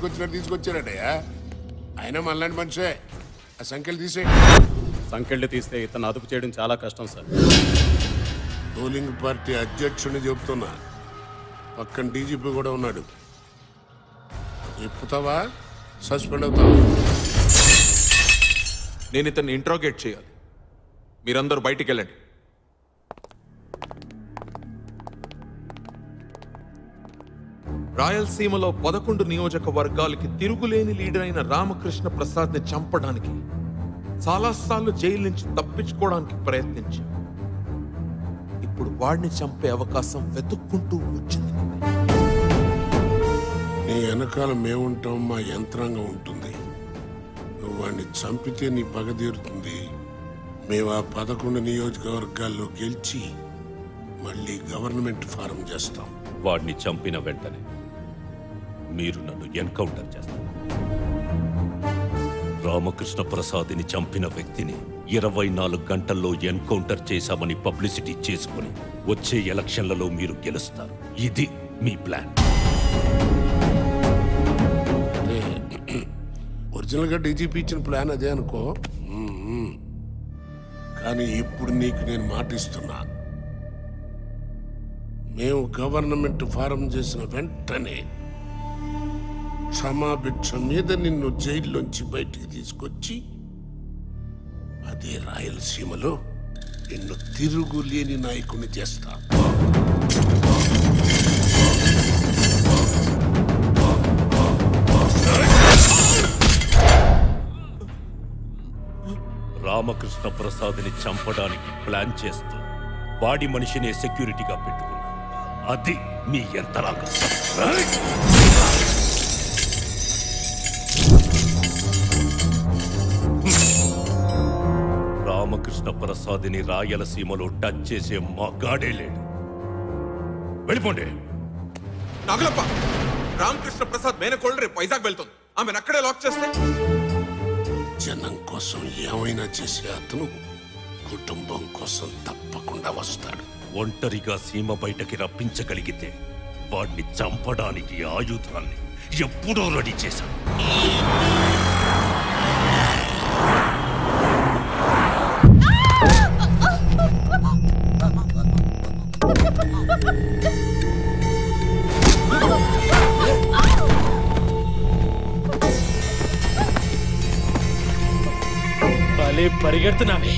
తీసుకొచ్చినట్టు తీసుకొచ్చారటయ్యా అయినా మనలాంటి మనిషే ఆ సంఖ్యలు తీసే సంకెళ్ళు తీస్తే ఇతను అదుపు చేయడం చాలా కష్టం సార్ రూలింగ్ పార్టీ అధ్యక్షుడిని చెబుతున్నా పక్కన డీజీపీ కూడా ఉన్నాడు చెప్పుతావా సస్పెండ్ అవుతావా నేను ఇతన్ని ఇంట్రోగేట్ చేయాలి మీరందరూ బయటికి వెళ్ళండి రాయలసీమలో పదకొండు నియోజకవర్గాలకి తిరుగులేని లీడర్ అయిన రామకృష్ణ ప్రసాద్ని చంపడానికి చాలాసార్లు జైలు నుంచి తప్పించుకోవడానికి ప్రయత్నించి ఇప్పుడు వాడిని చంపే అవకాశం వెతుక్కుంటూ వచ్చింది నీ వెనకాల మేముంటాం మా యంత్రాంగం ఉంటుంది నువ్వు వాడిని చంపితే నీ పగ తీరుతుంది మేము ఆ పదకొండు నియోజకవర్గాల్లో గెలిచి మళ్ళీ గవర్నమెంట్ ఫారం చేస్తాం వాడిని చంపిన వెంటనే మీరు నన్ను ఎన్కౌంటర్ చేస్తారు రామకృష్ణ ప్రసాద్ని చంపిన వ్యక్తిని ఇరవై నాలుగు గంటల్లో ఎన్కౌంటర్ చేశామని పబ్లిసిటీ చేసుకుని వచ్చే ఎలక్షన్లలో మీరు గెలుస్తారు ఇది మీ ప్లాన్ ఒరిజినల్గా డీజీపీ ఇచ్చిన ప్లాన్ అదే అనుకో మ్మ్. కానీ ఇప్పుడు నీకు నేను మాటిస్తున్నా మేము గవర్నమెంట్ ఫారం చేసిన వెంటనే క్షమాభిక్ష మీద నిన్ను జైల్లోంచి బయటికి తీసుకొచ్చి అదే రాయలసీమలో నిన్ను తిరుగులేని నాయకుని చేస్తా రామకృష్ణ ప్రసాద్ని చంపడానికి ప్లాన్ చేస్తూ వాడి మనిషినే సెక్యూరిటీగా పెట్టుకున్నా అది మీ యంత్రాంగం రైట్? రామకృష్ణ ప్రసాద్ని రాయలసీమలో టచ్ చేసే మగాడే లేడు వెళ్ళిపోండి నాగలప్ప రామకృష్ణ ప్రసాద్ మేనకోళ్ళు రేపు వైజాగ్ వెళ్తుంది ఆమెను అక్కడే లాక్ చేస్తే జనం కోసం ఏమైనా చేసే అతను కుటుంబం కోసం తప్పకుండా వస్తాడు ఒంటరిగా సీమ బయటకి రప్పించగలిగితే వాడిని చంపడానికి ఆయుధాన్ని ఎప్పుడో రెడీ చేశాను భలే పరిగెడుతున్నావే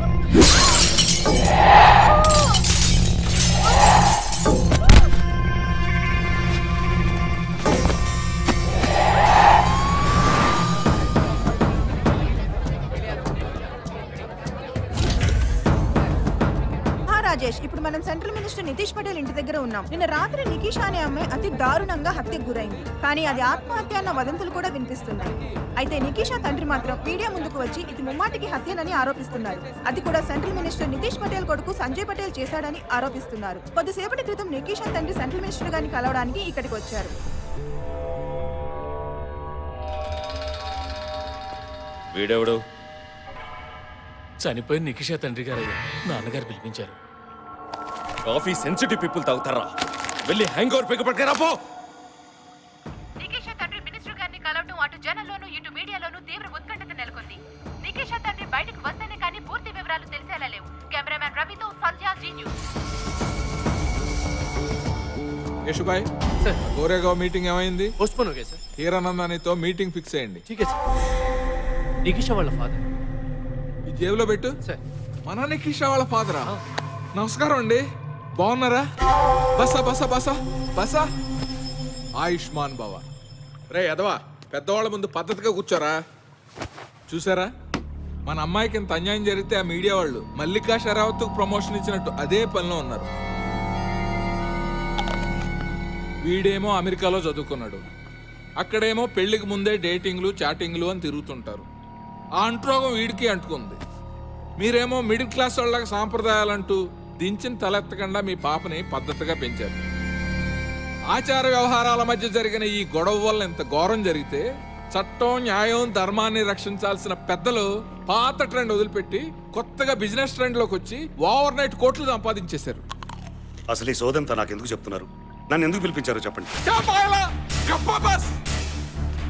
ఆ రాజేష్ ఇప్పుడు మనం సెంట్రల్ మినిస్టర్ నితీష్ పటేల్ ఇంటి దగ్గర ఉన్నాం నిన్న రాత్రి నికీషా అనే అమ్మాయి అతి దారుణంగా హత్యకు గురైంది కానీ అది ఆత్మహత్య అన్న వదంతులు కూడా వినిపిస్తున్నాయి అయితే నికీషా తండ్రి మాత్రం మీడియా ముందుకు వచ్చి ఇది ముమ్మాటికి హత్యనని ఆరోపిస్తున్నారు అది కూడా సెంట్రల్ మినిస్టర్ నితీష్ పటేల్ కొడుకు సంజయ్ పటేల్ చేశాడని ఆరోపిస్తున్నారు కొద్దిసేపటి క్రితం నికీషా తండ్రి సెంట్రల్ మినిస్టర్ గారిని కలవడానికి ఇక్కడికి వచ్చారు వీడెవడు చనిపోయిన నికిషా తండ్రి గారయ్యా నాన్నగారు పిలిపించారు కాఫీ సెన్సిటివ్ పీపుల్ తాగుతారా వెళ్ళి హ్యాంగ్ ఓవర్ పిక్ పట్టుకురా పో నికేషా తండ్రి మినిస్టర్ గారిని కలవడం అటు జనంలోనూ ఇటు మీడియాలోనూ తీవ్ర ఉత్కంఠత నెలకొంది నికేషా తండ్రి బయటకు వస్తేనే కానీ పూర్తి వివరాలు తెలిసేలా లేవు కెమెరామ్యాన్ రవితో Sandhya Zee News Yashubhai Goregaon meeting ఏమైంది పోస్ట్పోన్ ఓకే సార్ హీరానందానితో మీటింగ్ ఫిక్స్ అయ్యండి ఠీకే సార్ నికిషా వాళ్ళ ఫాదర్ ఈ జేబులో పెట్టు సార్ మన నిఖిషా వాళ్ళ ఫాదరా నమస్కారం అండి బాగున్నారా బస బస బస బస ఆయుష్మాన్ భవ రే ఎదవా పెద్దవాళ్ళ ముందు పద్ధతిగా కూర్చోరా చూసారా మన అమ్మాయికి ఇంత అన్యాయం జరిగితే ఆ మీడియా వాళ్ళు మల్లికా షరావత్ ప్రమోషన్ ఇచ్చినట్టు అదే పనిలో ఉన్నారు వీడేమో అమెరికాలో చదువుకున్నాడు అక్కడేమో పెళ్లికి ముందే డేటింగ్లు చాటింగ్లు అని తిరుగుతుంటారు ఆ అంటురోగం వీడికి అంటుకుంది మీరేమో మిడిల్ క్లాస్ వాళ్ళకి సాంప్రదాయాలంటూ దించిన తలెత్తకుండా మీ పాపని పద్ధతిగా పెంచారు ఆచార వ్యవహారాల మధ్య జరిగిన ఈ గొడవ వల్ల ఇంత ఘోరం జరిగితే చట్టం న్యాయం ధర్మాన్ని రక్షించాల్సిన పెద్దలు పాత ట్రెండ్ వదిలిపెట్టి కొత్తగా బిజినెస్ ట్రెండ్లోకి వచ్చి ఓవర్ నైట్ కోట్లు సంపాదించేశారు అసలు ఈ సోదంతా నాకెందుకు చెప్తున్నారు నన్ను ఎందుకు పిలిపించారో చెప్పండి చెప్పాలా? చెప్పా బస్.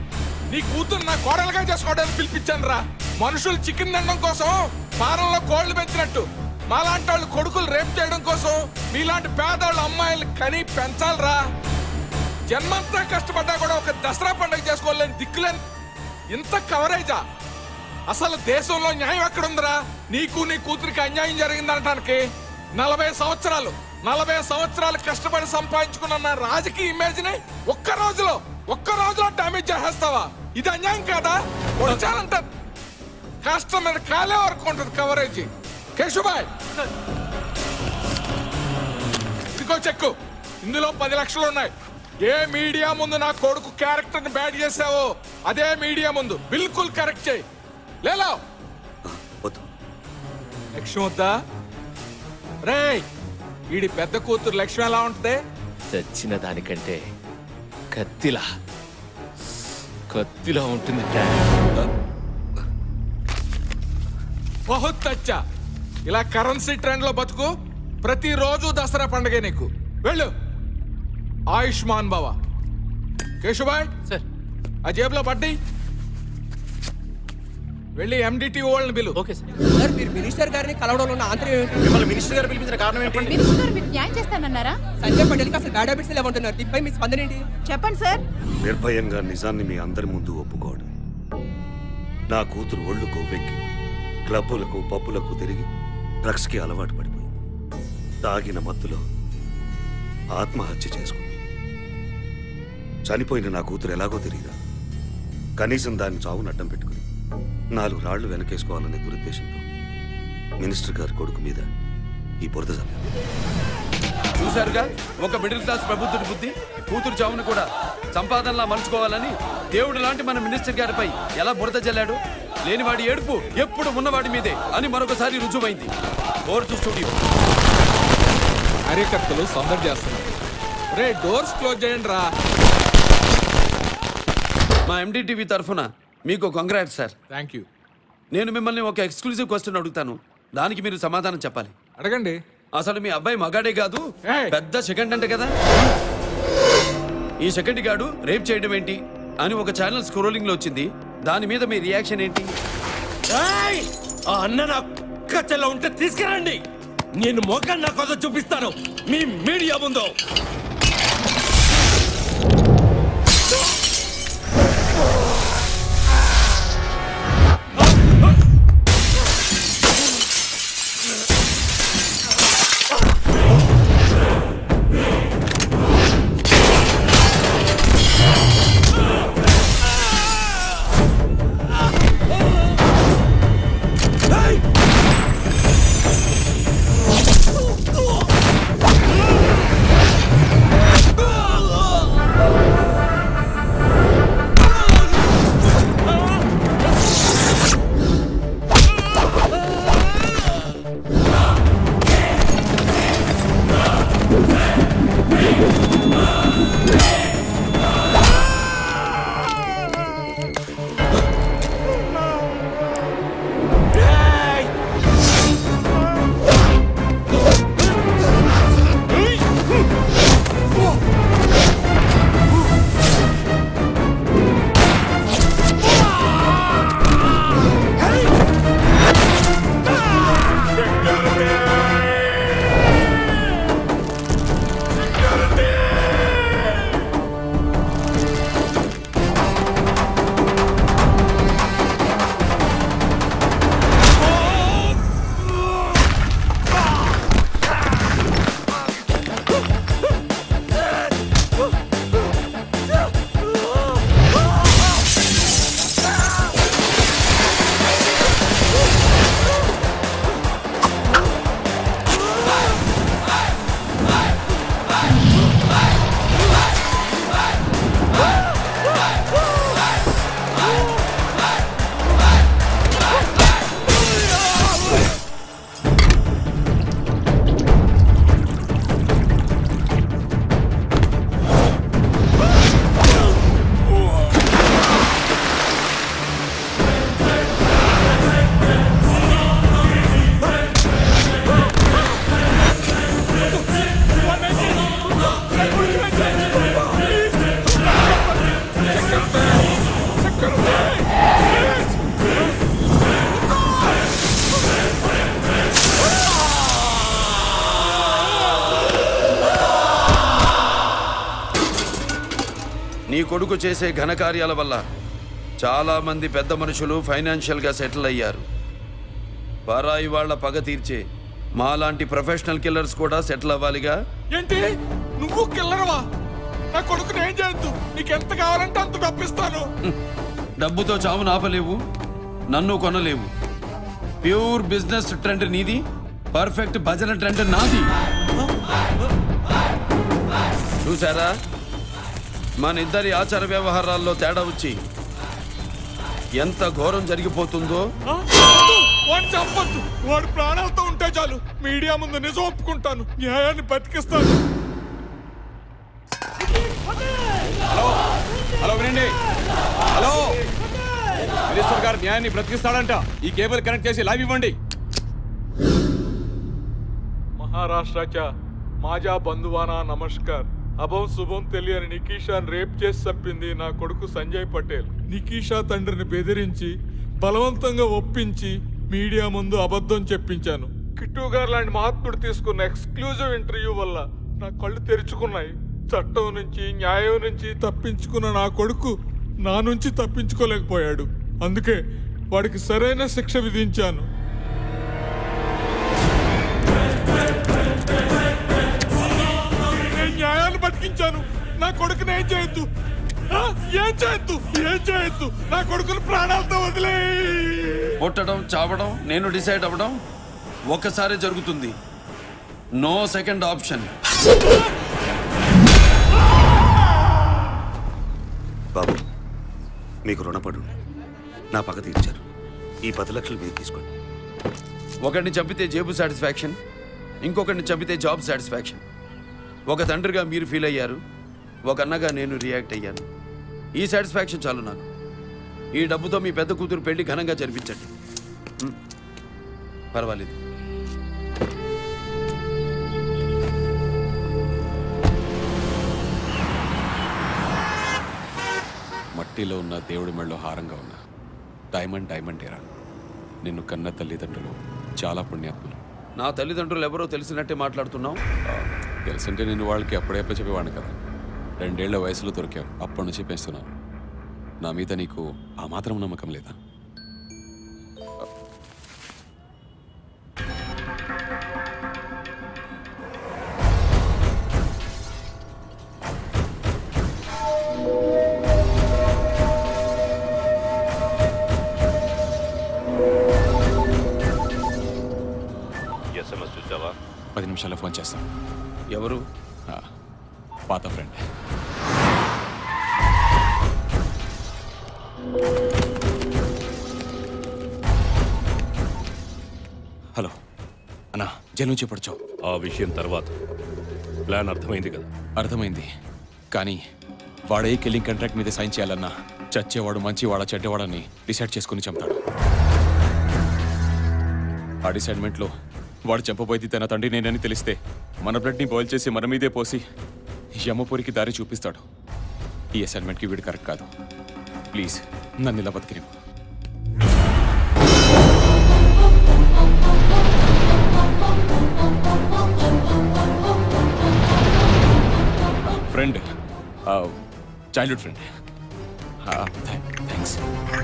నీ కూతురు నా కోడలుగా చేసుకోవడానికి పిలిపించాను రా మనుషులు చికెన్ తినడం కోసం ఫారంలో కోళ్లు పెంచినట్టు మాలాంటి వాళ్ళు కొడుకులు రేపు చేయడం కోసం మీలాంటి పేదవాళ్ళ అమ్మాయిలు కని పెంచాలిరా జన్మంతా కష్టపడ్డా కూడా ఒక దసరా పండుగ చేసుకోవాలని దిక్కులేని ఇంత కవరేజా అసలు దేశంలో న్యాయం ఎక్కడుందిరా నీకు నీ కూతురికి అన్యాయం జరిగిందనటానికి నలభై సంవత్సరాలు నలభై సంవత్సరాలు కష్టపడి సంపాదించుకున్న నా రాజకీయ ఇమేజ్ ని ఒక్క రోజులో ఒక్క రోజులో డామేజ్ చేసేస్తావా ఇది అన్యాయం కాదా వచ్చానంట కష్టం మీద కాలే వరకు ఉంటుంది కవరేజ్ కేశుబాయ్ ఇదిగో చెక్కు ఇందులో పది లక్షలు ఉన్నాయి ఏ మీడియా ముందు నా కొడుకు క్యారెక్టర్ ని బ్యాడ్ చేసావో అదే మీడియా ముందు బిల్కుల్ కరెక్ట్ చేయి లేలో వద్దు లక్ష్యం వద్దా రేయ్ వీడి పెద్ద కూతురు లక్ష్యం ఎలా ఉంటది చచ్చిన దానికంటే కత్తిలా కత్తిలా ఉంటుంది డాడ్. బహుత్ అచ్చా ఇలా కరెన్సీ ట్రెండ్ లో బతుకు ప్రతిరోజు దసరా పండుగ నీకు వెళ్ళు ఆయుష్మాన్ భవ కేశుబాయ్ సార్ ఆ జేబులో పడ్డి వెళ్ళి ఎండిటి వాళ్ళని బిలు ఓకే సార్ సార్ మీరు మినిస్టర్ గారిని కలవడంలో ఉన్న ఆంతర్యం ఏంటి మిమ్మల్ని మినిస్టర్ గారు పిలిపించిన కారణం ఏంటి మినిస్టర్ గారు మీకు న్యాయం చేస్తానన్నారా సంజయ్ పటేల్కి అసలు బ్యాడ్ హ్యాబిట్స్ లేవంటున్నారు దీనిపై మీ స్పందన ఏంటి చెప్పండి సార్ నిర్భయంగా నిజాన్ని మీ అందరి ముందు ఒప్పుకోవడం నా కూతురు ఒళ్ళు కొవ్వెక్కి క్లబ్బులకు పబ్బులకు తిరిగి డ్రగ్స్కి అలవాటు పడిపోయింది తాగిన మత్తులో ఆత్మహత్య చేసుకుంది చనిపోయిన నా కూతురు ఎలాగో తెలియదా కనీసం దాన్ని చావును అడ్డం పెట్టుకుని నాలుగు రాళ్లు వెనకేసుకోవాలనే దురుద్దేశంతో మినిస్టర్ గారి కొడుకు మీద ఈ బురద చల్లారు చూశారుగా ఒక మిడిల్ క్లాస్ ప్రభుత్వుడి బుద్ధి కూతురు చావును కూడా సంపాదనలా మలుచుకోవాలని దేవుడు లాంటి మన మినిస్టర్ గారిపై ఎలా బురద జల్లాడు లేనివాడి ఏడుపు ఎప్పుడు ఉన్నవాడి మీదే అని మరొకసారి రుజువైంది కోర్టు స్టూడియో కార్యకర్తలు సందడి చేస్తున్నారు రే డోర్స్ క్లోజ్ చేయండి రా మా ఎండిటీవీ తరఫున మీకు కంగ్రాట్స్ సార్ థ్యాంక్ యూ నేను మిమ్మల్ని ఒక ఎక్స్క్లూజివ్ క్వశ్చన్ అడుగుతాను దానికి మీరు సమాధానం చెప్పాలి అడగండి అసలు మీ అబ్బాయి మగాడే కాదు ఏయ్! పెద్ద సెకండ్ అంటే కదా ఈ సెకండ్ గాడు రేప్ చేయడం ఏంటి అని ఒక ఛానల్ స్క్రోలింగ్ లో వచ్చింది దాని మీద మీ రియాక్షన్ ఏంటి ఆ అన్న నా కచ్చలో ఉంటే తీసుకురండి నేను మోకాన్ని నా కోసం చూపిస్తాను మీ మీడియా ముందు ఆ నీ కొడుకు చేసే ఘనకార్యాల వల్ల చాలా మంది పెద్ద మనుషులు ఫైనాన్షియల్గా సెటిల్ అయ్యారు పరాయి వాళ్ళ పగ తీర్చే మాలాంటి ప్రొఫెషనల్ కిల్లర్స్ కూడా సెటిల్ అవ్వాలిగా ఏంటి నువ్వు కిల్లరవా నా కొడుకుని ఏం చేయొద్దు నీకెంత కావాలంటే అంత డబ్బిస్తాను డబ్బుతో చావును ఆపలేవు నన్ను కొనలేవు ప్యూర్ బిజినెస్ ట్రెండ్ నీది పర్ఫెక్ట్ భజన ట్రెండ్ నాది చూసారా మన ఇద్దరి ఆచార వ్యవహారాల్లో తేడా వచ్చి ఎంత ఘోరం జరిగిపోతుందో ఆ? వద్దు! వాడిని చంపొద్దు వాడు ప్రాణాలతో ఉంటే చాలు మీడియా ముందు నిజం ఒప్పుకుంటాను న్యాయాన్ని బతికిస్తాను హలో వినండి హలో మినిస్టర్ గారు న్యాయాన్ని బ్రతికిస్తాడంట ఈ కేబుల్ కనెక్ట్ చేసి లైవ్ ఇవ్వండి మహారాష్ట్రच्या माझ्या బంధువానా నమస్కార్ అభం శుభం తెలియని నికీషాన్ రేప్ చేసి చంపింది నా కొడుకు సంజయ్ పటేల్ నికీషా తండ్రిని బెదిరించి బలవంతంగా ఒప్పించి మీడియా ముందు అబద్ధం చెప్పించాను కిట్టు గారు లాంటి మహాత్ముడు తీసుకున్న ఎక్స్క్లూజివ్ ఇంటర్వ్యూ వల్ల నా కళ్ళు తెరుచుకున్నాయి చట్టం నుంచి న్యాయం నుంచి తప్పించుకున్న నా కొడుకు నా నుంచి తప్పించుకోలేకపోయాడు అందుకే వాడికి సరైన శిక్ష విధించాను నేను న్యాయాన్ని బతికించాను నా కొడుకుని ఏం చేయొద్దు ఆ? ఏం చేయొద్దు ఏం చేయొద్దు నా కొడుకుని ప్రాణాలతో వదిలే కొట్టడం చావడం నేను డిసైడ్ అవ్వడం ఒక్కసారి జరుగుతుంది నో సెకండ్ ఆప్షన్ బాబు మీకు రుణపడు నా పగ తీర్చారు ఈ పది లక్షలు మీరు తీసుకోండి ఒకరిని చంపితే జేబు సాటిస్ఫాక్షన్ ఇంకొకరిని చంపితే జాబ్ సాటిస్ఫాక్షన్ ఒక తండ్రిగా మీరు ఫీల్ అయ్యారు ఒక అన్నగా నేను రియాక్ట్ అయ్యాను ఈ సాటిస్ఫాక్షన్ చాలు నాకు ఈ డబ్బుతో మీ పెద్ద కూతురు పెళ్లి ఘనంగా జరిపించండి హ్మ్. పర్వాలేదు మట్టిలో ఉన్న దేవుడి మెళ్ళలో హారంగా ఉన్న డైమండ్ డైమండ్ ఏరా నిన్ను కన్న తల్లిదండ్రులు చాలా పుణ్యాత్ములు నా తల్లిదండ్రులు ఎవరో తెలిసినట్టే మాట్లాడుతున్నావు తెలుసంటే నేను వాళ్ళకి అప్పుడే చెప్పేవాడిని కదా రెండేళ్ల వయసులో దొరికావు అప్పటి నుంచి పెంచుతున్నాను నా మీద నీకు ఆ మాత్రం నమ్మకం లేదా ఎస్ఎంఎస్ చూసావా పది నిమిషాల్లో ఫోన్ చేస్తాను ఎవరు ఆ, పాత ఫ్రెండ్ హలో అన్నా జైలు నుంచి పడుచో ఆ విషయం తర్వాత ప్లాన్ అర్థమైంది కదా అర్థమైంది కానీ వాడే కిల్లింగ్ కాంట్రాక్ట్ మీద సైన్ చేయాలన్నా చచ్చేవాడు మంచివాడా చెడ్డవాడని డిసైడ్ చేసుకుని చంపుతాడు ఆ డిసైడ్మెంట్లో వాడు చంపబోయేది తన తండ్రి నేనని తెలిస్తే మన బ్లడ్ని బాయిల్ చేసి మన మీదే పోసి యమపురికి దారి చూపిస్తాడు ఈ అసైన్మెంట్కి వీడు కరెక్ట్ కాదు ప్లీజ్ నన్ను ఇలా బతికినివ్వు ఫ్రెండ్ చైల్డ్హుడ్ ఫ్రెండ్ థ్యాంక్స్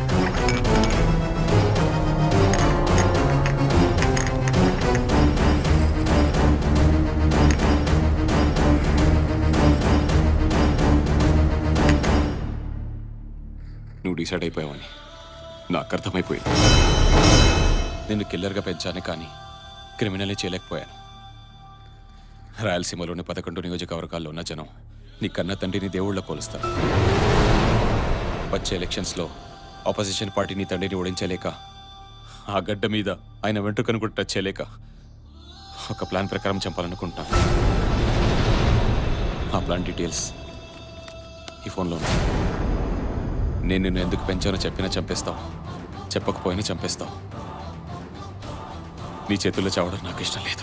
నువ్వు డిసైడ్ అయిపోయావని నాకు అర్థమైపోయింది నిన్ను కిల్లర్గా పెంచాను కానీ క్రిమినలే చేయలేకపోయాను రాయలసీమలోని పదకొండు నియోజకవర్గాల్లో ఉన్న జనం నీ కన్న తండ్రిని దేవుళ్ళ కొలుస్తారు వచ్చే ఎలక్షన్స్లో ఆపోజిషన్ పార్టీ నీ తండ్రిని ఓడించలేక ఆ గడ్డ మీద ఆయన వెంట్రుకను కూడా టచ్ చేయలేక ఒక ప్లాన్ ప్రకారం చంపాలనుకుంటున్నాను ఆ ప్లాన్ డీటెయిల్స్ ఈ ఫోన్లో ఉన్నాయి. నేను నిన్ను ఎందుకు పెంచానో చెప్పినా చంపేస్తావు చెప్పకపోయినా చంపేస్తావు నీ చేతుల్లో చావడం నాకు ఇష్టం లేదు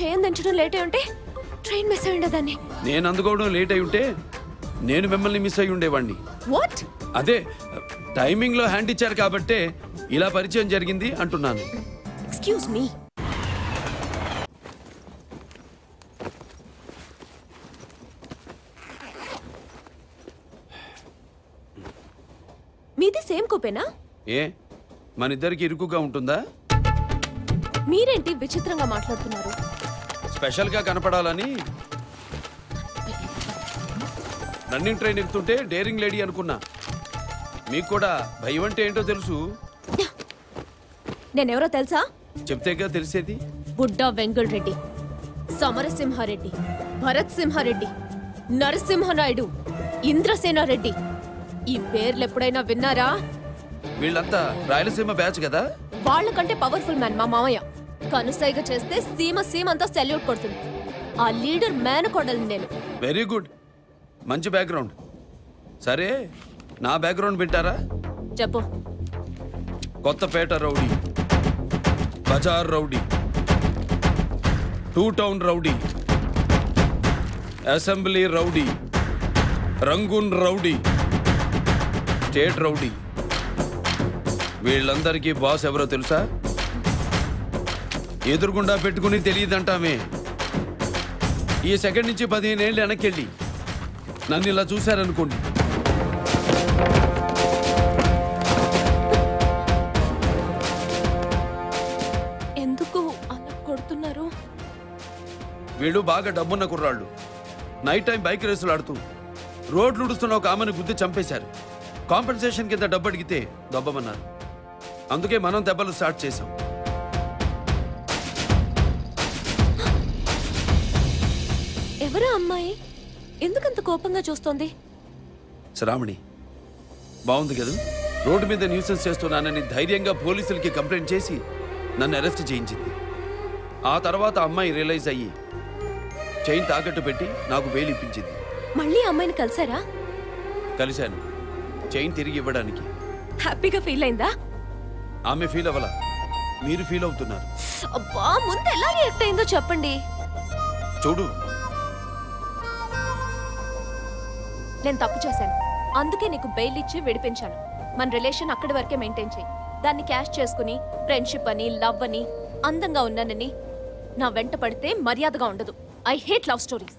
చేయందించడం లేట్ అయి ఉంటే ట్రైన్ మిస్ అయి ఉండేదాన్ని నేను అందుకోవడం లేట్ అయి ఉంటే నేను మిమ్మల్ని మిస్ అయి ఉండేవాడిని వాట్ అదే టైమింగ్ లో హ్యాండ్ ఇచ్చారు కాబట్టే ఇలా పరిచయం జరిగింది అంటున్నాను ఎక్స్క్యూజ్ మీ మీది సేమ్ కూపేనా ఏ మన ఇద్దరికి ఇరుకుగా ఉంటుందా మీరేంటి విచిత్రంగా మాట్లాడుతున్నారు స్పెషల్ గా కనపడాలని రన్నింగ్ ట్రైన్ ఎక్కుతుంటే డేరింగ్ లేడీ అనుకున్నా మీకు కూడా భయం అంటే ఏంటో తెలుసు నేనెవరో తెలుసా చెప్తేగా తెలిసేది బుడ్డా వెంగళ్ రెడ్డి సమరసింహారెడ్డి భరత్ సింహారెడ్డి నరసింహనాయుడు ఇంద్రసేనారెడ్డి ఈ పేర్లు ఎప్పుడైనా విన్నారా వీళ్ళంతా రాయలసీమ బ్యాచ్ కదా వాళ్ళకంటే పవర్ఫుల్ మ్యాన్ మా మామయ్య కనుసైగ చేస్తే సీమ సీమ అంతా సెల్యూట్ కొడుతుంది ఆ లీడర్ మేనకోడలు నేను వెరీ గుడ్ మంచి బ్యాక్గ్రౌండ్ సరే నా బ్యాక్గ్రౌండ్ వింటారా చెప్పు కొత్తపేట రౌడీ బజార్ rowdy two town rowdy assembly rowdy Rangoon rowdy state rowdy వీళ్ళందరికీ బాస్ ఎవరో తెలుసా ఎదురుగుండా పెట్టుకుని తెలియదంటామే ఈ సెకండ్ నుంచి పదిహేను ఏళ్ళు వెనక్కెళ్ళి నన్ను ఇలా చూశారనుకోండి ఎందుకు అలా కొడుతున్నారు వీళ్ళు బాగా డబ్బున్న కుర్రాళ్ళు నైట్ టైం బైక్ రేసులు ఆడుతూ రోడ్లు ఉడుస్తున్న ఒక ఆమెను గుద్ది చంపేశారు కాంపెన్సేషన్ కింద డబ్బు అడిగితే దొబ్బమన్నారు అందుకే మనం దెబ్బలు స్టార్ట్ చేశాం ఎవరా అమ్మాయి ఎందుకంత కోపంగా చూస్తోంది శ్రావణి బాగుంది కదా రోడ్డు మీద న్యూసెన్స్ చేస్తున్నానని ధైర్యంగా పోలీసులకి కంప్లైంట్ చేసి నన్ను అరెస్ట్ చేయించింది ఆ తర్వాత అమ్మాయి రియలైజ్ అయ్యి చైన్ తాకట్టు పెట్టి నాకు బెయిల్ ఇప్పించింది మళ్ళీ అమ్మాయిని కలిసారా కలిశాను చైన్ తిరిగి ఇవ్వడానికి హ్యాపీగా ఫీల్ అయిందా ఆమె ఫీల్ అవ్వలా మీరు ఫీల్ అవుతున్నారు అబ్బా ముందు ఎలా రియాక్ట్ అయిందో చెప్పండి చూడు నేను తప్పు చేశాను అందుకే నీకు బెయిల్ ఇచ్చి విడిపించాను మన రిలేషన్ అక్కడి వరకే మెయింటైన్ చేయి దాన్ని క్యాష్ చేసుకుని ఫ్రెండ్షిప్ అని లవ్ అని అందంగా ఉన్నానని నా వెంట పడితే మర్యాదగా ఉండదు ఐ హేట్ లవ్ స్టోరీస్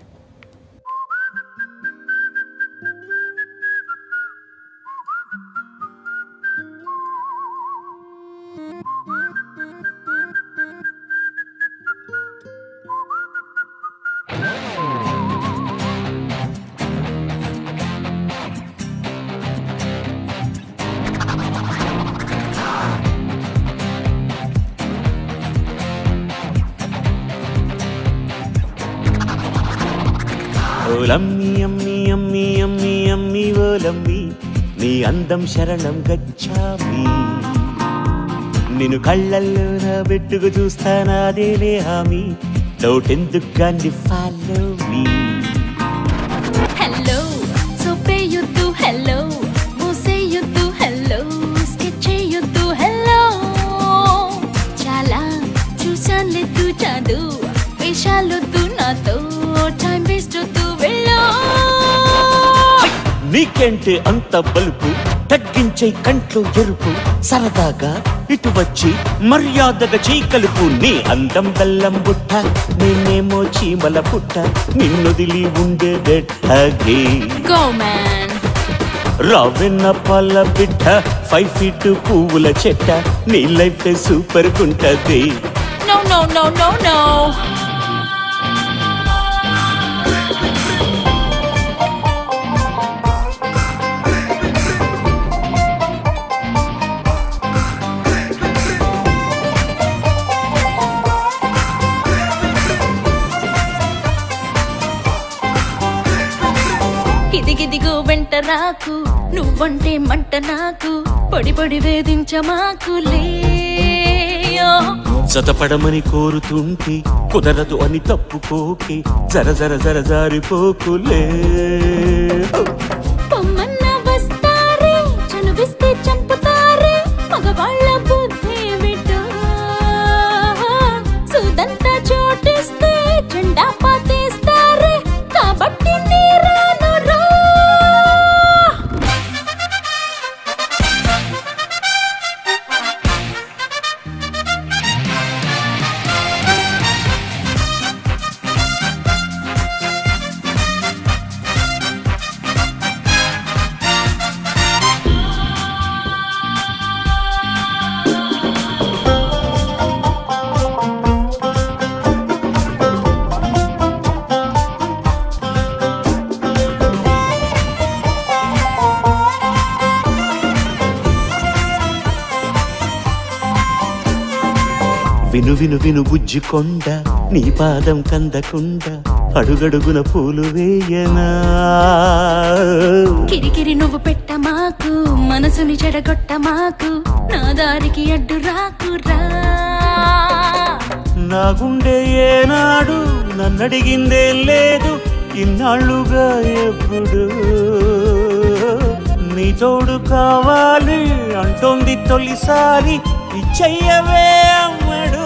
ఓలమ్మి అమ్మి అమ్మి అమ్మి అమ్మి ఓలమ్మి నీ అందం శరణం గచ్చామి నిన్ను కళ్ళల్లో నా పెట్టుకు చూస్తానాదేనే హామీ డౌట్ ఎందుకు కానీ ఫాలో మీ హలో చూపేయొద్దు హలో మూసేయొద్దు హలో స్కెచ్ చేయొద్దు హలో చాలా చూసానులేదు చాలు వేషాలొద్దు నాతో టైం వేస్ట్ వద్దు వెళ్ళో నీకేంటి అంత బలుపు తగ్గించే కంట్లో ఎరుపు సరదాగా ఇటు వచ్చి మర్యాదగా చీకలుపు నీ అందం బెల్లం బుట్ట నేనేమో చీమల పుట్ట నిన్నొదిలి ఉండేదెట్టగే గో మ్యాన్ రావెన్న పాల బిడ్డ ఫైవ్ ఫీట్ పువ్వుల చెట్ట నీ లైఫ్ సూపర్ కుంటది no no no no no ఇదిగిదిగో వెంట రాకు నువ్వంటే మంట నాకు పొడి పొడి వేధించ మాకులే జతపడమని కోరుతుంటే కుదరదు అని తప్పుకోకే జర జర జర జారిపోకులే పొమ్మన్న వస్తారే చనువిస్తే చంపుతారే మగవాళ్ళ బుద్ధి విటో సుదంతా చోటేసి విను విను విను బుజ్జికొండ నీ పాదం కందకుండా అడుగడుగున పూలు వేయనా కిరికిరి నువ్వు పెట్ట మాకు మనసుని చెడగొట్ట మాకు నా దారికి అడ్డు రాకురా నా గుండె ఏనాడు నన్నడిగిందే లేదు ఇన్నాళ్ళుగా ఎప్పుడు నీ తోడు కావాలి అంటోంది తొలిసారి ఇచ్చయ్యవే అమ్మడు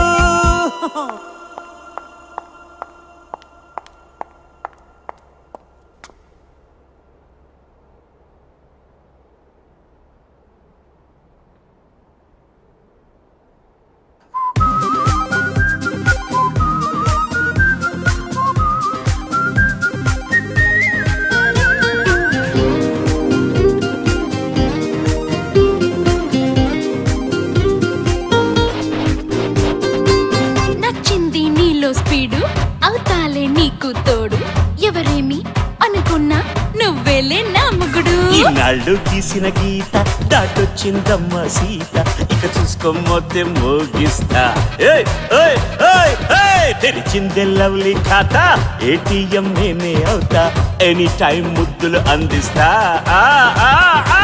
నచ్చింది నీలో స్పీడు అవుతాలే నీకు తోడు ఎవరేమి అనుకున్నా నువ్వేలే నా ముగుడు ఈనాళ్ళు గీసిన గీత దాటొచ్చిందమ్మ సీత ఇక చూసుకోమోతే మోగిస్తా ఏయ్, ఏయ్, ఏయ్, ఏయ్, తెరిచిందే లవ్లీ ఖాతా ఏటీఎం నేనే అవుతా ఎనీ టైం ముద్దులు అందిస్తా ఆ, ఆ, ఆ.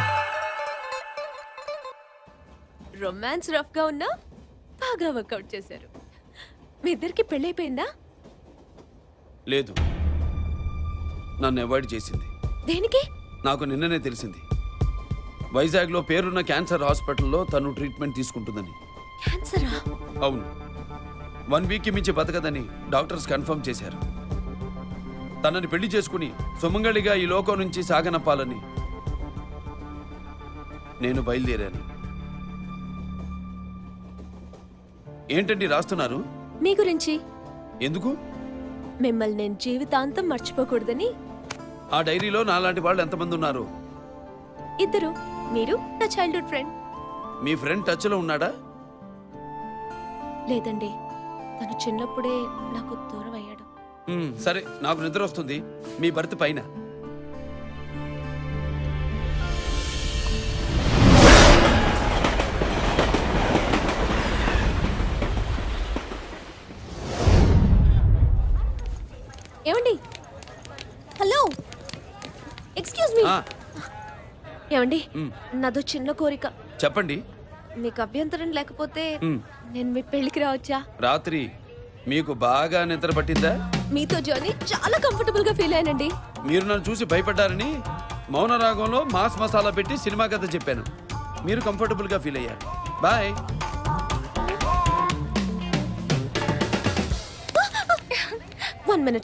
రొమాన్స్ రఫ్ గా ఉన్నా బాగా వర్కౌట్ చేశారు మీ ఇద్దరికి పెళ్ళైపోయిందా లేదు నన్ను అవాయిడ్ చేసింది దేనికి నాకు నిన్ననే తెలిసింది వైజాగ్లో పేరున్న క్యాన్సర్ హాస్పిటల్లో తను ట్రీట్మెంట్ తీసుకుంటుందని క్యాన్సరా అవును వన్ వీక్కి మించి బతకదని డాక్టర్స్ కన్ఫర్మ్ చేశారు తనని పెళ్లి చేసుకుని సుమంగళిగా ఈ లోకం నుంచి సాగనప్పాలని నేను బయలుదేరాను ఏంటండి రాస్తున్నారు మీ గురించి ఎందుకు మిమ్మల్ని నేను జీవితాంతం మర్చిపోకూడదని ఆ డైరీలో నాలాంటి వాళ్ళు ఎంతమంది ఉన్నారు ఇద్దరు మీరు నా చైల్డ్హుడ్ ఫ్రెండ్ మీ ఫ్రెండ్ టచ్లో ఉన్నాడా లేదండి తను చిన్నప్పుడే నాకు దూరం అయ్యాడు మ్మ్, సరే నాకు నిద్ర వస్తుంది మీ బర్త్ పైన ఏమండి హలో ఎక్స్క్యూజ్ మీ ఆ, ఏమండి మ్. నాదో చిన్న కోరిక చెప్పండి మీకు అభ్యంతరం లేకపోతే మ్. నేను మీ పెళ్లికి రావచ్చా రాత్రి మీకు బాగా నిద్ర పట్టిందా మీతో జర్నీ చాలా కంఫర్టబుల్ గా ఫీల్ అయ్యానండి మీరు నన్ను చూసి భయపడ్డారని మౌన రాగంలో మాస్ మసాలా పెట్టి సినిమా కథ చెప్పాను మీరు కంఫర్టబుల్గా ఫీల్ అయ్యారు bye one minute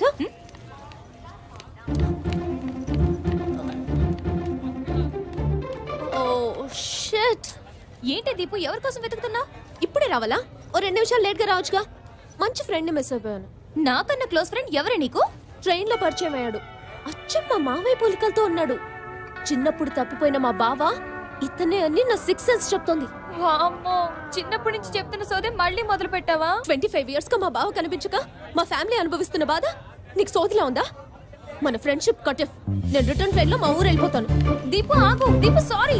oh shit ఏంటి దీపు ఎవరి కోసం వెతుకుతున్నా ఇప్పుడే రావాలా ఓ రెండు నిమిషాలు లేట్ గా రావచ్చుగా మంచి ఫ్రెండ్ మిస్ అయిపోయాను నాకన్నా క్లోజ్ ఫ్రెండ్ ఎవరే నీకు ట్రైన్ లో పరిచయం అయ్యాడు అచ్చం మా మామయ్య పోలికలతో ఉన్నాడు చిన్నప్పుడు తప్పిపోయిన మా బావ ఇతనే అని నా సిక్స్ సెన్స్ చెప్తోంది వామ్మో చిన్నప్పటి నుంచి చెప్తున్న సోదే మళ్ళీ మొదలు పెట్టావా ట్వంటీ ఫైవ్ ఇయర్స్ గా మా బావ కనిపించక మా ఫ్యామిలీ అనుభవిస్తున్న బాధ నీకు సోదిలా ఉందా మన ఫ్రెండ్షిప్ కట్ ఆఫ్ నేను రిటర్న్ ట్రైన్ లో మా ఊరు వెళ్ళిపోతాను దీపు ఆగు దీపు సారీ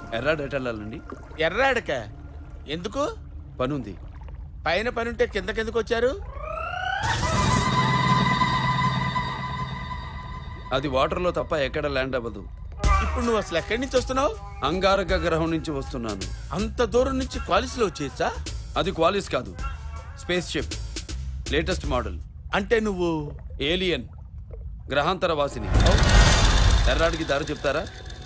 ఎర్రాడు వెళ్ళాలండి ఎర్రాడక ఎందుకు పనుంది పైన పని ఉంటే కిందకెందుకు వచ్చారు అది వాటర్లో తప్ప ఎక్కడ ల్యాండ్ అవ్వదు ఇప్పుడు నువ్వు అసలు ఎక్కడి నుంచి వస్తున్నావు అంగారక గ్రహం నుంచి వస్తున్నాను అంత దూరం నుంచి క్వాలిస్లో వచ్చేసా అది క్వాలిస్ కాదు స్పేస్ షిప్ లేటెస్ట్ మోడల్ అంటే నువ్వు ఏలియన్ గ్రహాంతర వాసిని ఎర్రాడికి దారి చెప్తారా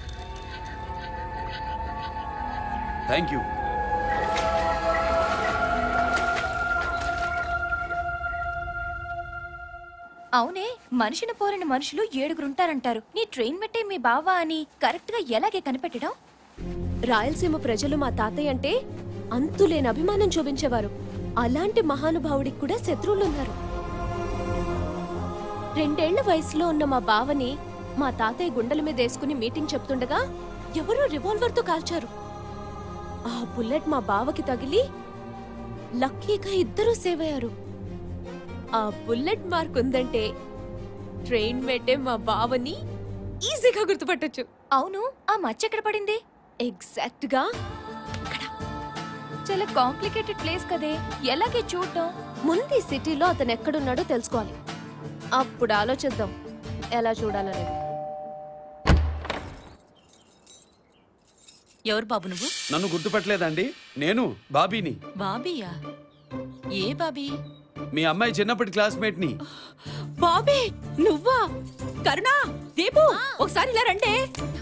థ్యాంక్ యూ అవునే మనిషిని పోలిన మనుషులు ఏడుగురు ఉంటారంటారు నీ ట్రైన్ పెట్టే మీ బావ అని కరెక్ట్ గా ఎలాగే కనిపెట్టడం రాయలసీమ ప్రజలు మా తాతయ్య అంటే అంతులేని అభిమానం చూపించేవారు అలాంటి మహానుభావుడికి కూడా శత్రువులున్నారు రెండేళ్ల వయసులో ఉన్న మా బావని మా తాతయ్య గుండెల మీద వేసుకుని మీటింగ్ చెప్తుండగా ఎవరో రివాల్వర్తో కాల్చారు ఆ బుల్లెట్ మా బావకి తగిలి లక్కీగా ఇద్దరూ సేవ్ అయ్యారు ఆ బుల్లెట్ మార్క్ ఉందంటే ట్రైన్ పెట్టే మా బావని ఈజీగా గుర్తుపట్టొచ్చు అవును ఆ మచ్చ ఎక్కడ పడింది ఎగ్జాక్ట్ గా చాలా కాంప్లికేటెడ్ ప్లేస్ కదే ఎలాగే చూడటం ముందు ఈ సిటీలో అతను ఎక్కడున్నాడో తెలుసుకోవాలి అప్పుడు ఆలోచిద్దాం ఎలా చూడాలనేది ఎవరు బాబు నువ్వు నన్ను గుర్తుపట్టలేదండి నేను బాబీని బాబీయా ఏ బాబీ మీ అమ్మాయి చిన్నప్పటి క్లాస్మేట్ ని బాబీ నువ్వా కరుణా దీపు ఒకసారి ఇలా రండి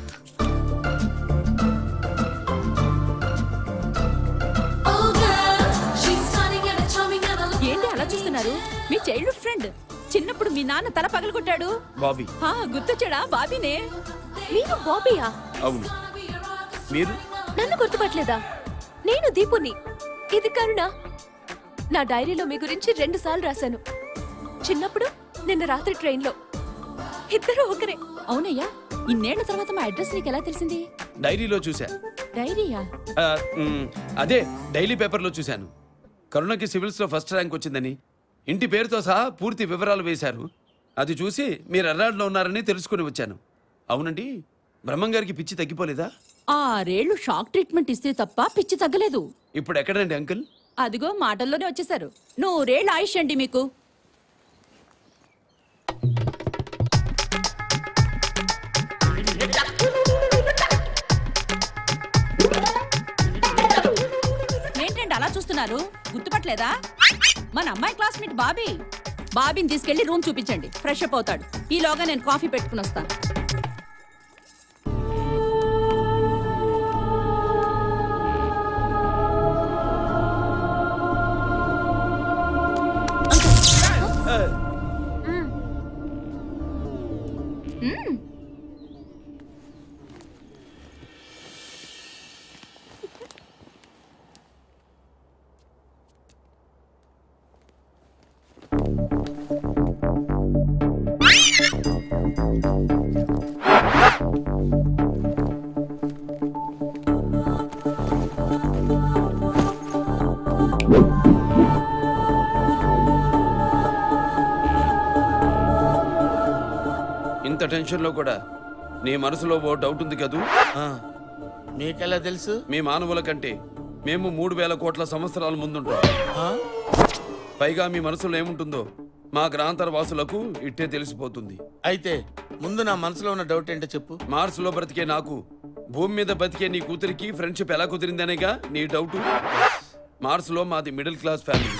ఏంటి అలా చూస్తున్నారు మీ చైల్డ్హుడ్ ఫ్రెండ్ చిన్నప్పుడు మీ నాన్న తల పగలగొట్టాడు బాబీ ఆ, గుర్తొచ్చాడా బాబీనే మీరు బాబీయా అవును మీరు నన్ను గుర్తుపట్టలేదా నేను దీపుని ఇది కరుణ నా డైరీలో మీ గురించి రెండు సార్లు రాశాను చిన్నప్పుడు నిన్న రాత్రి ట్రైన్లో ఇద్దరు ఒకరే అవునయ్యా ఇన్నేళ్ల తర్వాత మా అడ్రస్ నీకు ఎలా తెలిసింది డైరీలో చూసా డైరీయా ఆ, మ్, అదే డైలీ పేపర్లో చూశాను కరుణకి సివిల్స్లో ఫస్ట్ ర్యాంక్ వచ్చిందని ఇంటి పేరుతో సహా పూర్తి వివరాలు వేశారు అది చూసి మీరు ఎర్రాడ్లో ఉన్నారని తెలుసుకుని వచ్చాను అవునండి బ్రహ్మం గారికి పిచ్చి తగ్గిపోలేదా ఆరేళ్లు షాక్ ట్రీట్మెంట్ ఇస్తే తప్ప పిచ్చి తగ్గలేదు ఇప్పుడు ఎక్కడండి అంకుల్ అదిగో మాటల్లోనే వచ్చేసారు నూరేళ్ళు ఆయుష్ అండి మీకు ఏంటండి అలా చూస్తున్నారు గుర్తుపట్టలేదా మన అమ్మాయి క్లాస్మేట్ బాబీ బాబీని తీసుకెళ్లి రూమ్ చూపించండి ఫ్రెష్ అప్ అవుతాడు ఈలోగా నేను కాఫీ పెట్టుకుని వస్తాను ఇంత టెన్షన్లో కూడా నీ మనసులో ఓ డౌట్ ఉంది కదూ మీకెలా తెలుసు మీ మానవుల కంటే మేము మూడు వేల కోట్ల సంవత్సరాల ముందుంటాం పైగా మీ మనసులో ఏముంటుందో మా గ్రాంతర వాసులకు ఇట్టే తెలిసిపోతుంది అయితే ముందు నా మనసులో ఉన్న డౌట్ ఏంటో చెప్పు మార్స్ లో బ్రతికే నాకు భూమి మీద బతికే నీ కూతురికి ఫ్రెండ్షిప్ ఎలా కుదిరిందనేగా నీ డౌట్ మార్స్ లో మాది మిడిల్ క్లాస్ ఫ్యామిలీ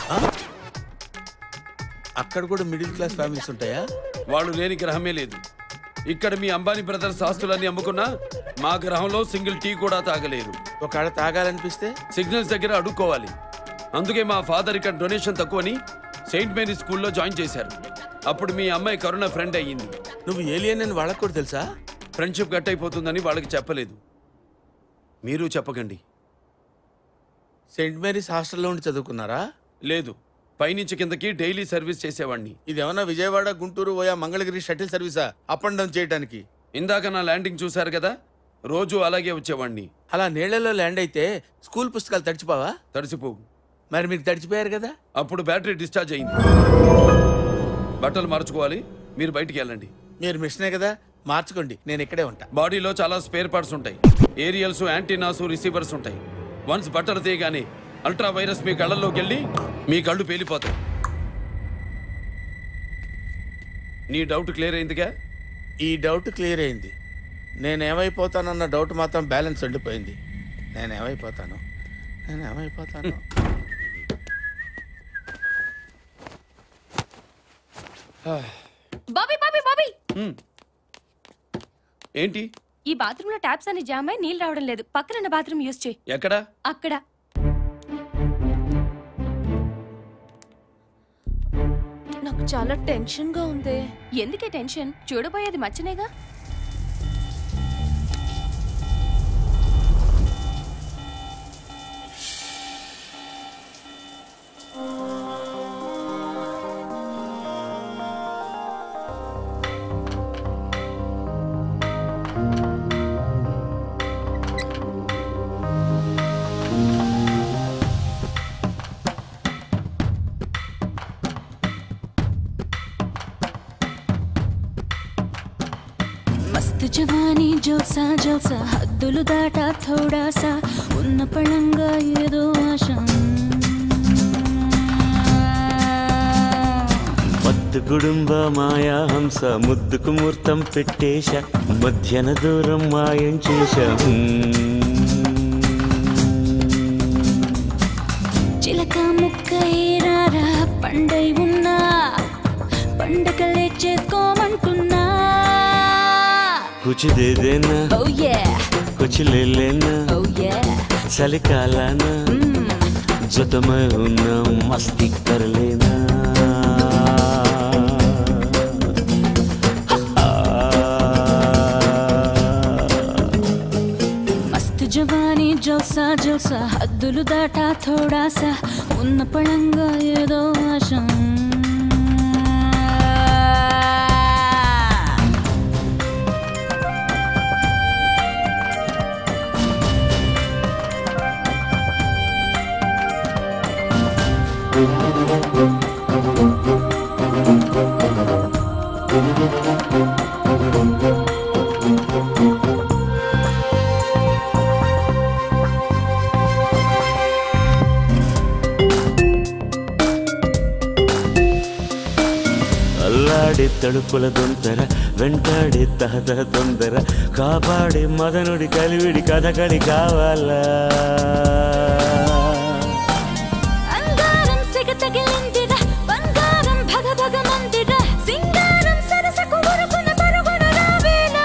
అక్కడ కూడా మిడిల్ క్లాస్ ఫ్యామిలీస్ ఉంటాయా వాళ్ళు లేని గ్రహమే లేదు ఇక్కడ మీ అంబానీ బ్రదర్స్ ఆస్తులన్నీ అమ్ముకున్నా మా గ్రహంలో సింగిల్ టీ కూడా తాగలేరు ఒకవేళ తాగాలనిపిస్తే సిగ్నల్స్ దగ్గర అడుక్కోవాలి అందుకే మా ఫాదర్ ఇక్కడ డొనేషన్ తక్కువని సెయింట్ మేరీ స్కూల్లో జాయిన్ చేశారు అప్పుడు మీ అమ్మాయి కరుణ ఫ్రెండ్ అయ్యింది నువ్వు ఏలియన్ అని వాళ్ళకు కూడా తెలుసా ఫ్రెండ్షిప్ కట్ అయిపోతుందని వాళ్ళకి చెప్పలేదు మీరు చెప్పకండి సెయింట్ మేరీస్ హాస్టల్లో ఉండి చదువుకున్నారా లేదు పైనుంచి కిందకి డైలీ సర్వీస్ చేసేవాడిని ఇది ఏమన్నా విజయవాడ గుంటూరు పోయా మంగళగిరి షటిల్ సర్వీసా అప్ అండ్ డౌన్ చేయడానికి ఇందాక నా ల్యాండింగ్ చూశారు కదా రోజు అలాగే వచ్చేవాడిని అలా నీళ్లలో ల్యాండ్ అయితే స్కూల్ పుస్తకాలు తడిచిపోవా తడిసిపోవు మరి మీరు తడిచిపోయారు కదా అప్పుడు బ్యాటరీ డిశ్చార్జ్ అయింది బట్టలు మార్చుకోవాలి మీరు బయటికి వెళ్ళండి మీరు మిషనే కదా మార్చుకోండి నేను ఇక్కడే ఉంటా బాడీలో చాలా స్పేర్ పార్ట్స్ ఉంటాయి ఏరియల్స్ యాంటీనాస్ రిసీవర్స్ ఉంటాయి వన్స్ బట్టర్ తీయగానే అల్ట్రా వైరస్ మీ కళ్ళల్లోకి వెళ్ళి మీ కళ్ళు పేలిపోతాయి నీ డౌట్ క్లియర్ అయిందిగా ఈ డౌట్ క్లియర్ అయింది నేను ఏమైపోతానన్న డౌట్ మాత్రం బ్యాలెన్స్ ఉండిపోయింది నేను ఏమైపోతాను నేను ఏమైపోతాను బాబీ బాబీ బాబీ ఏంటి ఈ బాత్రూంలో ట్యాప్స్ అన్ని జామ్ అయి నీళ్ళు రావడం లేదు పక్కన బాత్రూమ్ యూస్ చేయి ఎక్కడ అక్కడ నాకు చాలా టెన్షన్ గా ఉంది ఎందుకే టెన్షన్ చూడబోయేది మచ్చనేగా మస్తు జవానీ జల్సా జల్సా హద్దులు దాటా థోడాసా ఉన్న పళంగా ఏదో ఆశ మత్తు గుడుంబ మాయా హంస ముద్దుకు ముహూర్తం పెట్టేశ మధ్యన దూరం మాయం చేశ చిలక ముక్క ఏరారా పండై ఉన్నా పండగలే చేసుకోమంటున్నా కుछ दे देना Oh yeah, कुछ ले लेना oh yeah. చలికాలాన జతమై ఉన్న మస్తి कर लेना మస్తు జవానీ జల్సా జల్సా హద్దులు దాటా థోడాసా ఉన్న పళంగా ఏదో ఆశ అల్లాడే తడుపుల దొంతర వెంటాడే తహతహ తొందర కాపాడే మదనుడి కలివిడి కథకడి కావాలా అంగారం సెగ తగిలిందిరా బంగారం భగ భగ మందిరా సింగారం సరసకు ఉరుకున పరుగున రావేలా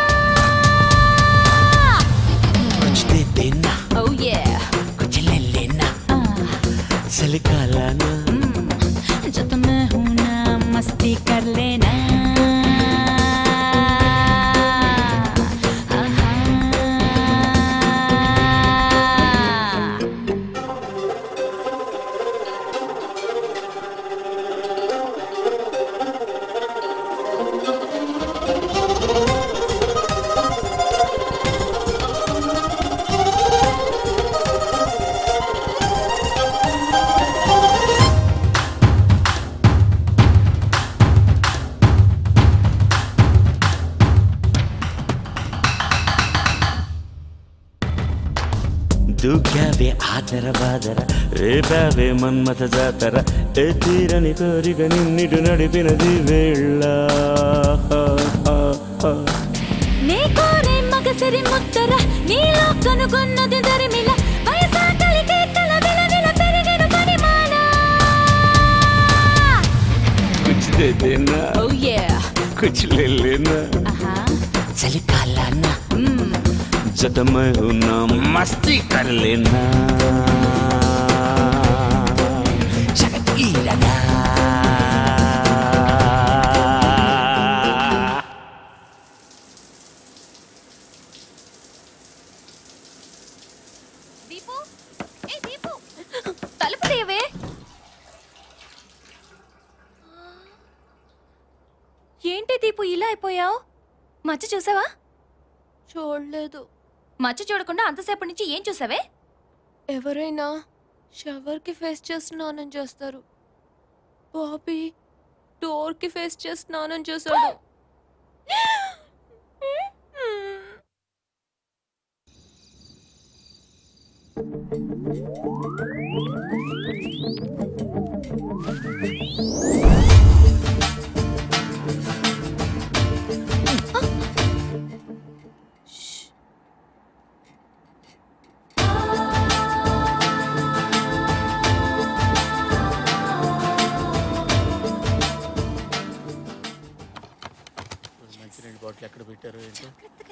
కుछ दे देना Oh yeah, कुछ ले लेना చలికాలాన जब मैं हूं ना मस्ती कर लेना దూకావే ఆదర బాదర రేపావే మన్మథ జాతర ఏ తీరని కోరిక నిన్నిటు నడిపినది వేళ్ళ నీ కోరే మగసిరి ముద్దర నీలో కనుగొన్నది దరిమిల వయసాకలి కేకల విలవిల పెరిగిన పరిమాణ కుछ दे देना Oh yeah, कुछ ले लेना చలికాలాన జతమై ఉన్న మస్తి कर लेना చకచీలగా దీపు ఏ దీపు తలుపు తీయవే ఏంటి దీపు ఇలా అయిపోయావు మచ్చ చూసావా చూడలేదు మచ్చ చూడకుండా అంతసేపటి నుంచి ఏం చూసావే ఎవరైనా షవర్కి ఫేస్ చేసి స్నానం చేస్తారు బాబీ డోర్కి ఫేస్ చేసి స్నానం చేశాడు మంచినీళ్ళ బాటిల్ ఎక్కడ పెట్టారు ఏంటో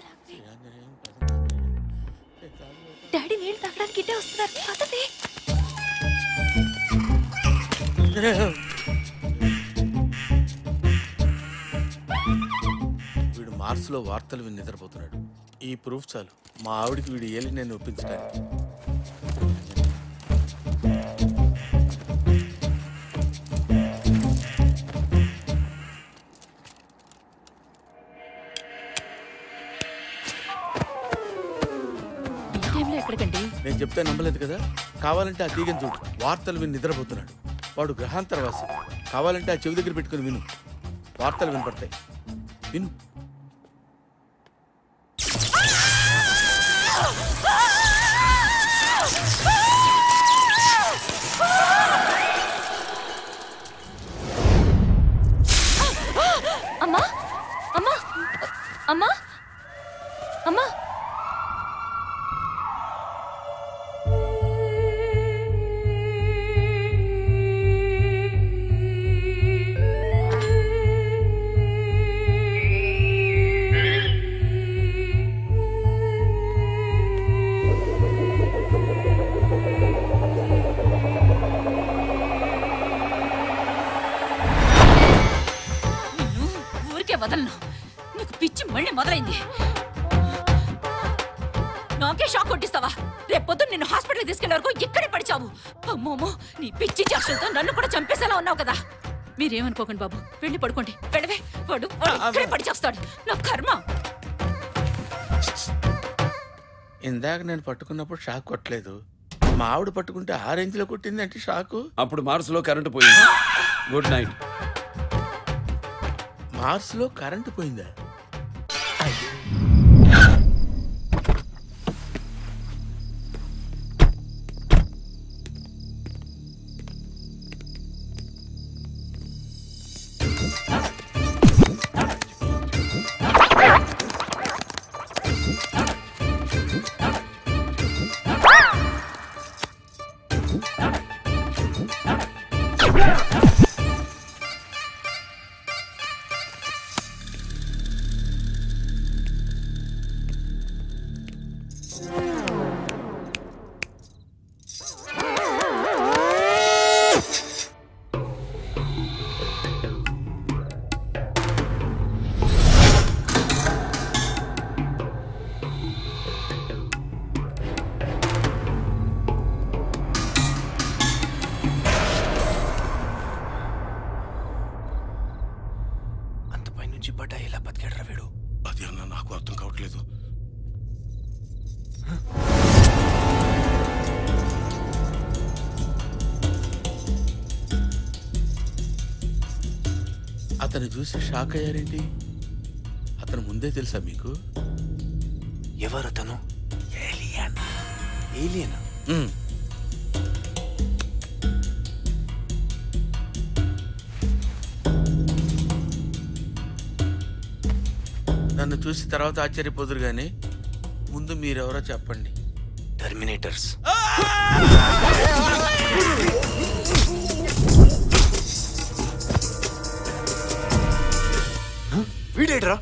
డాడీ నీళ్ళు తాగడానికి ఇట్టే వస్తున్నారు పదవే వీడు మార్స్లో వార్తలు విని నిద్రపోతున్నాడు ఈ ప్రూఫ్ చాలు మా ఆవిడికి వీడు ఏలి నేను ఒప్పించడానికి ఈ టైంలో ఎక్కడికండి నేను చెప్తే నమ్మలేదు కదా కావాలంటే ఆ తీగని చూడు వార్తలు విని నిద్రపోతున్నాడు వాడు గ్రహాంతరవాసి కావాలంటే ఆ చెవి దగ్గర పెట్టుకుని విను వార్తలు వినపడతాయి విను అమ్మా అమ్మా అమ్మా అమ్మా ఊరికే వదలను నీకు పిచ్చి మళ్ళీ మొదలైంది నాకే షాక్ కొట్టిస్తావా రేపు పొద్దున్న నిన్ను హాస్పిటల్కి తీసుకెళ్లే వరకు ఇక్కడే పడిచావు అమ్మోమో నీ పిచ్చి చేష్టలతో నన్ను కూడా చంపేసేలా ఉన్నావు కదా మీరేమనుకోకండి బాబు వెళ్ళి పడుకోండి వెళ్ళవే వాడు వాడు ఇక్కడే పడిచేస్తాడు నా కర్మ ఇందాక నేను పట్టుకున్నప్పుడు షాక్ కొట్టలేదు మా ఆవిడ పట్టుకుంటే ఆ రేంజ్లో కొట్టింది అంటే షాకు అప్పుడు మార్స్లో కరెంటు పోయింది గుడ్ నైట్ మార్స్లో కరెంటు పోయిందా అంత పైనుంచి పడ్డా ఎలా బతికాడరా వీడు అది అన్న నాకు అర్థం కావట్లేదు అతను చూసి షాక్ అయ్యారేంటి అతను ముందే తెలుసా మీకు ఎవరు అతను ఏలియన్ ఏలియన్ ఉమ్. నన్ను చూసి తర్వాత ఆశ్చర్యపోదురు కానీ ముందు మీరెవరో చెప్పండి టర్మినేటర్స్ వీడేడ్రా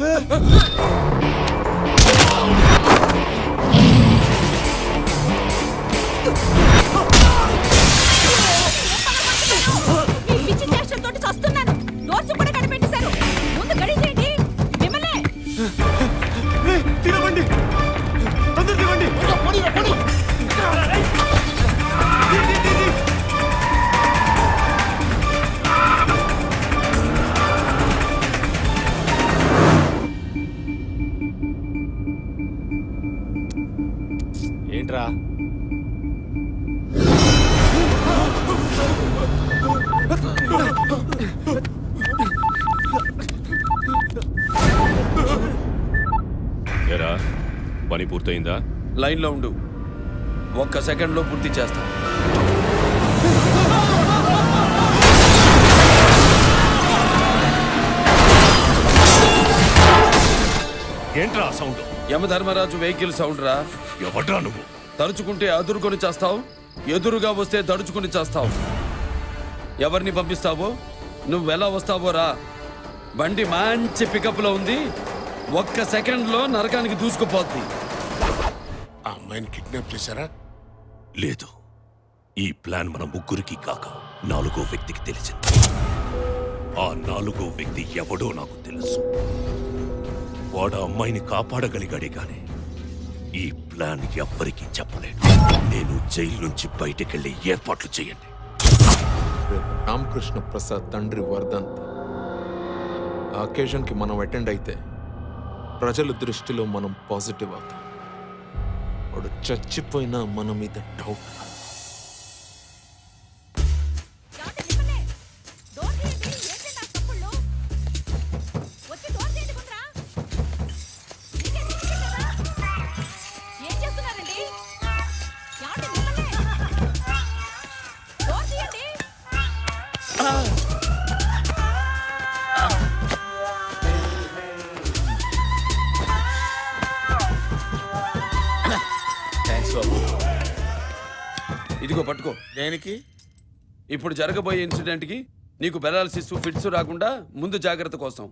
మీ పిచ్చి చేష్టలతోటి చస్తున్నాను నోట్స్ కూడా కనిపెట్టేశారు ముందు గడిచేయండి మిమ్మల్ని తినవండి తొందర తినండి ఏంట్రా ఎరా పని పూర్తయిందా లైన్లో ఉండు ఒక్క సెకండ్లో పూర్తి చేస్తా ఏంట్రా సౌండ్ యమధర్మరాజు వెహికల్ సౌండ్ రా ఎవడ్రా నువ్వు తలుచుకుంటే అదురుకొని చేస్తావు ఎదురుగా వస్తే దడుచుకుని చేస్తావు ఎవరిని పంపిస్తావో నువ్వెలా వస్తావో రా బండి మంచి పికప్లో ఉంది ఒక్క సెకండ్లో నరకానికి దూసుకుపోద్ది ఆ అమ్మాయిని కిడ్నాప్ చేశారా లేదు ఈ ప్లాన్ మన ముగ్గురికి కాక నాలుగో వ్యక్తికి తెలిసింది ఆ నాలుగో వ్యక్తి ఎవడో నాకు తెలుసు వాడు ఆ అమ్మాయిని కాపాడగలిగాడే గాని ఈ ప్లాన్ ఎవ్వరికీ చెప్పలేడు నేను జైలు నుంచి బయటకెళ్లి ఏర్పాట్లు చేయండి రేపు రామకృష్ణ ప్రసాద్ తండ్రి వర్ధంతి ఆ అకేషన్కి మనం అటెండ్ అయితే ప్రజల దృష్టిలో మనం పాజిటివ్ అవుతాం వాడు చచ్చిపోయినా మన మీద డౌట్ ఏం చేస్తున్నారండి ఏమండి మిమ్మల్ని? డోర్ తీయండి. థ్యాంక్స్ బాబు ఇదిగో పట్టుకో దేనికి ఇప్పుడు జరగబోయే ఇన్సిడెంట్కి నీకు పెరాలసిస్ ఫిట్స్ రాకుండా ముందు జాగ్రత్త కోసం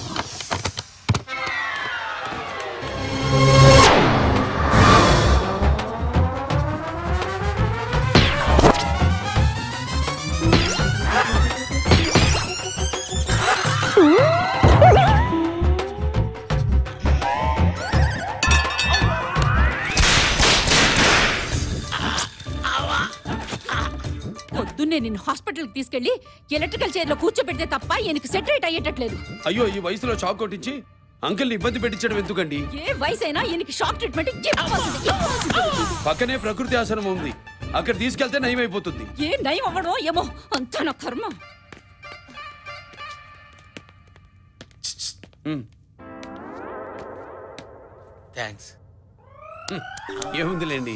పొద్దున్నే నిన్ను హాస్పిటల్కి తీసుకెళ్లి ఎలక్ట్రికల్ చైర్ లో కూర్చోబెడితే తప్ప ఈయనకి సెటరేట్ అయ్యేటట్లేదు అయ్యో ఈ వయసులో షాక్ కొట్టించి అంకుల్ని ఇబ్బంది పెట్టించడం ఎందుకండి ఏ వయసైనా ఈయనకి షాక్ ట్రీట్మెంట్ ఇవ్వాల్సింది, ఇవ్వాల్సింది. పక్కనే ప్రకృతి ఆశ్రమం ఉంది అక్కడ తీసుకెళ్తే నయమైపోతుంది ఏ నయం అవ్వడో ఏమో అంతా నా కర్మ థ్యాంక్స్ ఏముందిలేండి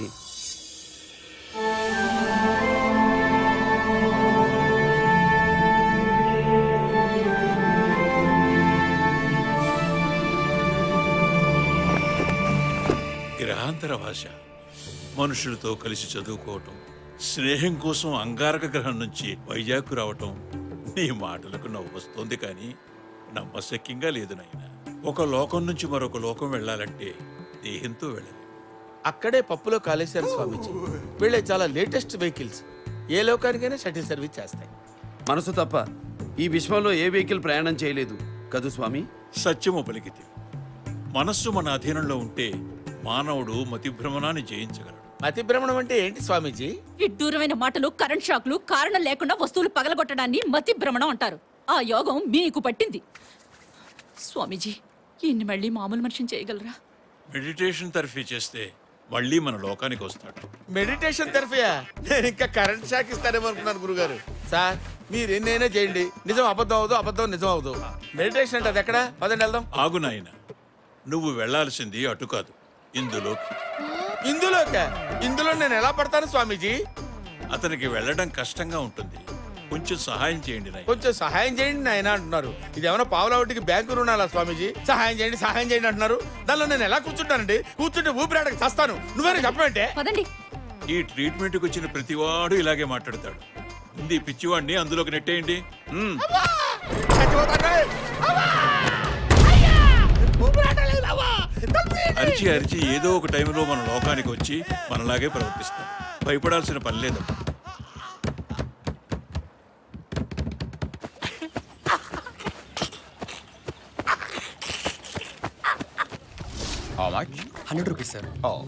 గ్రహాంతర భాష మనుషులతో కలిసి చదువుకోవటం స్నేహం కోసం అంగారక గ్రహం నుంచి వైజాగ్ రావటం నీ మాటలకు నవ్వు వస్తుంది కానీ నమ్మశక్యంగా లేదు నాయన ఒక లోకం నుంచి మరొక లోకం వెళ్ళాలంటే దేహంతో వెళ్ళాలి అక్కడే పప్పులో కాలేశారు స్వామీజీ వీళ్ళే చాలా లేటెస్ట్ వెహికల్స్ ఏ లోకానికైనా షటిల్ సర్వీస్ చేస్తాయి మనసు తప్ప ఈ విశ్వంలో ఏ వెహికల్ ప్రయాణం చేయలేదు కదూ స్వామి సత్యము పలికితే మనస్సు మన అధీనంలో ఉంటే మానవుడు మతిభ్రమణాన్ని జయించగలడు మతి భ్రమణం అంటే ఏంటి స్వామీజీ విడ్డూరమైన మాటలు కరెంట్ షాక్లు కారణం లేకుండా వస్తువులు పగలగొట్టడాన్ని మతి భ్రమణం అంటారు ఆ యోగం మీకు పట్టింది స్వామీజీ ఈయన్ని మళ్ళీ మామూలు మనిషిని చేయగలరా మెడిటేషన్ తరఫీ చేస్తే మళ్ళీ మన లోకానికి వస్తాడు మెడిటేషన్ తరఫియా నేను ఇంకా కరెంట్ షాక్ ఇస్తారేమో అనుకున్నాను గురుగారు సార్ మీరు ఎన్నైనా చేయండి నిజం అబద్ధం అవదు అబద్ధం నిజం అవదు మెడిటేషన్ అంటే అది ఎక్కడ పదండి వెళ్దాం ఆగు నాయన నువ్వు వెళ్ళాల్సింది అటు కాదు ఇందులోకి ఇందులోకే ఇందులో నేను ఎలా పడతాను స్వామీజీ అతనికి వెళ్ళడం కష్టంగా ఉంటుంది కొంచెం సహాయం చేయండి నాయన కొంచెం సహాయం చేయండి నాయన అంటున్నారు ఇది ఏమైనా పావులవటికి బ్యాంకు రుణాలా స్వామీజీ సహాయం చేయండి సహాయం చేయండి అంటున్నారు దానిలో నేను ఎలా కూర్చుంటానండి కూర్చుంటే ఊపిరాడకి చస్తాను నువ్వేరే చెప్పమంటే పదండి ఈ ట్రీట్మెంట్కి వచ్చిన ప్రతివాడు ఇలాగే మాట్లాడతాడు ముందు ఈ పిచ్చివాడిని అందులోకి నెట్టేయండి మ్మ్. అరిచి అరిచి ఏదో ఒక టైంలో మన లోకానికి వచ్చి మనలాగే ప్రవర్తిస్తాం భయపడాల్సిన పని లేదు How much? 100 rupees, sir. Oh.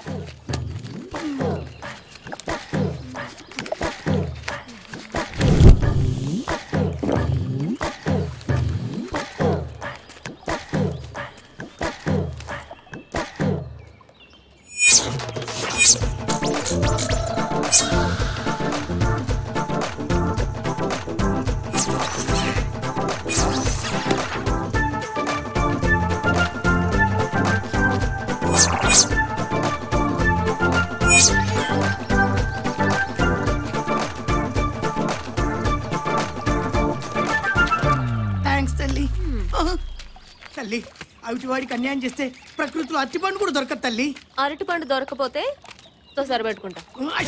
Thanks తల్లి తల్లి అవిటి వాడికి అన్యాయం చేస్తే ప్రకృతిలో అరటిపండు కూడా దొరకదు తల్లి అరటిపండు దొరకపోతే తో సరిపెట్టుకుంటా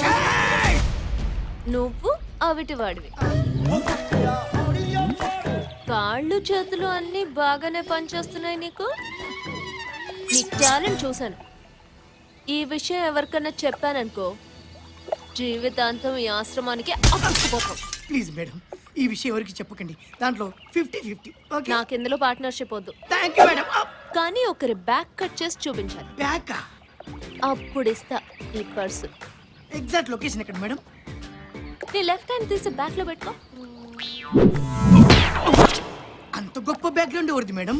నువ్వు అవిటి వాడివి కాళ్ళు చేతులు అన్ని బాగానే పనిచేస్తున్నాయి నీకు నీ టాలెంట్ చూశాను ఈ విషయం ఎవరికన్నా చెప్పాననుకో జీవితాంతం ఈ ఆశ్రమానికి అప్పకపోతాం ప్లీజ్ మేడం ఈ విషయం ఎవరికి చెప్పకండి దాంట్లో ఫిఫ్టీ ఫిఫ్టీ ఓకే నాకు ఇందులో పార్ట్నర్షిప్ వద్దు థ్యాంక్ యూ మేడం కానీ ఒకరి బ్యాక్ కట్ చేసి చూపించాలి బ్యాక్ అప్పుడు ఇస్తా ఈ పర్సు ఎగ్జాక్ట్ లొకేషన్ ఎక్కడ మేడం నీ లెఫ్ట్ హ్యాండ్ తీసి బ్యాక్ లో పెట్టుకో అంత గొప్ప బ్యాక్గ్రౌండ్ ఎవరిది మేడం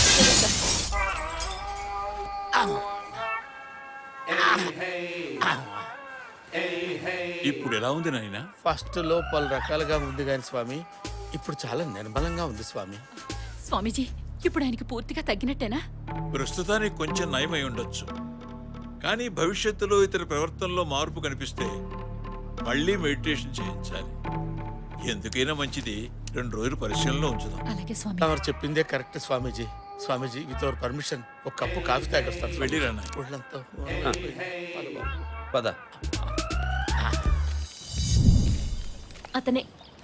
ఇప్పుడు ఎలా ఉంది నాయనా ఫస్ట్ లో పలు రకాలుగా ఉంది కానీ స్వామి ఇప్పుడు చాలా నిర్మలంగా ఉంది స్వామి స్వామీజీ ఇప్పుడు ఆయనకి పూర్తిగా తగ్గినట్టేనా ప్రస్తుతానికి కొంచెం నయమై ఉండొచ్చు కానీ భవిష్యత్తులో ఇతర ప్రవర్తనలో మార్పు కనిపిస్తే మళ్ళీ మెడిటేషన్ చేయించాలి ఎందుకైనా మంచిది రెండు రోజులు పరిశీలనలో ఉంచుదాం అలాగే స్వామి తమరు చెప్పిందే correct Swamiji Swamiji with our permission ఒక కప్పు కాఫీ తాగొస్తాను వెళ్ళిరా ఒళ్ళంతా పద అతనే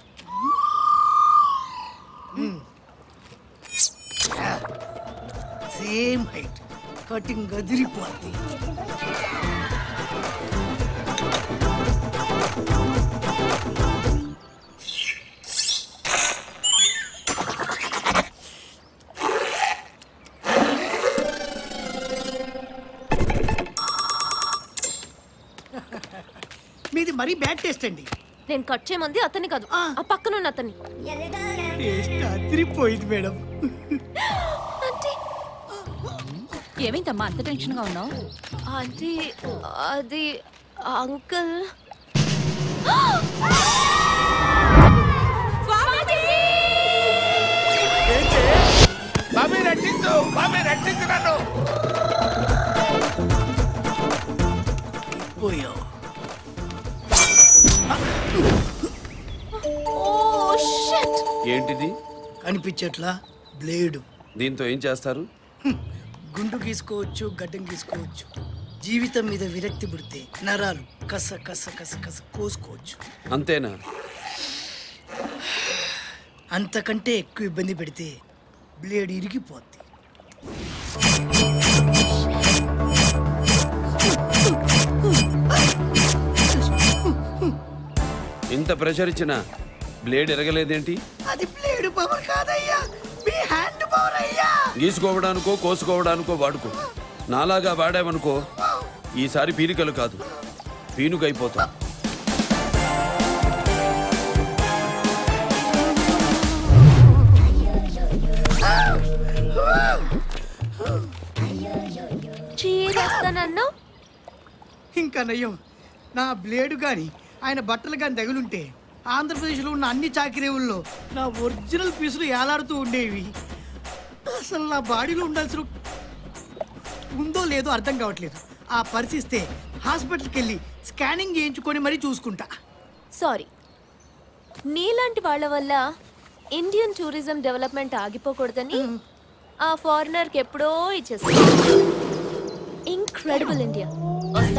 సేమ్ హైట్ కటింగ్ గదిరిపోద్ది మీది మరీ బ్యాడ్ టేస్ట్ అండి నేను కట్ చేయమంది అతన్ని కాదు ఆ పక్కన ఉన్న అతన్ని టేస్ట్ అదిరిపోయింది మేడం ఏమైందమ్మా అంత టెన్షన్ గా ఉన్నావు అది అది అంకుల్ బాబీ రక్షించు బాబీ రక్షించు నన్ను పోయావు ఏంటిది కనిపించట్లా బ్లేడు దీంతో ఏం చేస్తారు గుండు గీసుకోవచ్చు గడ్డం గీసుకోవచ్చు జీవితం మీద విరక్తి పుడితే నరాలు కస కస కస కస కోసుకోవచ్చు అంతేనా అంతకంటే ఎక్కువ ఇబ్బంది పెడితే బ్లేడ్ ఇరిగిపోద్ది ఇంత ప్రెషర్ ఇచ్చినా బ్లేడ్ ఎరగలేదేంటి అది బ్లేడ్ పవర్ కాదయ్యా మీ హ్యాండ్ పవర్ అయ్యా గీసుకోవడానికో కోసుకోవడానికో వాడుకో నాలాగా వాడావనుకో ఈసారి పీలికలు కాదు పీనుకైపోతాం చీరేస్తానన్నా ఇంకా నయ్యం నా బ్లేడు గాని ఆయన బట్టలు గాని తగులుంటే ఆంధ్రప్రదేశ్లో ఉన్న అన్ని చాకిరేవుల్లో నా ఒరిజినల్ పీసులు ఏలాడుతూ ఉండేవి అసలు నా బాడీలో ఉండాల్సిన ఉందో లేదో అర్థం కావట్లేదు ఆ పరిస్థితే హాస్పిటల్కి వెళ్ళి స్కానింగ్ చేయించుకొని మరీ చూసుకుంటా సారీ నీలాంటి వాళ్ళ వల్ల ఇండియన్ టూరిజం డెవలప్మెంట్ ఆగిపోకూడదని ఆ ఫారినర్కి ఎప్పుడో ఇచ్చేస్తా ఇంక్రెడిబుల్ ఇండియా వస్తా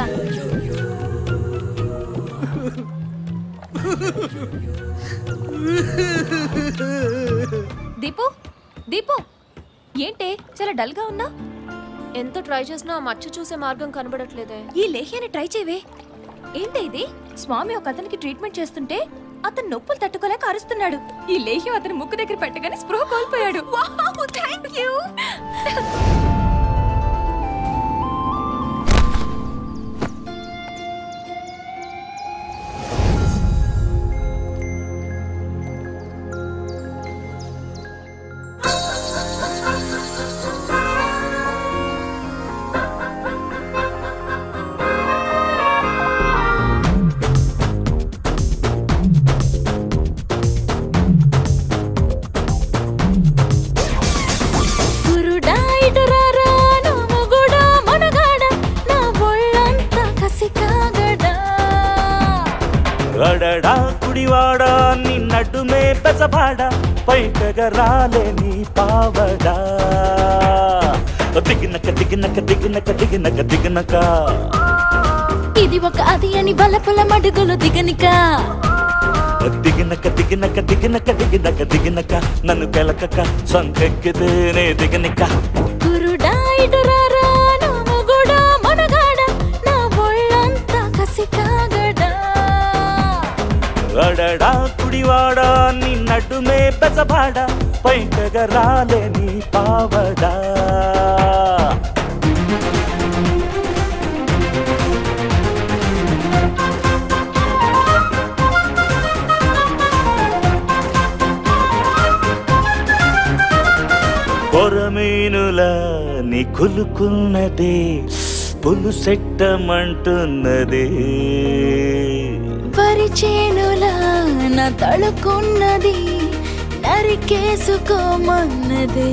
దీపు దీపు ఏంటే చాలా డల్ గా ఉన్నా ఎంత ట్రై చేసినా ఆ మచ్చ చూసే మార్గం కనబడట్లేదే ఈ లేహ్యాన్ని ట్రై చేయవే ఏంటి ఇది స్వామి ఒక అతనికి ట్రీట్మెంట్ చేస్తుంటే అతను నొప్పులు తట్టుకోలేక అరుస్తున్నాడు ఈ లేహ్యం అతని ముక్కు దగ్గర పెట్టగానే స్పృహ కోల్పోయాడు థ్యాంక్ యూ గురుడా ఇటు రారా నా మొగుడా మనగాడ నా ఒళ్ళంతా కసి కాగడా అడడా కుడివాడా నిన్నడ్డుమే పెసబాడ పైకగరాలే నీ పావడా దిగినక దిగినక దిగినక దిగినక దిగినక ఇది ఒక అది అని బలపుల మడుగులు దిగనిక దిగినక దిగినక దిగినక దిగినక దిగినక నన్ను పెలకక సంకెక్కితేనే దిగనిక గురుడా ఇటు రారా నా మొగుడా మనగాడ నా ఒళ్ళంతా కసి కాగడా అడడా కుడివాడా నిన్నడ్డుమే పెసబాడ పైకగరాలే నీ పావడా కొరమీనులా నీ కులుకున్నదే పులుసెట్టమంటున్నదే వరి చేనులా నా తడుకున్నది నరికేసుకోమన్నదే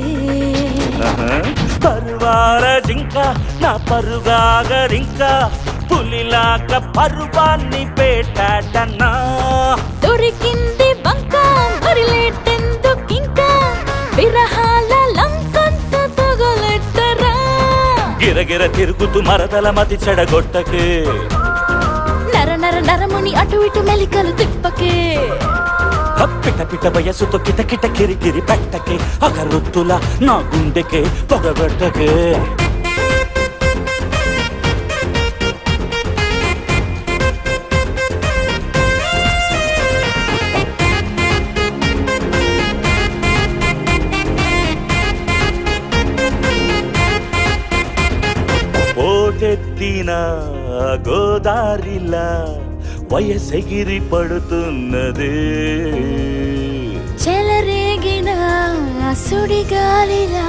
పరువార జింక నా పరుగాగరింక పులిలాక పరువాన్ని పేటాటన్నా దొరికింది బంక మరిలేటెందుకింకా విరహాల లంకంత తగలెట్టరా గిరగిర తిరుగుతూ మరదల మతి చెడగొట్టకే నర నర నరముని అటు ఇటు మెలికలు తిప్పకే పిట పిట వయసుతో కిట కిట కిరికిరి పెట్టకే అగరొత్తుల నా గుండెకే పొగబెట్టకే పోటెత్తిన గోదారిలా వయసెగిరి పడుతున్నదే చెలరేగిన సుడిగాలిలా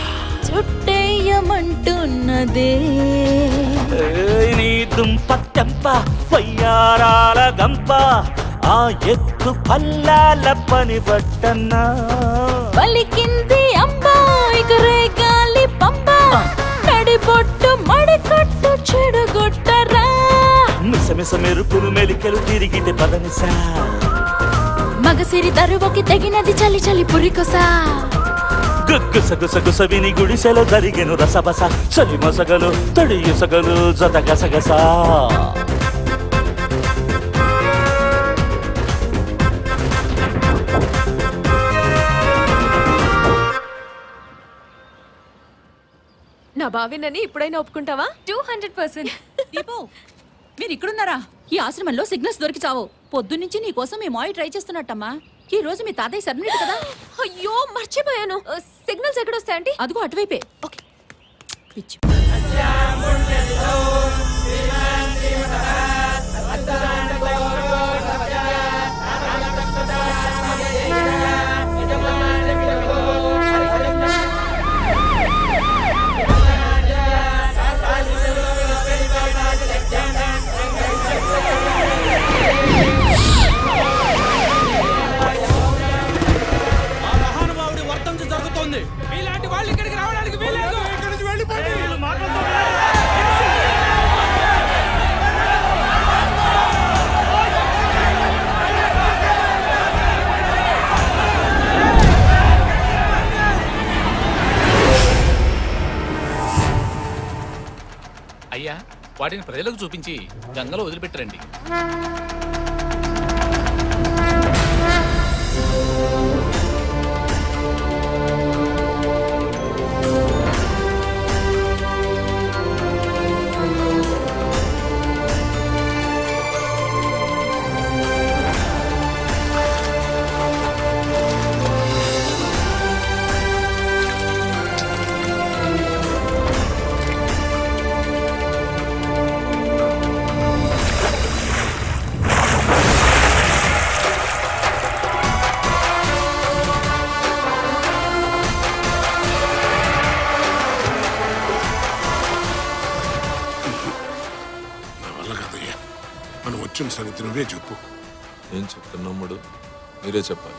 చుట్టేయమంటున్నదే ఏయ్ నీ దుంప తెంప వయ్యారాల గంప ఆ ఎత్తు పల్లాల పని బట్టన్నా పలికింది అంబా ఎగురే గాలి పంబ నడిబొట్టు మడికట్టు చెడగొట్టరా మిసమిస మెరుపులు మెలికలు తిరిగితే పదనిసా మగసిరి దరువకి తగినది చలి చలి పురికొసా గుసగుస విని గుడిసెలో జరిగెను రసబస చలి మొసగలు తడి ఇసగలు జత గసగసా నా బావినని ఇప్పుడైనా ఒప్పుకుంటావా టూ హండ్రెడ్ పర్సెంట్ దీపు మీరు ఇక్కడున్నారా ఈ ఆశ్రమంలో సిగ్నల్స్ దొరికి చావు పొద్దున్నుంచి నీ కోసం మీ మాయి ట్రై చేస్తున్నట్టమ్మా ఈ రోజు మీ తాతయ్య సబ్మిట్ కదా అయ్యో మర్చిపోయాను సిగ్నల్స్ ఎక్కడొస్తాయండి అదిగో అటువైపే పిచ్చి మహానుభావుడి వర్తంతి జరుగుతోంది మీలాంటి వాళ్ళు ఇక్కడికి రావడానికి వీలేదు ఇక్కడి నుంచి వెళ్ళిపోండి అయ్యా వాటిని ప్రజలకు చూపించి గంగలో వదిలిపెట్టరండి వల్ల కాదయ్యా మనం వచ్చిన సంగతి నువ్వే చెప్పు ఏం చెప్తున్నమ్ముడు మీరే చెప్పాలి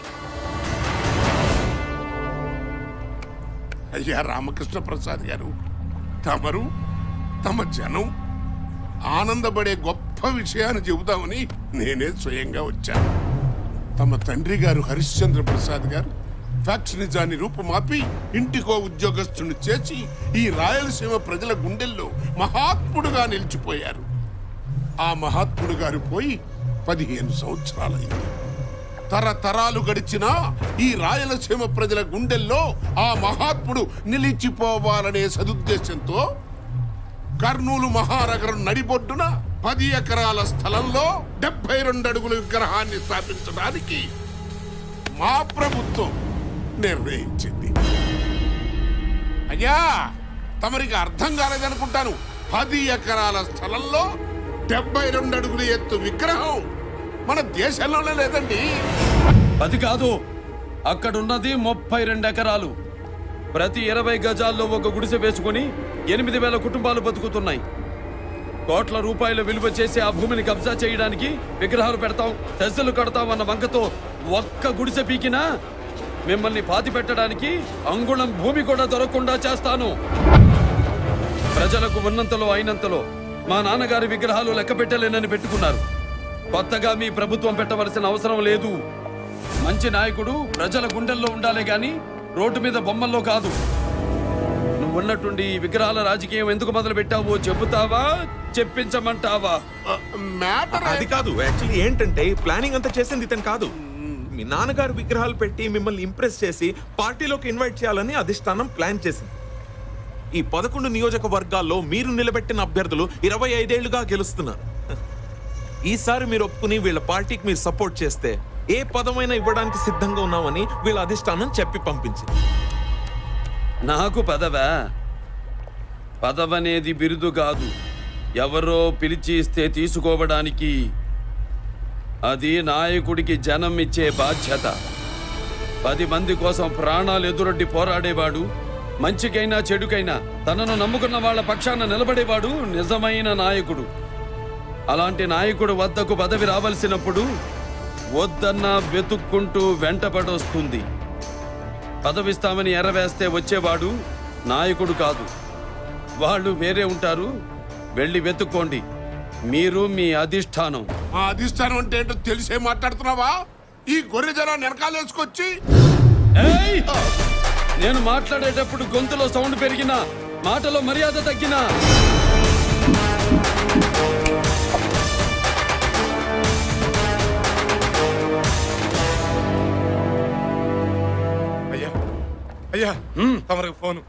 అయ్యా రామకృష్ణ ప్రసాద్ గారు తమరు తమ జనం ఆనందపడే గొప్ప విషయాన్ని చెబుదామని నేనే స్వయంగా వచ్చాను తమ తండ్రి గారు హరిశ్చంద్ర ప్రసాద్ గారు ఫ్యాక్స్ నిజాన్ని రూపుమాపి ఇంటికో ఉద్యోగస్తుని చేసి ఈ రాయలసీమ ప్రజల గుండెల్లో మహాత్ముడుగా నిలిచిపోయారు ఆ మహాత్ముడు గారు పోయి పదిహేను సంవత్సరాలైంది తరతరాలు గడిచినా ఈ రాయలసీమ ప్రజల గుండెల్లో ఆ మహాత్ముడు నిలిచిపోవాలనే సదుద్దేశంతో కర్నూలు మహానగరం నడిబొడ్డున పది ఎకరాల స్థలంలో డెబ్బై రెండు అడుగుల విగ్రహాన్ని స్థాపించడానికి మా ప్రభుత్వం నిర్ణయించింది అయ్యా తమరికి అర్థం కాలేదనుకుంటాను పది ఎకరాల స్థలంలో డెబ్బై రెండు అడుగుల ఎత్తు విగ్రహం మన దేశంలోనే లేదండి అది కాదు అక్కడున్నది ముప్పై రెండు ఎకరాలు ప్రతి ఇరవై గజాల్లో ఒక గుడిసె వేసుకుని ఎనిమిది వేల కుటుంబాలు బతుకుతున్నాయి కోట్ల రూపాయల విలువ చేసి ఆ భూమిని కబ్జా చేయడానికి విగ్రహాలు పెడతాం సెస్సులు కడతాం అన్న వంకతో ఒక్క గుడిసె పీకినా మిమ్మల్ని పాతి పెట్టడానికి అంగుళం భూమి కూడా దొరకకుండా చేస్తాను ప్రజలకు ఉన్నంతలో అయినంతలో మా నాన్నగారి విగ్రహాలు లెక్క పెట్టలేనని పెట్టుకున్నారు కొత్తగా మీ ప్రభుత్వం పెట్టవలసిన అవసరం లేదు మంచి నాయకుడు ప్రజల గుండెల్లో ఉండాలి గాని రోడ్డు మీద బొమ్మల్లో కాదు నువ్వు ఉన్నట్టుండి ఈ విగ్రహాల రాజకీయం ఎందుకు మొదలు పెట్టావో చెబుతావా చెప్పించమంటావా అది కాదు యాక్చువల్లీ ఏంటంటే ప్లానింగ్ అంతా చేసింది ఇతను కాదు మీ నాన్నగారు విగ్రహాలు పెట్టి మిమ్మల్ని ఇంప్రెస్ చేసి పార్టీలోకి ఇన్వైట్ చేయాలని అధిష్టానం ప్లాన్ చేసింది ఈ పదకొండు నియోజకవర్గాల్లో మీరు నిలబెట్టిన అభ్యర్థులు ఇరవై ఐదేళ్లుగా గెలుస్తున్నారు ఈసారి మీరు ఒప్పుకుని వీళ్ళ పార్టీకి మీరు సపోర్ట్ చేస్తే ఏ పదమైనా ఇవ్వడానికి సిద్ధంగా ఉన్నామని వీళ్ళ అధిష్టానం చెప్పి పంపించింది నాకు పదవా పదవనేది బిరుదు కాదు ఎవరో పిలిచి ఇస్తే తీసుకోవడానికి అది నాయకుడికి జనం ఇచ్చే బాధ్యత పది మంది కోసం ప్రాణాలు ఎదురొడ్డి పోరాడేవాడు మంచికైనా చెడుకైనా తనను నమ్ముకున్న వాళ్ళ పక్షాన నిలబడేవాడు నిజమైన నాయకుడు అలాంటి నాయకుడు వద్దకు పదవి రావలసినప్పుడు వద్దన్నా వెతుక్కుంటూ వెంటపడొస్తుంది పదవిస్తామని ఎర్రవేస్తే వచ్చేవాడు నాయకుడు కాదు వాళ్ళు వేరే ఉంటారు వెళ్ళి వెతుక్కోండి మీరు మీ అధిష్టానం మా అధిష్టానం అంటే ఏంటో తెలిసే మాట్లాడుతున్నావా ఈ గొర్రె జనాన్ని వెనకాలేసుకొచ్చి ఏయ్! నేను మాట్లాడేటప్పుడు గొంతులో సౌండ్ పెరిగినా మాటలో మర్యాద తగ్గినా అయ్యా అయ్యా తమరికి ఫోను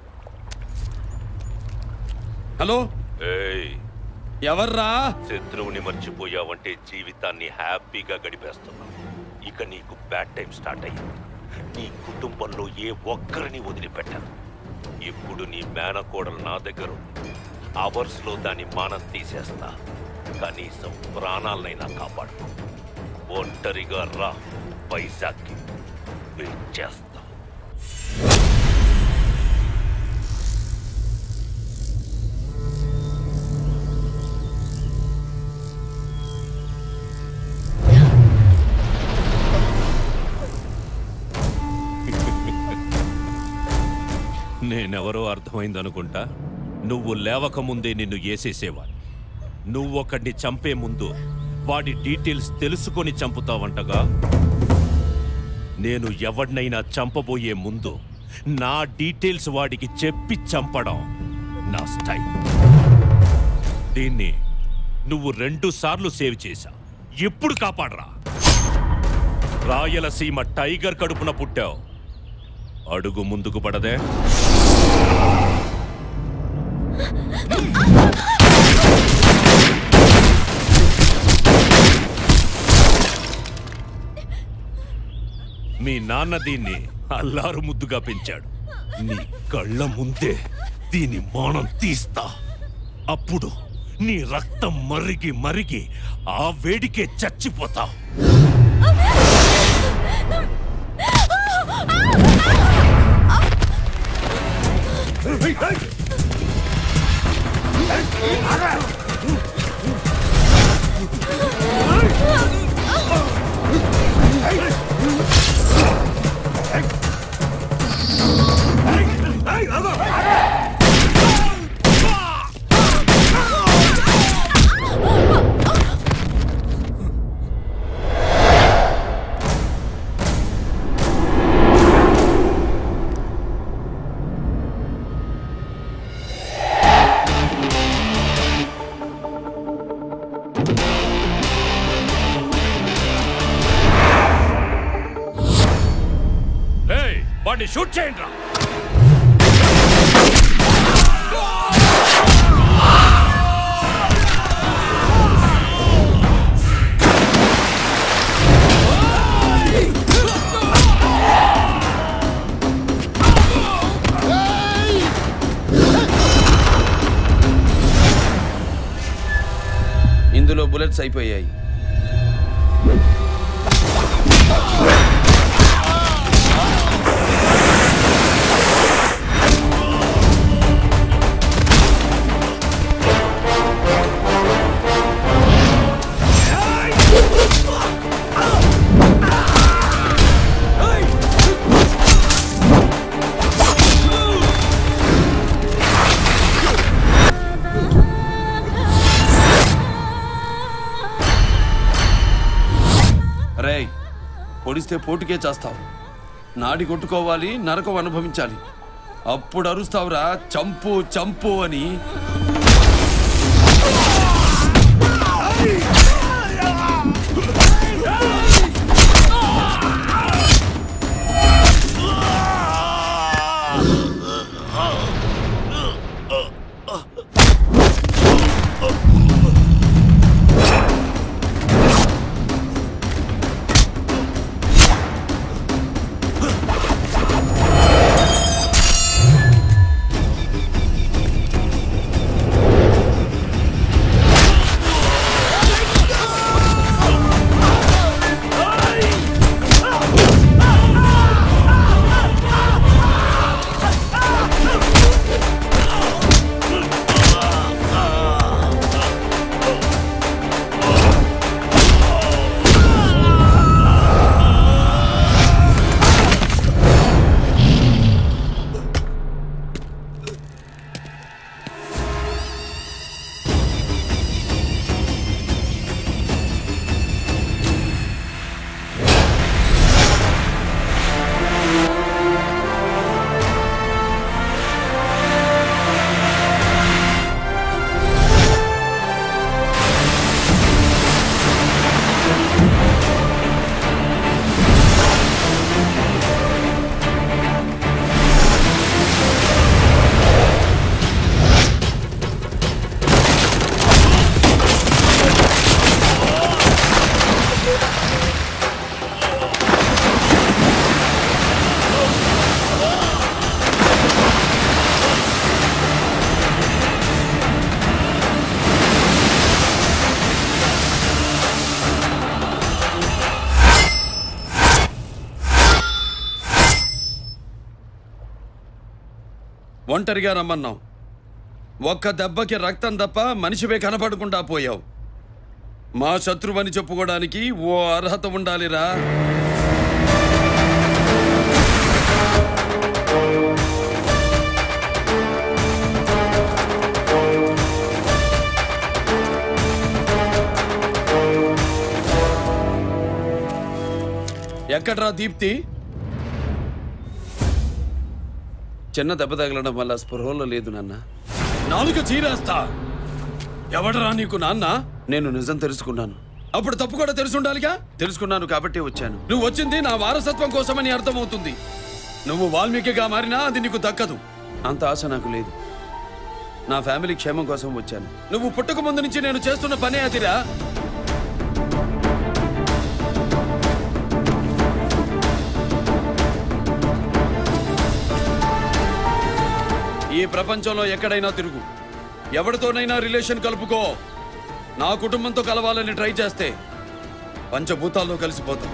హలో ఏయ్ ఎవర్రా శత్రువుని మర్చిపోయావంటే జీవితాన్ని హ్యాపీగా గడిపేస్తున్నావు ఇక నీకు బ్యాడ్ టైం స్టార్ట్ అయ్యింది నీ కుటుంబంలో ఏ ఒక్కరిని వదిలిపెట్టను ఇప్పుడు నీ మేనకోడలు నా దగ్గర ఉంది అవర్స్ లో దాని మానం తీసేస్తా కనీసం ప్రాణాలనైనా కాపాడుకో ఒంటరిగా రా వైజాగ్కి వెయిట్ చేస్తా నేనెవరో అర్థమైందనుకుంటా నువ్వు లేవకముందే నిన్ను ఏసేసేవాడిని నువ్వొకడిని చంపే ముందు వాడి డీటెయిల్స్ తెలుసుకొని చంపుతావంటగా నేను ఎవడినైనా చంపబోయే ముందు నా డీటెయిల్స్ వాడికి చెప్పి చంపడం నా స్టైల్ దీన్ని నువ్వు రెండు సార్లు సేవ్ చేశా ఇప్పుడు కాపాడరా రాయలసీమ టైగర్ కడుపున పుట్టావు అడుగు ముందుకు పడదే మీ నాన్న దీన్ని అల్లారు ముద్దుగా పెంచాడు నీ కళ్ళ ముందే దీని మానం తీస్తా అప్పుడు నీ రక్తం మరిగి మరిగి ఆ వేడికే చచ్చిపోతావు వాడిని షూట్ చేయండి రా ఇందులో బుల్లెట్స్ అయిపోయాయి రేయ్ పొడిస్తే పోటుకే చేస్తావు నాడి కొట్టుకోవాలి నరకం అనుభవించాలి అప్పుడు అరుస్తావురా చంపు చంపు అని ఒంటరిగా రమ్మన్నావు ఒక్క దెబ్బకి రక్తం తప్ప మనిషివే కనపడకుండా పోయావు మా శత్రువని చెప్పుకోవడానికి ఓ అర్హత ఉండాలిరా ఎక్కడ్రా దీప్తి చిన్న దెబ్బ తగలడం వల్ల స్పృహలో లేదు నాన్న నాలుగు చీరేస్తా ఎవడరా నీకు నాన్న నేను నిజం తెలుసుకున్నాను అప్పుడు తప్పు కూడా తెలుసుండాలిగా తెలుసుకున్నాను కాబట్టి వచ్చాను నువ్వు వచ్చింది నా వారసత్వం కోసమని అర్థమవుతుంది నువ్వు వాల్మీకిగా మారినా అది నీకు దక్కదు అంత ఆశ నాకు లేదు నా ఫ్యామిలీ క్షేమం కోసం వచ్చాను నువ్వు పుట్టక ముందు నుంచి నేను చేస్తున్న పనే అదిరా ఈ ప్రపంచంలో ఎక్కడైనా తిరుగు ఎవరితోనైనా రిలేషన్ కలుపుకో నా కుటుంబంతో కలవాలని ట్రై చేస్తే పంచభూతాల్లో కలిసిపోతాం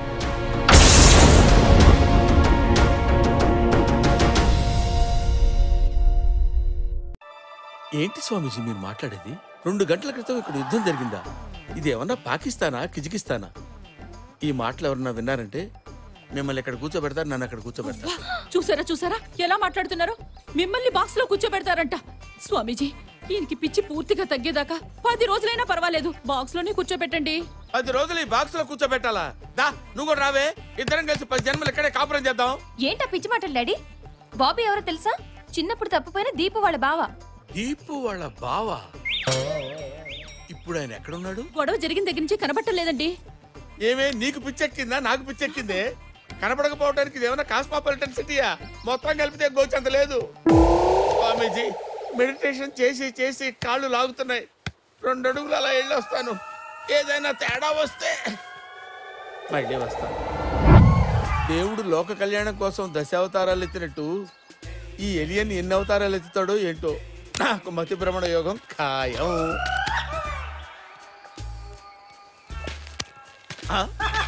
ఏంటి స్వామీజీ మీరు మాట్లాడేది రెండు గంటల క్రితం ఇక్కడ యుద్ధం జరిగిందా ఇది ఏమన్నా పాకిస్తానా కిజికిస్తానా ఈ మాటలు ఎవరన్నా విన్నారంటే మిమ్మల్ని ఇక్కడ కూర్చోబెడతారు నన్ను అక్కడ కూర్చోబెడతారు చూసారా చూసారా ఎలా మాట్లాడుతున్నారో మిమ్మల్ని బాక్స్ లో కూర్చోబెడతారంట స్వామీజీ ఈయనకి పిచ్చి పూర్తిగా తగ్గేదాకా పది రోజులైనా పర్వాలేదు బాక్స్ లోనే కూర్చోబెట్టండి పది రోజులు ఈ బాక్స్ లో కూర్చోబెట్టాలా దా నువ్వు కూడా రావే ఇద్దరం కలిసి పది జన్మలు ఇక్కడే కాపురం చేద్దాం ఏంటా పిచ్చి మాటలు డాడీ బాబీ ఎవరో తెలుసా చిన్నప్పుడు తప్పిపోయిన దీపు వాళ్ళ బావ దీపు వాళ్ళ బావ ఇప్పుడు ఆయన ఎక్కడున్నాడు గొడవ జరిగిన దగ్గర నుంచి కనబట్టలేదండి ఏమే నీకు పిచ్చెక్కిందా నాకు పిచ్చెక్కిందే కనపడకపోవడానికి ఇది ఏమైనా కాస్మాపాలిటన్ సిటీయా మొత్తం కలిపితే గోచంత లేదు స్వామీజీ మెడిటేషన్ చేసి చేసి కాళ్ళు లాగుతున్నాయి రెండు అడుగులు అలా వెళ్ళి వస్తాను ఏదైనా తేడా వస్తే మళ్ళీ వస్తాను దేవుడు లోక కళ్యాణం కోసం దశావతారాలు ఎత్తినట్టు ఈ ఎలియన్ ఎన్ని అవతారాలు ఎత్తుతాడో ఏంటో నాకు మతి భ్రమణ యోగం ఖాయం ఆ?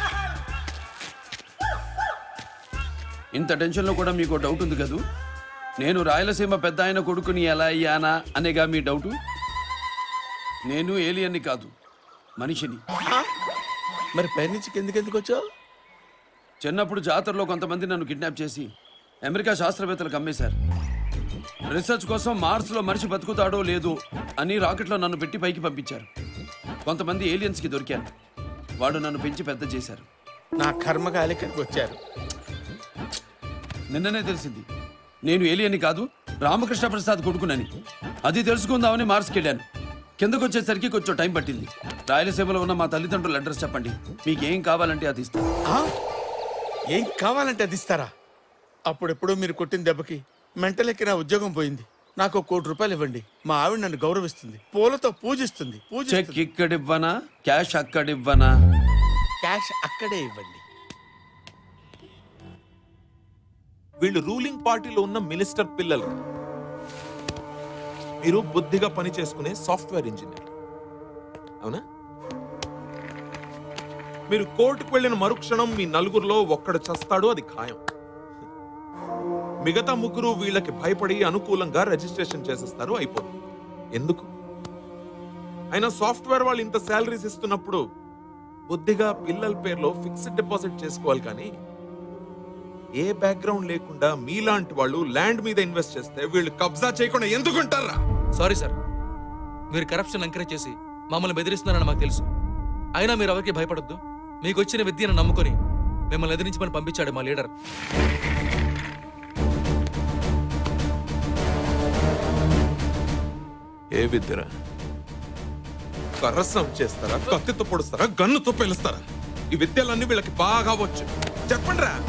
ఇంత టెన్షన్లో కూడా మీకు డౌట్ ఉంది కదూ నేను రాయలసీమ పెద్ద ఆయన కొడుకుని ఎలా అయ్యానా అనేగా మీ డౌటు నేను ఏలియన్ని కాదు మనిషిని మరి పైనుంచి కిందకి ఎందుకు వచ్చావు చిన్నప్పుడు జాతరలో కొంతమంది నన్ను కిడ్నాప్ చేసి అమెరికా శాస్త్రవేత్తలకు అమ్మేశారు రీసెర్చ్ కోసం మార్స్లో మనిషి బతుకుతాడో లేదో అని రాకెట్లో నన్ను పెట్టి పైకి పంపించారు కొంతమంది ఏలియన్స్కి దొరికాను వాడు నన్ను పెంచి పెద్ద చేశారు నా కర్మకాలి ఇక్కడికి వచ్చారు నిన్ననే తెలిసింది నేను ఏలియన్ని కాదు రామకృష్ణ ప్రసాద్ కొడుకునని అది తెలుసుకుందామని మార్స్కి వెళ్ళాను కిందకు వచ్చేసరికి కొంచెం టైం పట్టింది రాయలసీమలో ఉన్న మా తల్లిదండ్రుల అడ్రస్ చెప్పండి మీకేం కావాలంటే అది ఇస్తాను ఆ? ఏం కావాలంటే అది ఇస్తారా అప్పుడెప్పుడు మీరు కొట్టిన దెబ్బకి మెంటలెక్కి నా ఉద్యోగం పోయింది నాకు ఒక కోటి రూపాయలు ఇవ్వండి మా ఆవిడ నన్ను గౌరవిస్తుంది పూలతో పూజిస్తుంది చెక్ పూజిస్తుంది ఇక్కడివ్వనా క్యాష్ అక్కడివ్వనా క్యాష్ అక్కడే ఇవ్వండి వీళ్ళు రూలింగ్ పార్టీలో ఉన్న మినిస్టర్ పిల్లలు మీరు బుద్ధిగా పని చేసుకునే సాఫ్ట్వేర్ ఇంజనీర్ అవునా మీరు కోర్టుకు వెళ్ళిన మరుక్షణం మీ నలుగురిలో ఒక్కడు చస్తాడు అది ఖాయం మిగతా ముగ్గురు వీళ్ళకి భయపడి అనుకూలంగా రిజిస్ట్రేషన్ చేసేస్తారు అయిపోతుంది ఎందుకు అయినా సాఫ్ట్వేర్ వాళ్ళు ఇంత శాలరీస్ ఇస్తున్నప్పుడు బుద్ధిగా పిల్లల పేరులో ఫిక్స్డ్ డిపాజిట్ చేసుకోవాలి కానీ ఏ బ్యాక్గ్రౌండ్ లేకుండా మీలాంటి వాళ్ళు ల్యాండ్ మీద ఇన్వెస్ట్ చేస్తే వీళ్ళు కబ్జా చేయకుండా ఎందుకుంటారా సారీ సార్ మీరు కరప్షన్ ఎంకరేజ్ చేసి మమ్మల్ని బెదిరిస్తున్నారని మాకు తెలుసు అయినా మీరు ఎవరికి భయపడొద్దు మీకు వచ్చిన విద్యను నమ్ముకొని మిమ్మల్ని ఎదిరించమని పంపించాడు మా లీడర్ ఏ విద్యరా కర్రసం చేస్తారా కత్తితో పొడుస్తారా గన్నుతో పేలుస్తారా ఈ విద్యలన్నీ వీళ్ళకి బాగా వచ్చు చెప్పండి రా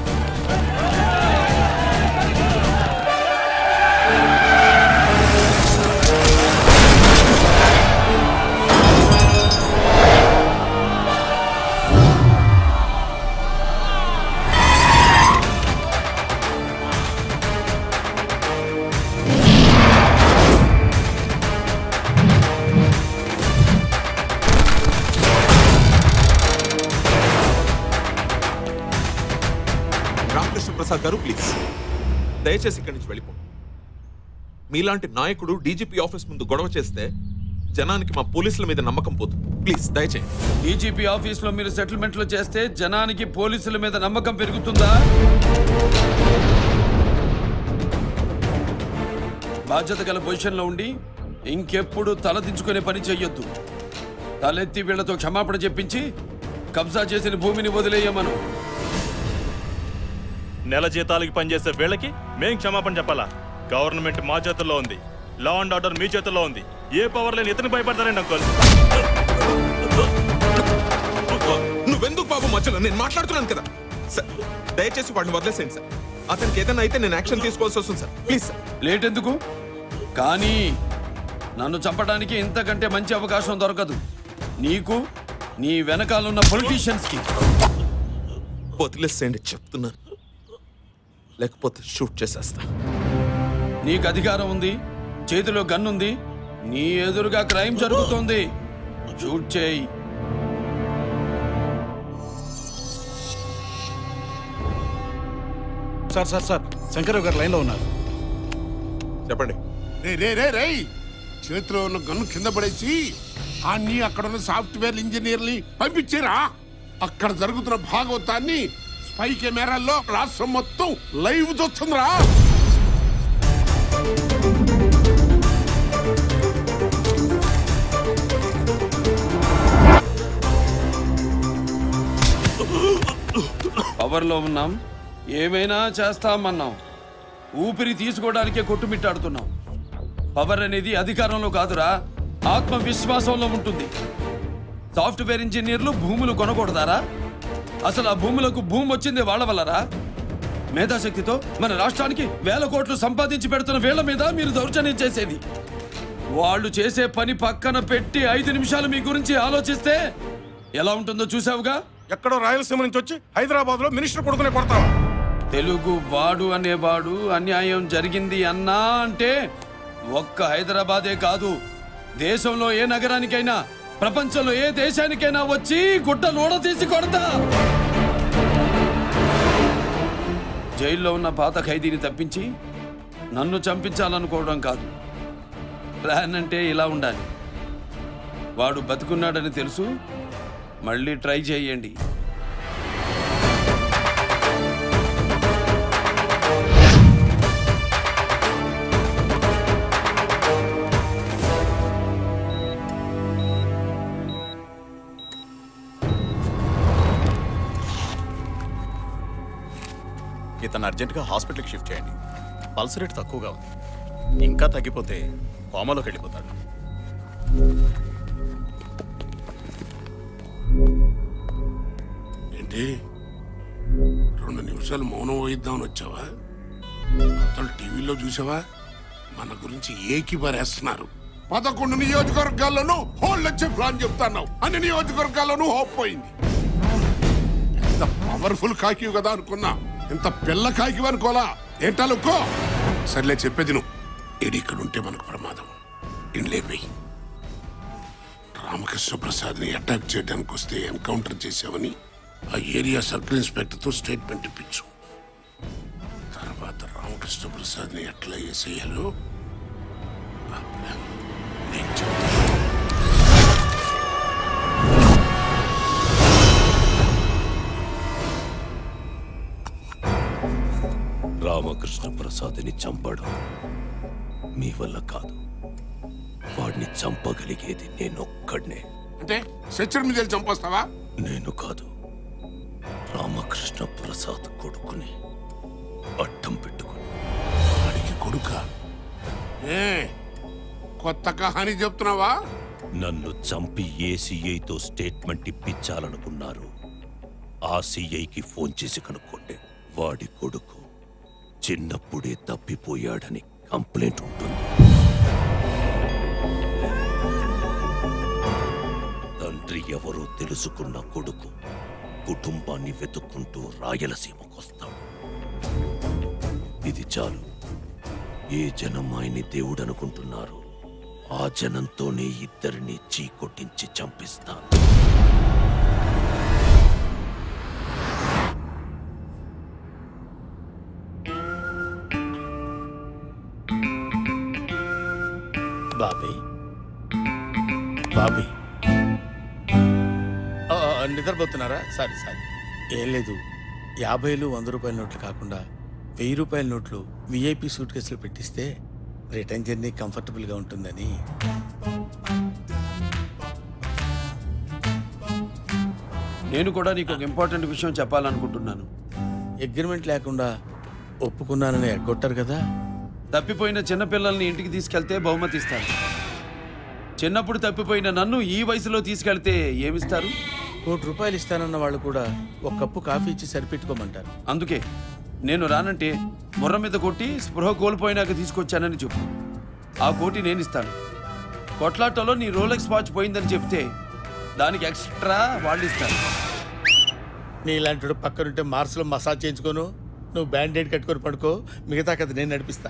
రామకృష్ణ ప్రసాద్ గారు ప్లీజ్ దయచేసి ఇక్కడి నుంచి వెళ్ళిపో మీలాంటి నాయకుడు డీజీపీ ఆఫీస్ ముందు గొడవ చేస్తే జనానికి మా పోలీసుల మీద నమ్మకం పోతుంది ప్లీజ్ దయచేయండి డీజీపీ ఆఫీస్లో మీరు సెటిల్మెంట్లు చేస్తే జనానికి పోలీసుల మీద నమ్మకం పెరుగుతుందా బాధ్యత గల పొజిషన్లో ఉండి ఇంకెప్పుడు తలదించుకునే పని చెయ్యొద్దు తలెత్తి వీళ్లతో క్షమాపణ చెప్పించి కబ్జా చేసిన భూమిని వదిలేయమను నెల జీతాలకి పనిచేసే వీళ్ళకి మేం క్షమాపణ చెప్పాలా గవర్నమెంట్ మా చేతుల్లో ఉంది లా అండ్ ఆర్డర్ మీ చేతుల్లో ఉంది ఏ పవర్ లేని ఇతను భయపడతారండి అంకుల్ నువ్వెందుకు బాబు మధ్యలో నేను మాట్లాడుతున్నాను కదా సార్ దయచేసి వాడిని వదిలేసేయండి సార్ అతనికి ఏదైనా అయితే నేను యాక్షన్ తీసుకోవాల్సి వస్తుంది సార్ ప్లీజ్ సార్ లేట్ ఎందుకు కానీ నన్ను చంపడానికి ఇంతకంటే మంచి అవకాశం దొరకదు నీకు నీ వెనకాలన్న పొలిటీషియన్స్కి వదిలేసేయండి చెప్తున్నాను లేకపోతే షూట్ చేసేస్తా నీకు అధికారం ఉంది చేతిలో గన్ ఉంది నీ ఎదురుగా క్రైమ్ జరుగుతోంది షూట్ చేయి సార్ సార్ సార్ శంకరరావు గారు లైన్లో ఉన్నారు చెప్పండి రే రే రే రేయ్ చేతిలో ఉన్న గన్ను కింద పడేసి అన్ని అక్కడ ఉన్న సాఫ్ట్వేర్ ఇంజనీర్ని పంపించారా అక్కడ జరుగుతున్న భాగవతాన్ని స్పై కెమెరాల్లో రాష్ట్రం మొత్తం లైవ్ చూస్తుందిరా పవర్లో ఉన్నాం ఏమైనా చేస్తామన్నాం ఊపిరి తీసుకోవడానికే కొట్టుమిట్టాడుతున్నాం పవర్ అనేది అధికారంలో కాదురా ఆత్మవిశ్వాసంలో ఉంటుంది సాఫ్ట్వేర్ ఇంజనీర్లు భూములు కొనకూడదారా అసలు ఆ భూములకు భూమి వచ్చింది వాళ్ళ వల్లరా మేధాశక్తితో మన రాష్ట్రానికి వేల కోట్లు సంపాదించి పెడుతున్న వీళ్ళ మీద మీరు దౌర్జన్యం చేసేది వాళ్ళు చేసే పని పక్కన పెట్టి ఐదు నిమిషాలు మీ గురించి ఆలోచిస్తే ఎలా ఉంటుందో చూసావుగా ఎక్కడో రాయలసీమ నుంచి వచ్చి హైదరాబాద్ లో మినిస్టర్ కొడుకునే కొడతావా తెలుగు వాడు అనేవాడు అన్యాయం జరిగింది అన్నా అంటే ఒక్క హైదరాబాదే కాదు దేశంలో ఏ నగరానికైనా ప్రపంచంలో ఏ దేశానికైనా వచ్చి గుడ్డ నూడ తీసి కొడతా జైల్లో ఉన్న పాత ఖైదీని తప్పించి నన్ను చంపించాలనుకోవడం కాదు ప్లాన్ అంటే ఇలా ఉండాలి వాడు బతుకున్నాడని తెలుసు మళ్ళీ ట్రై చేయండి ఇతను అర్జెంటుగా హాస్పిటల్కి షిఫ్ట్ చేయండి పల్స్ రేట్ తక్కువగా ఉంది ఇంకా తగ్గిపోతే కోమాలోకి వెళ్ళిపోతాడు ఏంటి రెండు నిమిషాలు మౌనం వహిద్దామని వచ్చావా అసలు టీవీలో చూసావా మన గురించి ఏకి పరేస్తున్నారు పదకొండు నియోజకవర్గాల్లోనూ హోల్ వచ్చే ప్లాన్ చెప్తున్నావు అన్ని నియోజకవర్గాల్లోనూ హోప్ పోయింది ఎంత పవర్ఫుల్ కాకి కదా అనుకున్నా ఇంత పిల్ల కాకి అనుకోలా ఏంటాలుకో సర్లే చెప్పేది నువ్వు ఏడి ఇక్కడ ఉంటే మనకు ప్రమాదం ఇండ్లేపోయి రామకృష్ణ ప్రసాద్ని అటాక్ చేయడానికి వస్తే ఎన్కౌంటర్ చేశామని ఆ ఏరియా సర్కిల్ ఇన్స్పెక్టర్తో స్టేట్మెంట్ ఇప్పించు తర్వాత రామకృష్ణ ప్రసాద్ని ఎట్లా వేసేయాలో ఆ ప్లాన్ నేను చెప్తాను రామకృష్ణ ప్రసాద్ని చంపడం మీ వల్ల కాదు వాడిని చంపగలిగేది నేనొక్కడినే అంటే సత్యం మీద వెళ్ళి చంపేస్తావా నేను కాదు రామకృష్ణ ప్రసాద్ కొడుకుని అడ్డం పెట్టుకుని వాడికి కొడుక ఏ కొత్త కహాని చెప్తున్నావా నన్ను చంపి ఏ సీఐతో స్టేట్మెంట్ ఇప్పించాలనుకున్నారు ఆ సీఐకి ఫోన్ చేసి కనుక్కోండి వాడి కొడుకు చిన్నప్పుడే తప్పిపోయాడని కంప్లైంట్ ఉంటుంది తండ్రి ఎవరో తెలుసుకున్న కొడుకు కుటుంబాన్ని వెతుక్కుంటూ రాయలసీమకొస్తాడు ఇది చాలు ఏ జనం ఆయన్ని దేవుడు అనుకుంటున్నారు ఆ జనంతోనే ఇద్దరిని చీకొట్టించి చంపిస్తాను బాబీ బాబీ ఆ, నిద్రపోతున్నారా సరే సరే ఏం లేదు యాభైలు వంద రూపాయల నోట్లు కాకుండా వెయ్యి రూపాయల నోట్లు విఐపి సూట్ కేసులు పెట్టిస్తే రిటర్న్ జర్నీ కంఫర్టబుల్గా ఉంటుందని నేను కూడా నీకు ఒక ఇంపార్టెంట్ విషయం చెప్పాలనుకుంటున్నాను అగ్రిమెంట్ లేకుండా ఒప్పుకున్నానని ఎగ్గొట్టారు కదా తప్పిపోయిన చిన్నపిల్లల్ని ఇంటికి తీసుకెళ్తే బహుమతి ఇస్తాను చిన్నప్పుడు తప్పిపోయిన నన్ను ఈ వయసులో తీసుకెళ్తే ఏమిస్తారు కోటి రూపాయలు ఇస్తానన్న వాళ్ళు కూడా ఒక కప్పు కాఫీ ఇచ్చి సరిపెట్టుకోమంటారు అందుకే నేను రానంటే ముర్ర మీద కొట్టి స్పృహ కోల్పోయినాక తీసుకొచ్చానని చెప్పు ఆ కోటి నేను ఇస్తాను కొట్లాటలో నీ రోలెక్స్ వాచ్ పోయిందని చెప్తే దానికి ఎక్స్ట్రా వాళ్ళు ఇస్తారు నీలాంటి పక్కనుంటే మార్స్లో మసాజ్ చేయించుకోను నువ్వు బ్యాండేడ్ కట్టుకొని పడుకో మిగతా కథ నేను నడిపిస్తా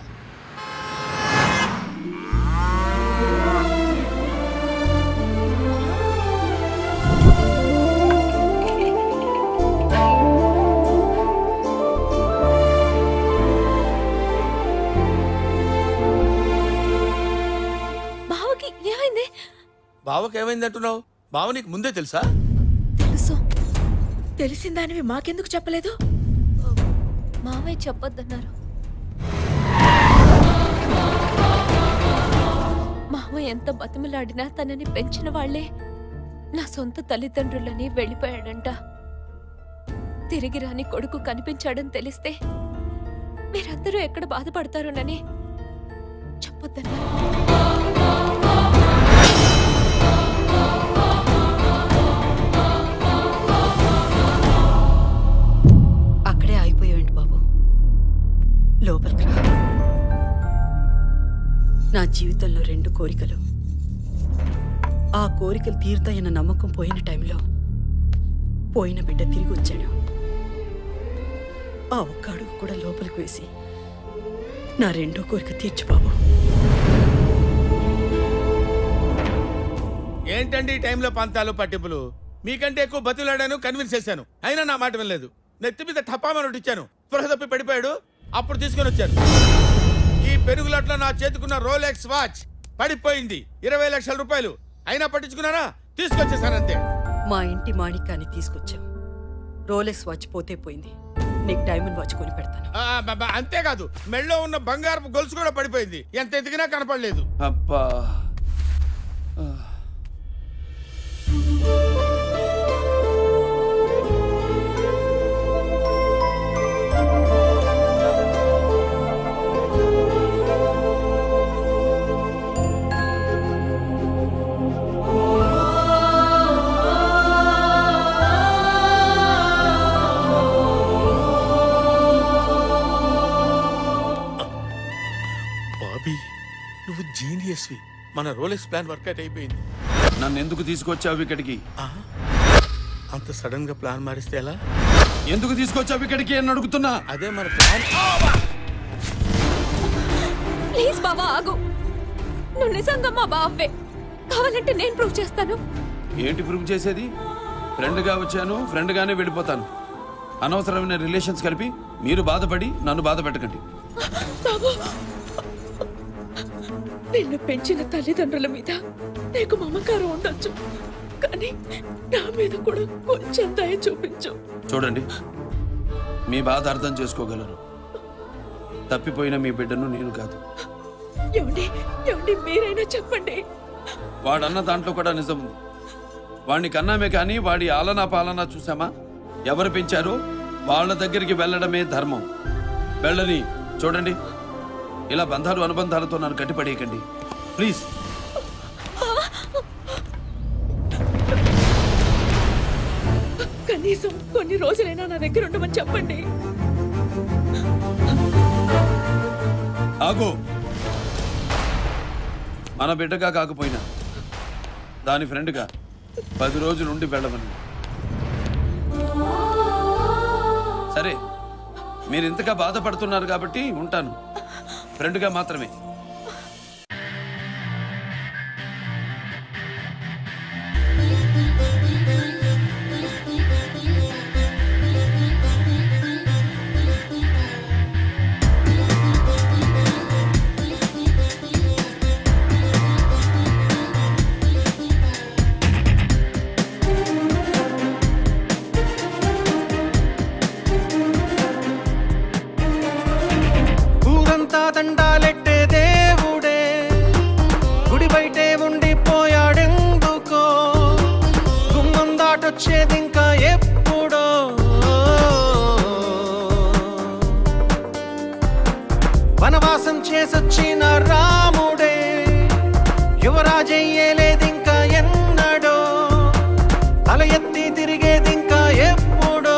బావకి ఏమైంది బావకి ఏమైంది అంటున్నావు బావ నీకు ముందే తెలుసా తెలుసు తెలిసిన దానివి మాకెందుకు చెప్పలేదు మావయ్య చెప్పొద్దన్నారు మావయ్య ఎంత బతిమలాడినా తనని పెంచిన వాళ్లే నా సొంత తల్లిదండ్రులని వెళ్ళిపోయాడంట తిరిగి రాని కొడుకు కనిపించాడని తెలిస్తే మీరందరూ ఎక్కడ బాధపడతారోనని చెప్పొద్దన్నారు జీవితంలో రెండు కోరికలు ఆ కోరికలు తీరుతాయన్న నమ్మకం పోయిన టైంలో పోయిన బిడ్డ తిరిగి వచ్చాడు ఆ ఒక్క అడుగు కూడా లోపలికి వేసి నా రెండో కోరిక తీర్చు బాబు ఏంటండి ఈ టైంలో పంతాలు పట్టింపులు మీకంటే ఎక్కువ బతులాడాను కన్విన్స్ చేశాను అయినా నా మాట వినలేదు నెత్తి మీద టపామని ఇచ్చాను స్పృహ తప్పి పడిపోయాడు అప్పుడు తీసుకొని వచ్చాను ఈ పెరుగులట్లో నా చేతుకున్న రోలెక్స్ వాచ్ పడిపోయింది ఇరవై లక్షల రూపాయలు అయినా పట్టించుకున్నారా తీసుకొచ్చేసానంతే మా ఇంటి మాణిక్యాన్ని తీసుకొచ్చాం రోలెక్స్ వాచ్ పోతే పోయింది నీకు డైమండ్ వాచ్ కొని పెడతాను ఆ, బ- బ- అంతేకాదు మెళ్ళో ఉన్న బంగారపు గొలుసు కూడా పడిపోయింది ఎంత ఎదిగినా కనపడలేదు అబ్బా బాబీ నువ్వు జీనియస్వి మన రోలెక్స్ ప్లాన్ వర్కౌట్ అయిపోయింది నన్ను ఎందుకు తీసుకొచ్చావు ఇక్కడికి అంత సడన్ గా ప్లాన్ మారిస్తే ఎలా ఎందుకు తీసుకొచ్చావు ఇక్కడికి అని అడుగుతున్నా అదే మన ప్లాన్ ప్లీజ్ బావా ఆగు నువ్వు నిజంగా మా బావే కావాలంటే నేను ప్రూవ్ చేస్తాను ఏంటి ప్రూవ్ చేసేది ఫ్రెండ్గా వచ్చాను ఫ్రెండ్గానే వెళ్ళిపోతాను అనవసరమైన రిలేషన్స్ కలిపి మీరు బాధపడి నన్ను బాధ పెట్టకండి బాబు నిన్ను పెంచిన తల్లిదండ్రుల మీద నీకు మమకారం ఉండొచ్చు కానీ నా మీద కూడా కొంచెం దయ చూపించు చూడండి మీ బాధ అర్థం చేసుకోగలరు తప్పిపోయిన మీ బిడ్డను నేను కాదు ఏమండి ఏమండి మీరైనా చెప్పండి వాడన్న దాంట్లో కూడా నిజం ఉంది వాడిని కన్నామే కానీ వాడి ఆలనా పాలనా చూసామా ఎవరు పెంచారో వాళ్ళ దగ్గరికి వెళ్ళడమే ధర్మం వెళ్ళని చూడండి ఇలా బంధాలు అనుబంధాలతో నన్ను కట్టిపడేయకండి ప్లీజ్ కనీసం కొన్ని రోజులైనా నా దగ్గర ఉండమని చెప్పండి ఆగు మన బిడ్డగా కాకపోయినా దాని ఫ్రెండ్గా పది రోజులు ఉండి వెళ్ళమని సరే మీరు ఇంతగా బాధపడుతున్నారు కాబట్టి ఉంటాను ఫ్రెండ్గా మాత్రమే ఊరంతా దండాలెట్టే దేవుడే గుడి బయటే ఉండిపోయాడెందుకో గుమ్మం దాటొచ్చేది ఇంకా ఎప్పుడో వనవాసం చేసొచ్చిన రాముడే యువరాజయ్యేలేదు ఇంకా ఎన్నడో తల ఎత్తి తిరిగేది ఇంకా ఎప్పుడో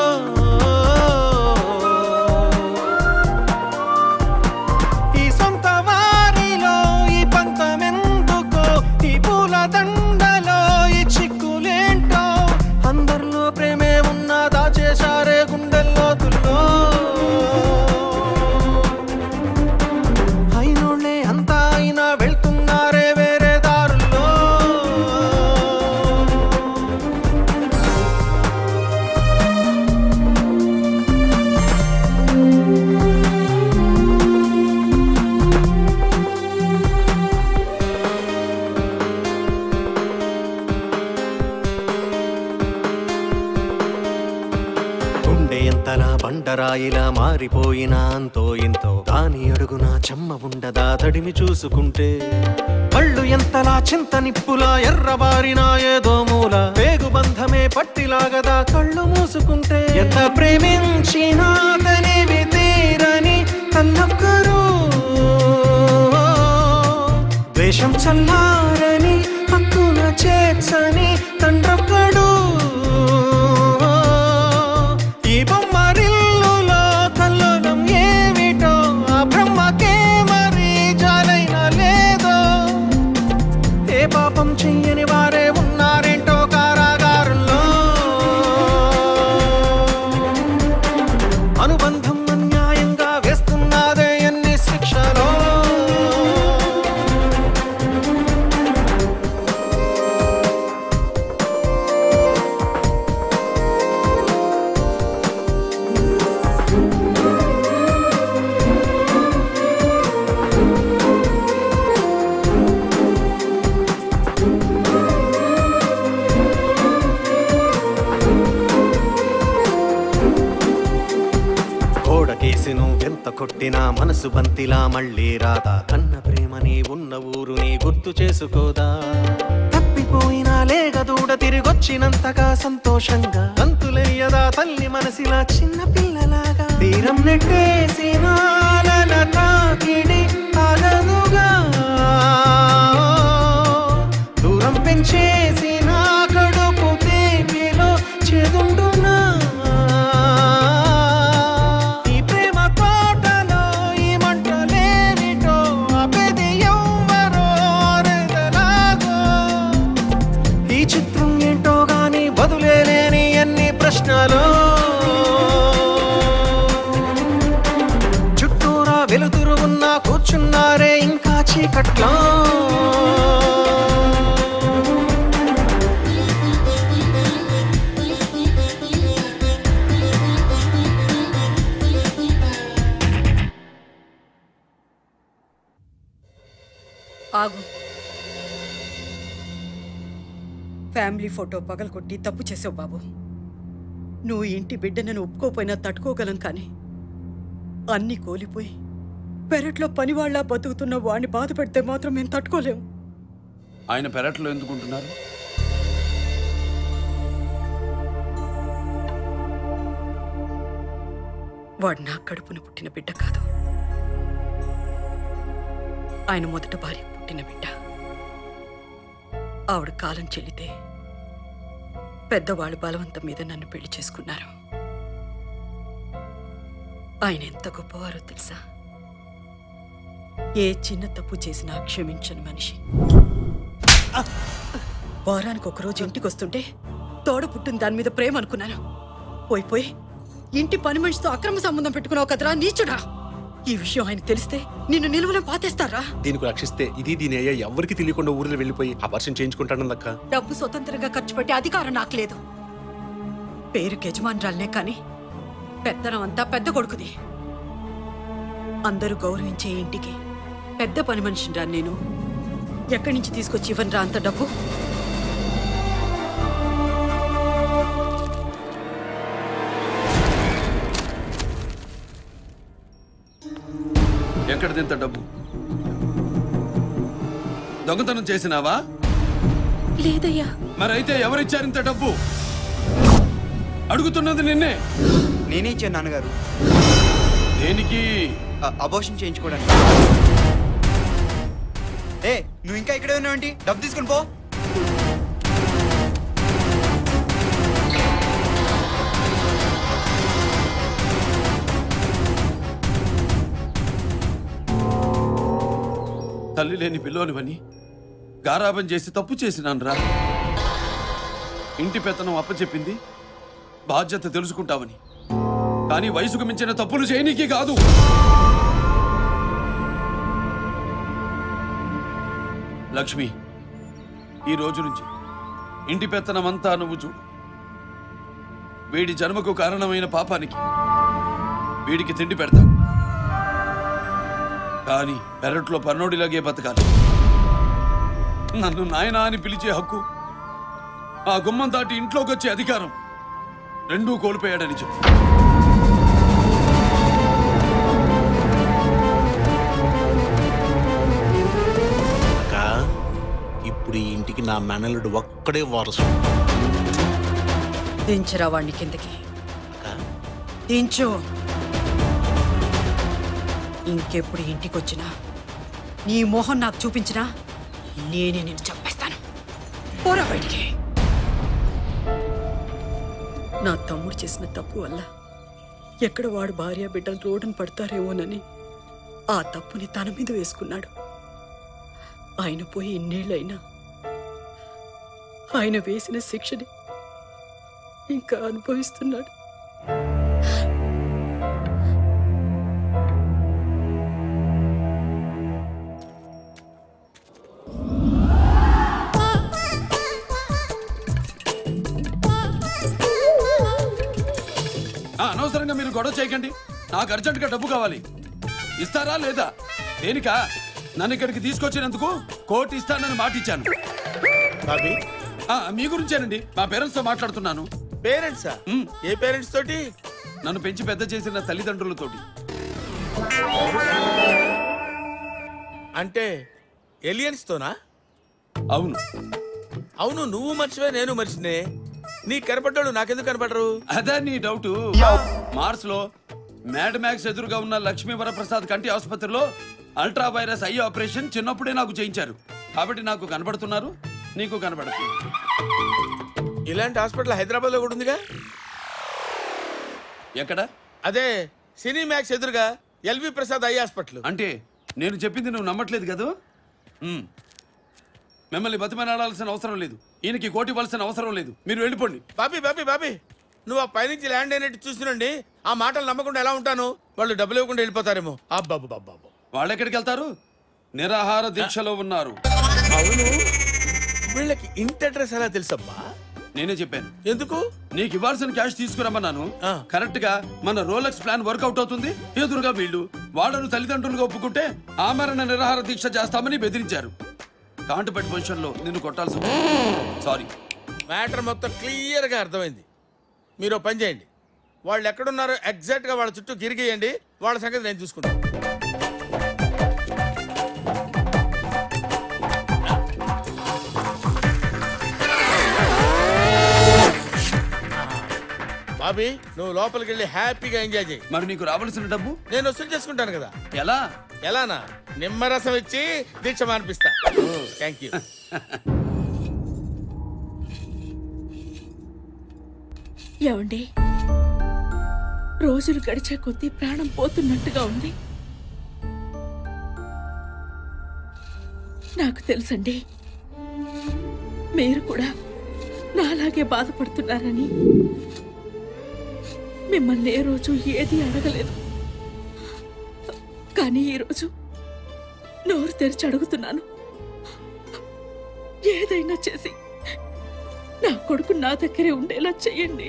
ఈ సొంత వారిలో ఈ పంతమెందుకో ఈ పూల దండలో ఈ చిక్కులేంటో అందరిలో ప్రేమే ఉన్నా దాచేశారే గుండెల్లో తుల్లో అయినోళ్ళే అంతా అయినా వెళ్తున్నారే వేరే దారుల్లో గుండె ఎంతలా బండరాయిలా మారిపోయినా అంతో ఇంతో దాని అడుగున చెమ్మ ఉండదా తడిమి చూసుకుంటే కళ్ళు ఎంతలా చింత నిప్పులా ఎర్రబారినా ఏదో మూల వేగు బంధమే పట్టిలాగదా కళ్ళు మూసుకుంటే ఎంత ప్రేమించినా తనివి తీరని తల్లొక్కరు ద్వేషం చల్లారని హక్కున చేర్చని తండ్రొక్కడు ఈ బొమ్మరిల్లులో కల్లోలం ఏమిటో ఆ బ్రహ్మకే మరి జాలైన లేదో తెలిసి నువ్వెంత కొట్టినా మనసు బంతిలా మళ్ళీ రాదా కన్న ప్రేమని ఉన్న ఊరుని గుర్తు చేసుకోదా తప్పిపోయినా లేక దూడ తిరిగొచ్చినంతగా సంతోషంగా అంతులెయ్యదా తల్లి మనసిలా చిన్న పిల్లలాగా తీరం నెట్టేసిన అలల తాకిడి ఆగదుగా దూరం పెంచేసిన కడుపు తీపిలో చెదుండునా ఈ ప్రేమ కోటలో ఈ మంటలేమిటో ఆపేది ఎవ్వరో అరెదలాగో ఈ చిత్రం ఏంటో గాని బదులే లేని ఎన్ని ప్రశ్నలు చుట్టూరా వెలుతురు ఉన్నా కూర్చున్నారే ఇంకా చీకట్లో ఆగు ఫ్యామిలీ ఫోటో పగలకొట్టి తప్పు చేసావు బాబు నువ్వు ఇంటి బిడ్డనని ఒప్పుకోపోయినా తట్టుకోగలం కానీ అన్నీ కోలిపోయి పెరట్లో పనివాళ్లా బతుకుతున్న వాడిని బాధ పెడితే మాత్రం మేము తట్టుకోలేము ఆయన పెరట్లో ఎందుకుంటున్నారు వాడు నా కడుపున పుట్టిన బిడ్డ కాదు ఆయన మొదట భార్య పుట్టిన బిడ్డ ఆవిడ కాలం చెల్లితే పెద్దవాళ్ళు బలవంతం మీద నన్ను పెళ్లి చేసుకున్నారు ఆయన ఎంత గొప్పవారో తెలుసా ఏ చిన్న తప్పు చేసినా క్షమించని మనిషి వారానికి ఒకరోజు ఇంటికి వస్తుంటే తోడ పుట్టిన దాని మీద ప్రేమ అనుకున్నాను పోయి పోయి ఇంటి పని మనిషితో అక్రమ సంబంధం పెట్టుకున్నావు కదరా నీచుడా ఈ విషయం ఆయన తెలిస్తే నిన్ను నిలువలో పాతేస్తారా దీనికి రక్షిస్తే ఇది దీని అయ్యా ఎవరికి తెలియకుండా ఊరిలో వెళ్ళిపోయి అపర్షన్ చేయించుకుంటానదక్క డబ్బు స్వతంత్రంగా ఖర్చు పెట్టే అధికారం నాకు లేదు పేరుకి యజమానురాలనే కానీ పెత్తనం అంతా పెద్ద కొడుకుది అందరూ గౌరవించే ఇంటికి పెద్ద పని మనిషిని రా నేను ఎక్కడి నుంచి తీసుకొచ్చి ఇవ్వను రా అంత డబ్బు ఎక్కడిది ఇంత డబ్బు దొంగతనం చేసినావా లేదయ్యా మరైతే ఎవరిచ్చారు ఇంత డబ్బు అడుగుతున్నది నిన్నే నేనే ఇచ్చాను నాన్నగారు దేనికి అబోషన్ చేయించుకోవడానికి ఏ నువ్వు ఇంకా ఇక్కడే ఉన్నావేంటి డబ్బు తీసుకుని పో తల్లి లేని పిల్లోనివని గారాబం చేసి తప్పు చేసినానురా ఇంటి పెత్తనం అప్పచెప్పింది బాధ్యత తెలుసుకుంటావని కానీ వయసుకు మించిన తప్పులు చేయనీకి కాదు లక్ష్మి ఈ రోజు నుంచి ఇంటి పెత్తనమంతా నువ్వు చూడు వీడి జన్మకు కారణమైన పాపానికి వీడికి తిండి పెడతాను కానీ పెరట్లో పన్నోడిలాగే బతకాలి నన్ను నాయనా అని పిలిచే హక్కు ఆ గుమ్మం దాటి ఇంట్లోకి వచ్చే అధికారం రెండూ కోల్పోయాడని చెప్పు అక్క ఇప్పుడు ఈ ఇంటికి నా మేనల్లుడు ఒక్కడే వారసు దించరా వాడిని కిందకి దించు ఇంకెప్పుడు ఇంటికి వచ్చినా నీ మొహం నాకు చూపించినా నేనే నేను చంపేస్తాను పోరా బయటికి నా తమ్ముడు చేసిన తప్పు వల్ల ఎక్కడ వాడు భార్య బిడ్డలు రోడ్డున పడతారేమోనని ఆ తప్పుని తన మీద వేసుకున్నాడు ఆయన పోయి ఇన్నేళ్ళైనా ఆయన వేసిన శిక్షని ఇంకా అనుభవిస్తున్నాడు ఆ, అనవసరంగా మీరు గొడవ చేయకండి నాకు అర్జెంటుగా డబ్బు కావాలి ఇస్తారా లేదా దేనికా నన్ను ఇక్కడికి తీసుకొచ్చినందుకు కోటి ఇస్తానని మాట ఇచ్చాను ఆ, మీ గురించేనండి మా పేరెంట్స్ తో మాట్లాడుతున్నాను పేరెంట్సా ఏ పేరెంట్స్ తోటి నన్ను పెంచి పెద్ద చేసిన తల్లిదండ్రులతోటి అంటే ఎలియన్స్ తోనా అవును అవును నువ్వు మర్చివే నేను మర్చినే నీ కనపడ్డాడు నాకెందుకు కనపడరు అదే నీ డౌట్ మార్స్ లో మ్యాడ్ మ్యాక్స్ ఎదురుగా ఉన్న లక్ష్మీ వరప్రసాద్ కంటి ఆసుపత్రిలో అల్ట్రా వైరస్ ఐ ఆపరేషన్ చిన్నప్పుడే నాకు చేయించారు కాబట్టి నాకు కనబడుతున్నారు నీకు కనబడుతుంది ఇలాంటి హాస్పిటల్ హైదరాబాద్ లో కూడా ఉందిగా ఎక్కడ అదే సినీ మ్యాక్స్ ఎదురుగా ఎల్వి ప్రసాద్ ఐ హాస్పిటల్ అంటే నేను చెప్పింది నువ్వు నమ్మట్లేదు కదా ఉమ్. మిమ్మల్ని బతిమలాడాల్సిన అవసరం లేదు ఈయనకి కోటి ఇవ్వాల్సిన అవసరం లేదు మీరు వెళ్ళిపోండి బాబీ బాబీ బాబీ నువ్వు ఆ పైనుంచి ల్యాండ్ అయినట్టు చూసినండి ఆ మాటలు నమ్మకుండా ఎలా ఉంటాను వాళ్ళు డబ్బులు ఇవ్వకుండా వెళ్ళిపోతారేమో అబ్బాబు బాబు వాళ్ళు ఎక్కడికి వెళ్తారు నిరాహార దీక్షలో ఉన్నారు అవును వీళ్ళకి ఇంటి అడ్రస్ ఎలా తెలుసబ్బా నేనే చెప్పాను ఎందుకు నీకు ఇవ్వాల్సిన క్యాష్ తీసుకురమ్మన్నాను కరెక్ట్ గా మన రోలెక్స్ ప్లాన్ వర్కౌట్ అవుతుంది ఎదురుగా వీళ్ళు వాళ్ళను తల్లిదండ్రులుగా ఒప్పుకుంటే ఆమరణ నిరాహార దీక్ష చేస్తామని బెదిరించారు కాంటుపెట్ పొజిషన్ లో నిన్ను కొట్టాల్సి సారీ మ్యాటర్ మొత్తం క్లియర్ గా అర్థమైంది మీరు ఓ పని చేయండి వాళ్ళు ఎక్కడున్నారో ఎగ్జాక్ట్ గా వాళ్ళ చుట్టూ గిరిగేయండి వాళ్ళ సంగతి నేను చూసుకుంటాను బాబీ నువ్వు లోపలికి వెళ్ళి హ్యాపీగా ఎంజాయ్ చేయి మరి నీకు రావాల్సిన డబ్బు నేను వసూలు చేసుకుంటాను కదా ఎలా ఎలానా నిమ్మరసం ఇచ్చి దీక్ష మానిపిస్తా థ్యాంక్ యూ ఏమండి రోజులు గడిచే కొద్దీ ప్రాణం పోతున్నట్టుగా ఉంది నాకు తెలుసండి మీరు కూడా నాలాగే బాధపడుతున్నారని మిమ్మల్ని ఏ రోజు ఏది అడగలేదు కానీ ఈరోజు నోరు తెరిచి అడుగుతున్నాను ఏదైనా చేసి నా కొడుకు నా దగ్గరే ఉండేలా చెయ్యండి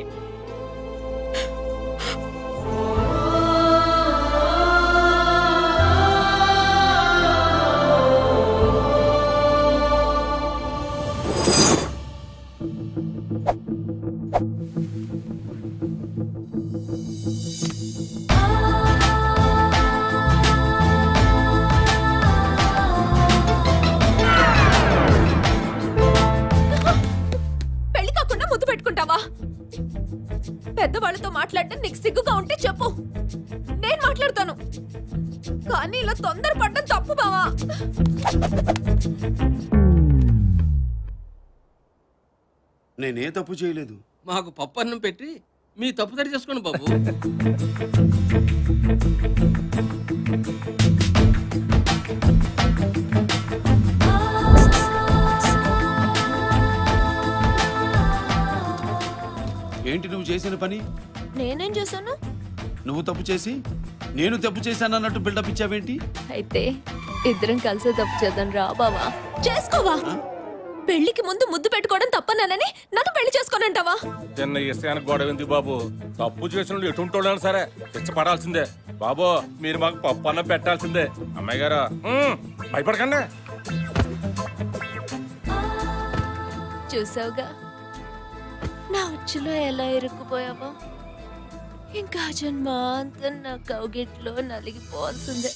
పెళ్లి కాకుండా ముద్దు పెట్టుకుంటావా పెద్దవాళ్ళతో మాట్లాడటం నీకు సిగ్గుగా ఉంటే చెప్పు నేను మాట్లాడతాను కానీ ఇలా తొందరపడడం తప్పు బావా నేనే తప్పు చేయలేదు మాకు పప్పు అన్నం పెట్టి మీ తప్పు తడి చేసుకోండి బాబు ఏంటి నువ్వు చేసిన పని నేనేం చేశాను నువ్వు తప్పు చేసి నేను తప్పు చేశాను అన్నట్టు బిల్డప్ ఇచ్చావేంటి అయితే ఇద్దరం కలిసే తప్పు చేద్దాం రా బావా చేసుకోవా పెళ్లికి ముందు ముద్దు పెట్టుకోవడం తప్పనని నన్ను పెళ్లి చేసుకోనంటావా చిన్న ఇసానికి గొడవ ఎందుకు బాబు తప్పు చేసిన ఎటుంటోళ్ళని సరే శిక్ష పడాల్సిందే బాబు మీరు మాకు పప్పు అన్నం పెట్టాల్సిందే అమ్మాయి గారు ఉమ్, భయపడకండి చూసావుగా నా ఉచ్చులో ఎలా ఇరుక్కుపోయావో ఇంకా జన్మ అంతా నా కౌగిట్లో నలిగిపోవాల్సిందే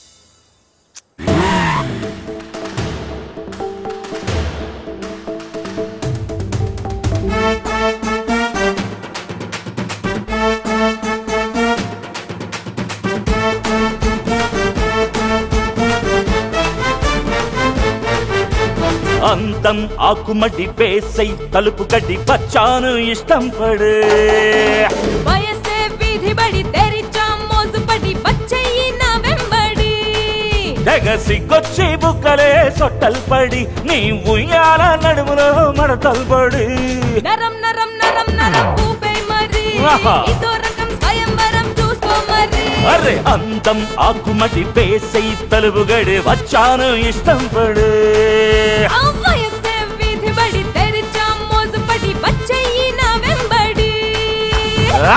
అందం ఆకుమడి పేసై తలుపు గడ్డి పచ్చాను ఇష్టం పడే వయసే వీధి బడి తెరిచా మోజు పడి వచ్చేయి నా వెంబడి తెగసికొచ్చి బుక్కలే సొట్టల్ పడి నీ ఉయ్యాల నడుములో మడతల్ పడి నరం నరం నరం నరం ఊపే మరి ఆహా. ఇదో రకం స్వయంవరం చూసుకో మరి అరే అందం ఆకుమటి పేసై తలుపు గడి వచ్చాను ఇష్టం పడే ఆ వయసే వీధి బడి తెరిచా మోజు పడి వచ్చేయి నా వెంబడి ఆ!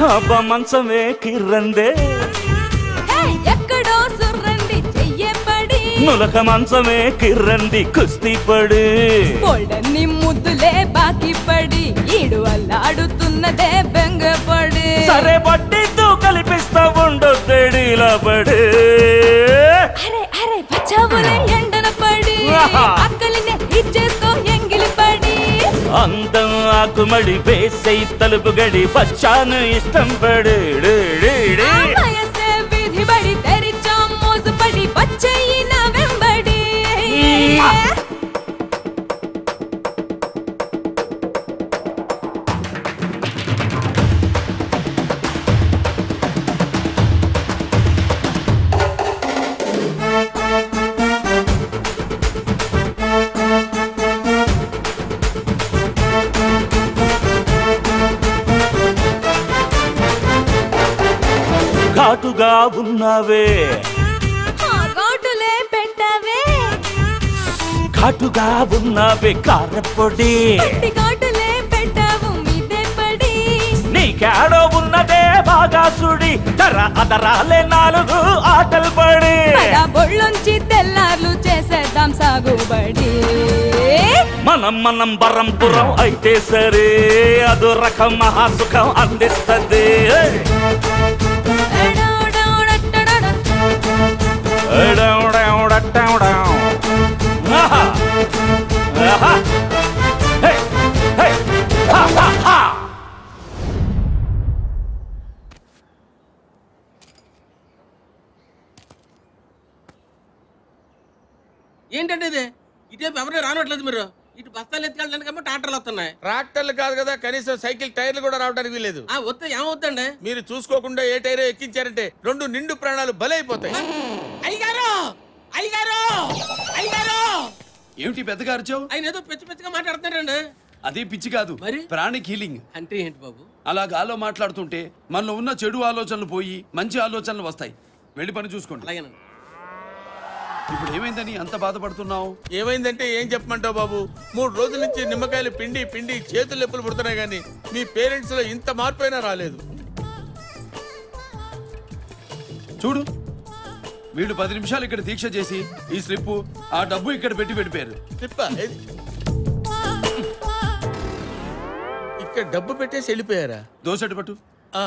అబ్బ మంచమే కిర్రందే ఎక్కడో సుర్రండి చెయ్యబడి నులక మంచమే కిర్రంది కుస్తీ పడి పొడన్ని ముద్దులే బాకీ పడి ఈడు అల్లాడుతున్నదే బెంగపడి సరే బట్టితో కలిపిస్తా ఉండొద్దడిలా పడి అరే అరే పచ్చావులే ఎండన పడి ఆహా. అక్కలినే ఇచ్చేసుకో ఎంగిలి పడి అందం ఆకుమడి వేసై తలుపు గడి బచ్చాను ఇష్టం పడి డి, డి, డి. వయసే విధి బడి తెరిచా మోసపడి పచ్చయిన వెంబడి ఘాటుగా ఉన్నావే ఆ ఘాటులే పెట్టవే ఘాటుగా ఉన్నావే కారపొడి పట్టి ఘాటులే పెట్టావు మీదే పడి నీకేడో ఉన్నదే బాగా సుడి తర అదరాలే నాలుగు ఆటలు పడి పద బొళ్ళొంచి తెల్లార్లు చేసేద్దాం సాగుబడి మనం మనం బరంపురం అయితే సరే అదో రకం మహాసుఖం అందిస్తుంది ఆహా. ఆహా. హే, హే, హా, హా, హా. ఏంటంటే ఇది ఇటేపు ఎవరు రానట్లేదు మీరు ఇటు బస్తాలు ఎత్తుకెళ్ళడానికి ఏమో ట్రాక్టర్లు వస్తున్నాయి ట్రాక్టర్లు కాదు కదా కనీసం సైకిల్ టైర్లు కూడా రావడానికి వీలేదు ఆ వస్తే ఏమవుతుందండి మీరు చూసుకోకుండా ఏ టైర్ ఎక్కించారంటే రెండు నిండు ప్రాణాలు బలైపోతాయి అయ్యగారు అయ్యగారు అయ్యగారు ఏమిటి పెద్దగా అరిచావు ఆయన ఏదో పిచ్చి పిచ్చిగా మాట్లాడుతున్నారండి అదే పిచ్చి కాదు మరి? ప్రాణిక్ హీలింగ్ అంటే ఏంటి బాబు అలా గాల్లో మాట్లాడుతుంటే మనలో ఉన్న చెడు ఆలోచనలు పోయి మంచి ఆలోచనలు వస్తాయి వెళ్ళి పని చూసుకోండి అలాగేనండి ఇప్పుడు ఏమైందని అంత బాధపడుతున్నావు ఏమైందంటే ఏం చెప్పమంటావు బాబు మూడు రోజుల నుంచి నిమ్మకాయలు పిండి పిండి చేతులు నొప్పులు పుడుతున్నాయి కానీ మీ పేరెంట్స్ లో ఇంత మార్పు అయినా రాలేదు చూడు వీడు పది నిమిషాలు ఇక్కడ దీక్ష చేసి ఈ స్లిప్ ఆ డబ్బు ఇక్కడ పెట్టి పెట్టిపోయారు తిప్ప ఏది? ఇక్కడ డబ్బు పెట్టేసి వెళ్ళిపోయారా దోసెట్టు పట్టు ఆ.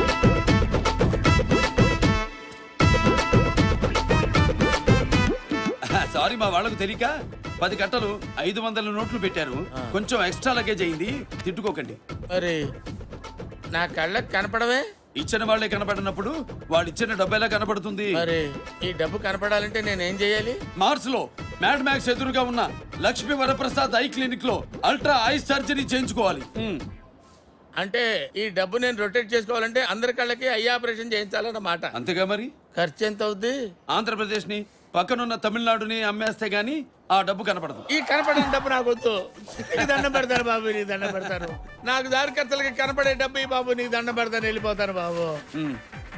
సారీ మా వాళ్ళకు తెలియక పది కట్టలు ఐదు వందల నోట్లు పెట్టారు కొంచెం ఎక్స్ట్రా లగేజ్ అయింది తిట్టుకోకండి మరి నా కళ్ళకి కనపడవే ఇచ్చిన వాళ్ళే కనపడినప్పుడు వాడు ఇచ్చిన డబ్బు ఎలా కనపడుతుంది మరి ఈ డబ్బు కనపడాలంటే నేను ఏం చేయాలి మార్స్ లో మ్యాడ్ మ్యాక్స్ ఎదురుగా ఉన్న లక్ష్మీ వరప్రసాద్ ఐ క్లినిక్ లో అల్ట్రా ఐ సర్జరీ చేయించుకోవాలి ఉమ్. అంటే ఈ డబ్బు నేను రొటేట్ చేసుకోవాలంటే అందరి కళ్ళకి ఐ ఆపరేషన్ చేయించాలన్నమాట అంతేగా మరి ఖర్చు ఎంత అవుద్ది ఆంధ్రప్రదేశ్ ని పక్కనున్న తమిళనాడుని అమ్మేస్తే గానీ ఆ డబ్బు కనపడదు ఈ కనపడిన డబ్బు నాకు వద్దు నీకు దండం పెడతాను బాబు నీకు దండం పెడతాను నాకు దారి ఖర్చులకి కనపడే డబ్బు ఈ బాబు నీకు దండం పెడతాను వెళ్ళిపోతాను బాబు ఉమ్.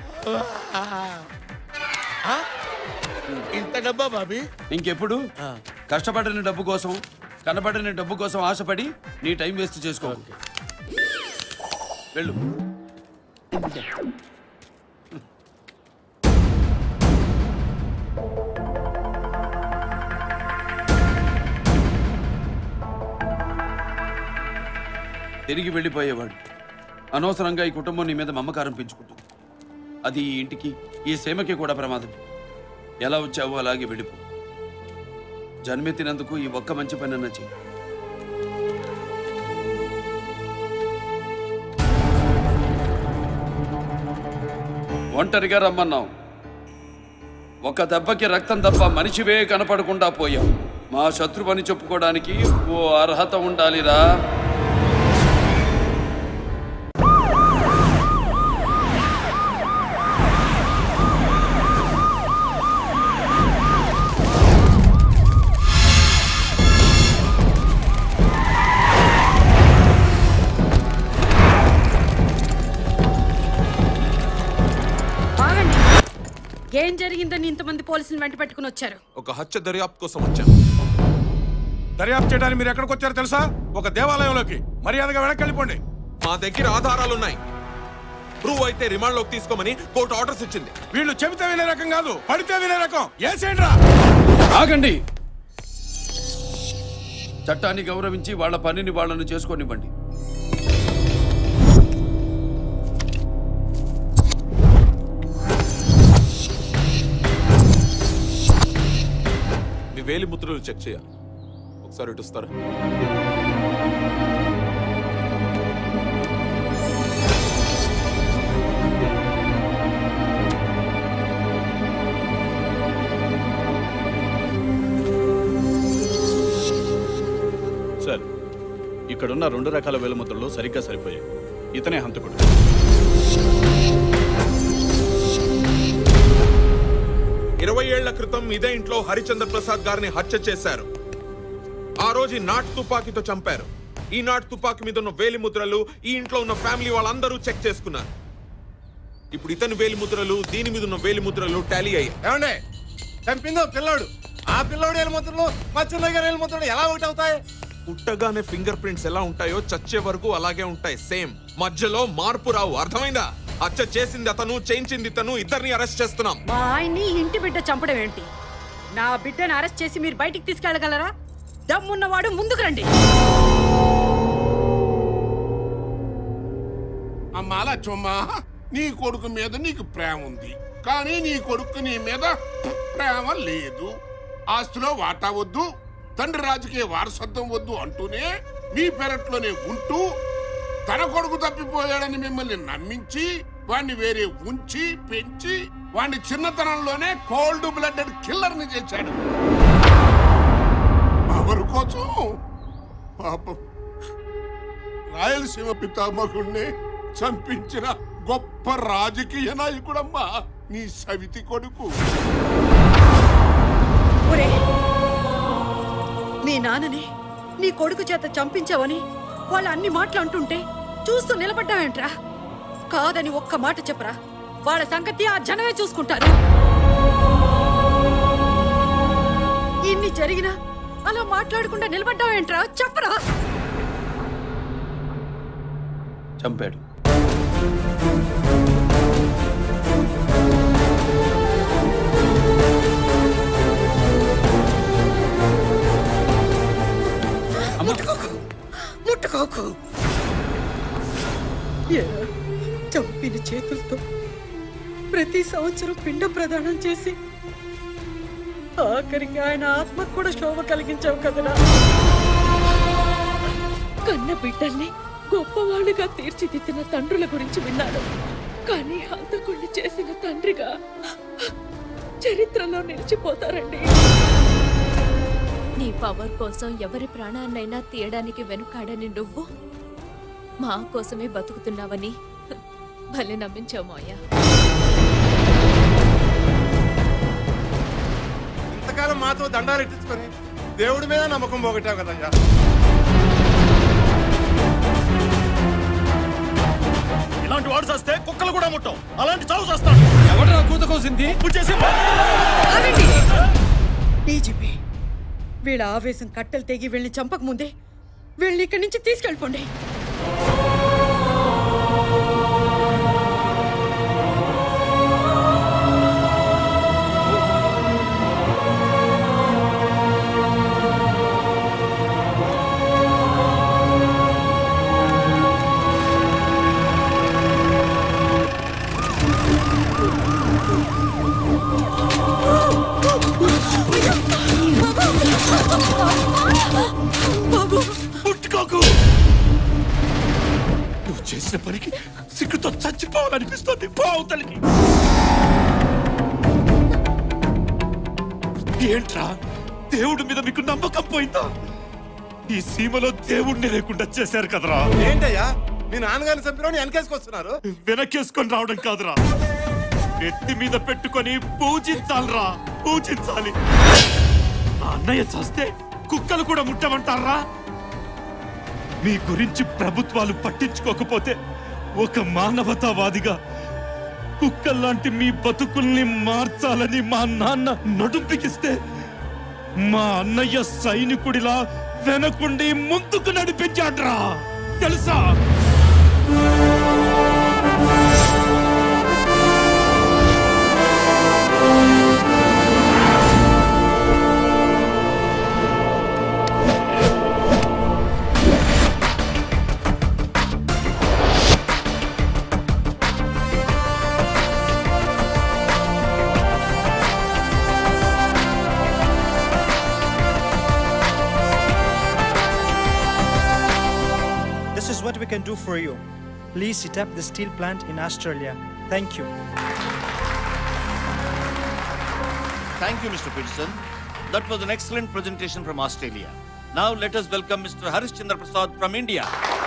ఆ? ఇంత డబ్బా బాబీ ఇంకెప్పుడు కష్టపడిన డబ్బు కోసం కనపడిన డబ్బు కోసం ఆశపడి నీ టైం వేస్ట్ చేసుకో వెళ్ళు తిరిగి వెళ్ళిపోయేవాడు అనవసరంగా ఈ కుటుంబం నీ మీద మమకారం పెంచుకుంటుంది అది ఈ ఇంటికి ఈ సేమకి కూడా ప్రమాదం ఎలా వచ్చావో అలాగే వెళ్ళిపో జన్మెత్తినందుకు ఈ ఒక్క మంచి పని అన్న చెయ్యి ఒంటరిగా రమ్మన్నావు ఒక దెబ్బకి రక్తం తప్ప మనిషివే కనపడకుండా పోయావు మా శత్రువని చెప్పుకోవడానికి ఓ అర్హత ఉండాలిరా ఆగండి ఏం జరిగిందని ఇంతమంది పోలీసులు వెంట పెట్టుకుని వచ్చారు ఒక హత్య దర్యాప్తు కోసం వచ్చాం దర్యాప్తు చేయడానికి మీరు ఎక్కడికి వచ్చారో తెలుసా ఒక దేవాలయంలోకి మర్యాదగా వెనక్కి వెళ్ళిపోండి మా దగ్గర ఆధారాలున్నాయి ప్రూవ్ అయితే రిమాండ్ లోకి తీసుకోమని కోర్టు ఆర్డర్స్ ఇచ్చింది వీళ్ళు చెబితే వినే రకం కాదు పడితే వినే రకం ఏసేండ్రా ఆగండి చట్టాన్ని గౌరవించి వాళ్ళ పనిని వాళ్ళను చేసుకోనివ్వండి మీ వేలి ముద్రలు చెక్ చేయాలి ఒకసారి ఇటు వస్తారా సార్ ఇక్కడున్న రెండు రకాల వేలుముద్రలు సరిగ్గా సరిపోయాయి ఇతనే హంతకుడు ఇరవై ఏళ్ల క్రితం ఇదే ఇంట్లో హరిచంద్ర ప్రసాద్ గారిని హత్య చేశారు ఆ రోజు ఈ నాటు తుపాకీతో చంపారు ఈ నాటు తుపాకీ మీద ఉన్న వేలి ముద్రలు ఈ ఇంట్లో ఉన్న ఫ్యామిలీ వాళ్ళందరూ చెక్ చేసుకున్నారు ఇప్పుడు ఇతని వేలి ముద్రలు దీని మీద ఉన్న వేలి ముద్రలు టాలీ అయ్యాయి ఏమండే చంపిందో పిల్లోడు ఆ పిల్లోడు ఎలుముద్రలు మా చిన్నయ్య గారి ఎలుముద్రలు ఎలా ఒకటి అవుతాయి పుట్టగానే ఫింగర్ ప్రింట్స్ ఎలా ఉంటాయో చచ్చే వరకు అలాగే ఉంటాయి సేమ్ మధ్యలో మార్పు రావు అర్థమైందా హత్య చేసింది అతను చేయించింది ఇతను ఇద్దరిని అరెస్ట్ చేస్తున్నాం మా ఆయన్ని ఇంటి బిడ్డ చంపడం ఏంటి నా బిడ్డను అరెస్ట్ చేసి మీరు బయటికి తీసుకెళ్ళగలరా దమ్మున్నవాడు ముందుకు రండి అమ్మా లచ్చమ్మ నీ కొడుకు మీద నీకు ప్రేమ ఉంది కానీ నీ కొడుకు నీ మీద ప్రేమ లేదు ఆస్తిలో వాటా వద్దు తండ్రి రాజకీయ వారసత్వం వద్దు అంటూనే మీ పెరట్లోనే ఉంటూ తన కొడుకు తప్పిపోయాడని మిమ్మల్ని నమ్మించి వాణ్ణి వేరే ఉంచి పెంచి వాణ్ణి చిన్నతనంలోనే కోల్డ్ బ్లడెడ్ కిల్లర్ ని చేశాడు ఎవరి కోసం పాపం రాయలసీమ పితామహుణ్ణి చంపించిన గొప్ప రాజకీయ నాయకుడమ్మా నీ సవితి కొడుకు ఒరే మీ నాన్నని నీ కొడుకు చేత చంపించావని వాళ్ళు అన్ని మాటలు అంటుంటే చూస్తూ నిలబడ్డావేంట్రా కాదని ఒక్క మాట చెప్పరా వాళ్ళ సంగతి ఆ జనమే చూసుకుంటారు ఇన్ని జరిగినా అలా మాట్లాడకుండా నిలబడ్డావేంట్రా చెప్పరా చంపాడు ముట్టుకోకు ముట్టుకోకు ఏరా, చంపిన చేతులతో ప్రతి సంవత్సరం పిండ ప్రదానం చేసి ఆఖరికి ఆయన ఆత్మకు కూడా శోభ కలిగించావు కదరా కన్న బిడ్డల్ని గొప్పవాళ్ళుగా తీర్చిదిద్దిన తండ్రుల గురించి విన్నాను కానీ హంతకుణ్ణి చేసిన తండ్రిగా చరిత్రలో నిలిచిపోతారండి నీ పవర్ కోసం ఎవరి ప్రాణాన్నైనా తీయడానికి వెనుకాడని నువ్వు మా కోసమే బతుకుతున్నావని భలే నమ్మించావు మాయా ఇంతకాలం మాతో దండాలు ఎట్టించుకొని దేవుడి మీద నమ్మకం పోగొట్టావు కదయ్యా ఇలాంటి వాడు చేస్తే కుక్కలు కూడా ముట్టం అలాంటి చావు చేస్తాడు ఎవడరా కూత కోసింది చేసి డీజీపీ వీళ్ళ ఆవేశం కట్టెలు తెగి వీళ్ళని చంపక ముందే వీళ్ళని ఇక్కడి నుంచి తీసుకెళ్ళిపోండి బాబు ముట్టుకోకు నువ్వు చేసిన పనికి సిగ్గుతో చచ్చిపోవాలనిపిస్తుంది బావుతలికి ఏంట్రా దేవుడి మీద మీకు నమ్మకం పోయిందా ఈ సీమలో దేవుణ్ణి లేకుండా చేశారు కదరా ఏంటయ్యా మీ నాన్నగారిని చంపిన వెనకేసుకొస్తున్నారు వెనకేసుకొని రావడం కాదురా నెత్తి మీద పెట్టుకొని పూజించాలరా పూజించాలి ఆ అన్నయ్య చేస్తే కుక్కలు కూడా ముట్టమంటారా మీ గురించి ప్రభుత్వాలు పట్టించుకోకపోతే ఒక మానవతావాదిగా కుక్కల్లాంటి మీ బతుకుల్ని మార్చాలని మా నాన్న నడుంపికిస్తే మా అన్నయ్య సైనికుడిలా వెనకుండి ముందుకు నడిపించాడ్రా తెలుసా we can do for you. Please set up the steel plant in Australia. Thank you. Thank you, Mr. Peterson. That was an excellent presentation from Australia. Now let us welcome Mr. Harish Chandra Prasad from India.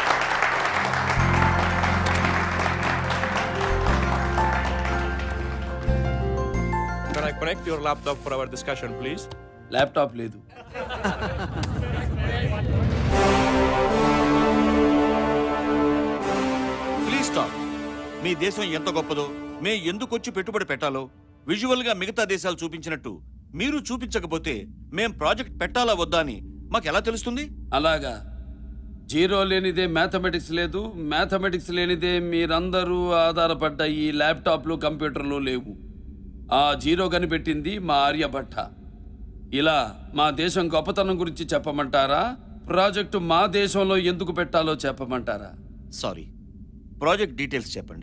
Can I connect your laptop for our discussion, please? Laptop లేదు please stop మీ దేశం ఎంత గొప్పదో మే ఎందుకు వచ్చి పెట్టుబడి పెట్టాలో visual గా మిగతా దేశాలు చూపించినట్టు మీరు చూపించకపోతే మేం ప్రాజెక్ట్ పెట్టాలా వద్దా అని మాకు ఎలా తెలుస్తుంది అలాగా జీరో లేనిదే మ్యాథమెటిక్స్ లేదు మ్యాథమెటిక్స్ లేనిదే మీరందరూ ఆధారపడ్డ ఈ ల్యాప్టాప్లు కంప్యూటర్లు లేవు ఆ జీరో కనిపెట్టింది మా ఆర్యభట్ట ఇలా మా దేశం గొప్పతనం గురించి చెప్పమంటారా ప్రాజెక్టు మా దేశంలో ఎందుకు పెట్టాలో చెప్పమంటారా సారీ ప్రాజెక్ట్ డీటెయిల్స్ చెప్పండి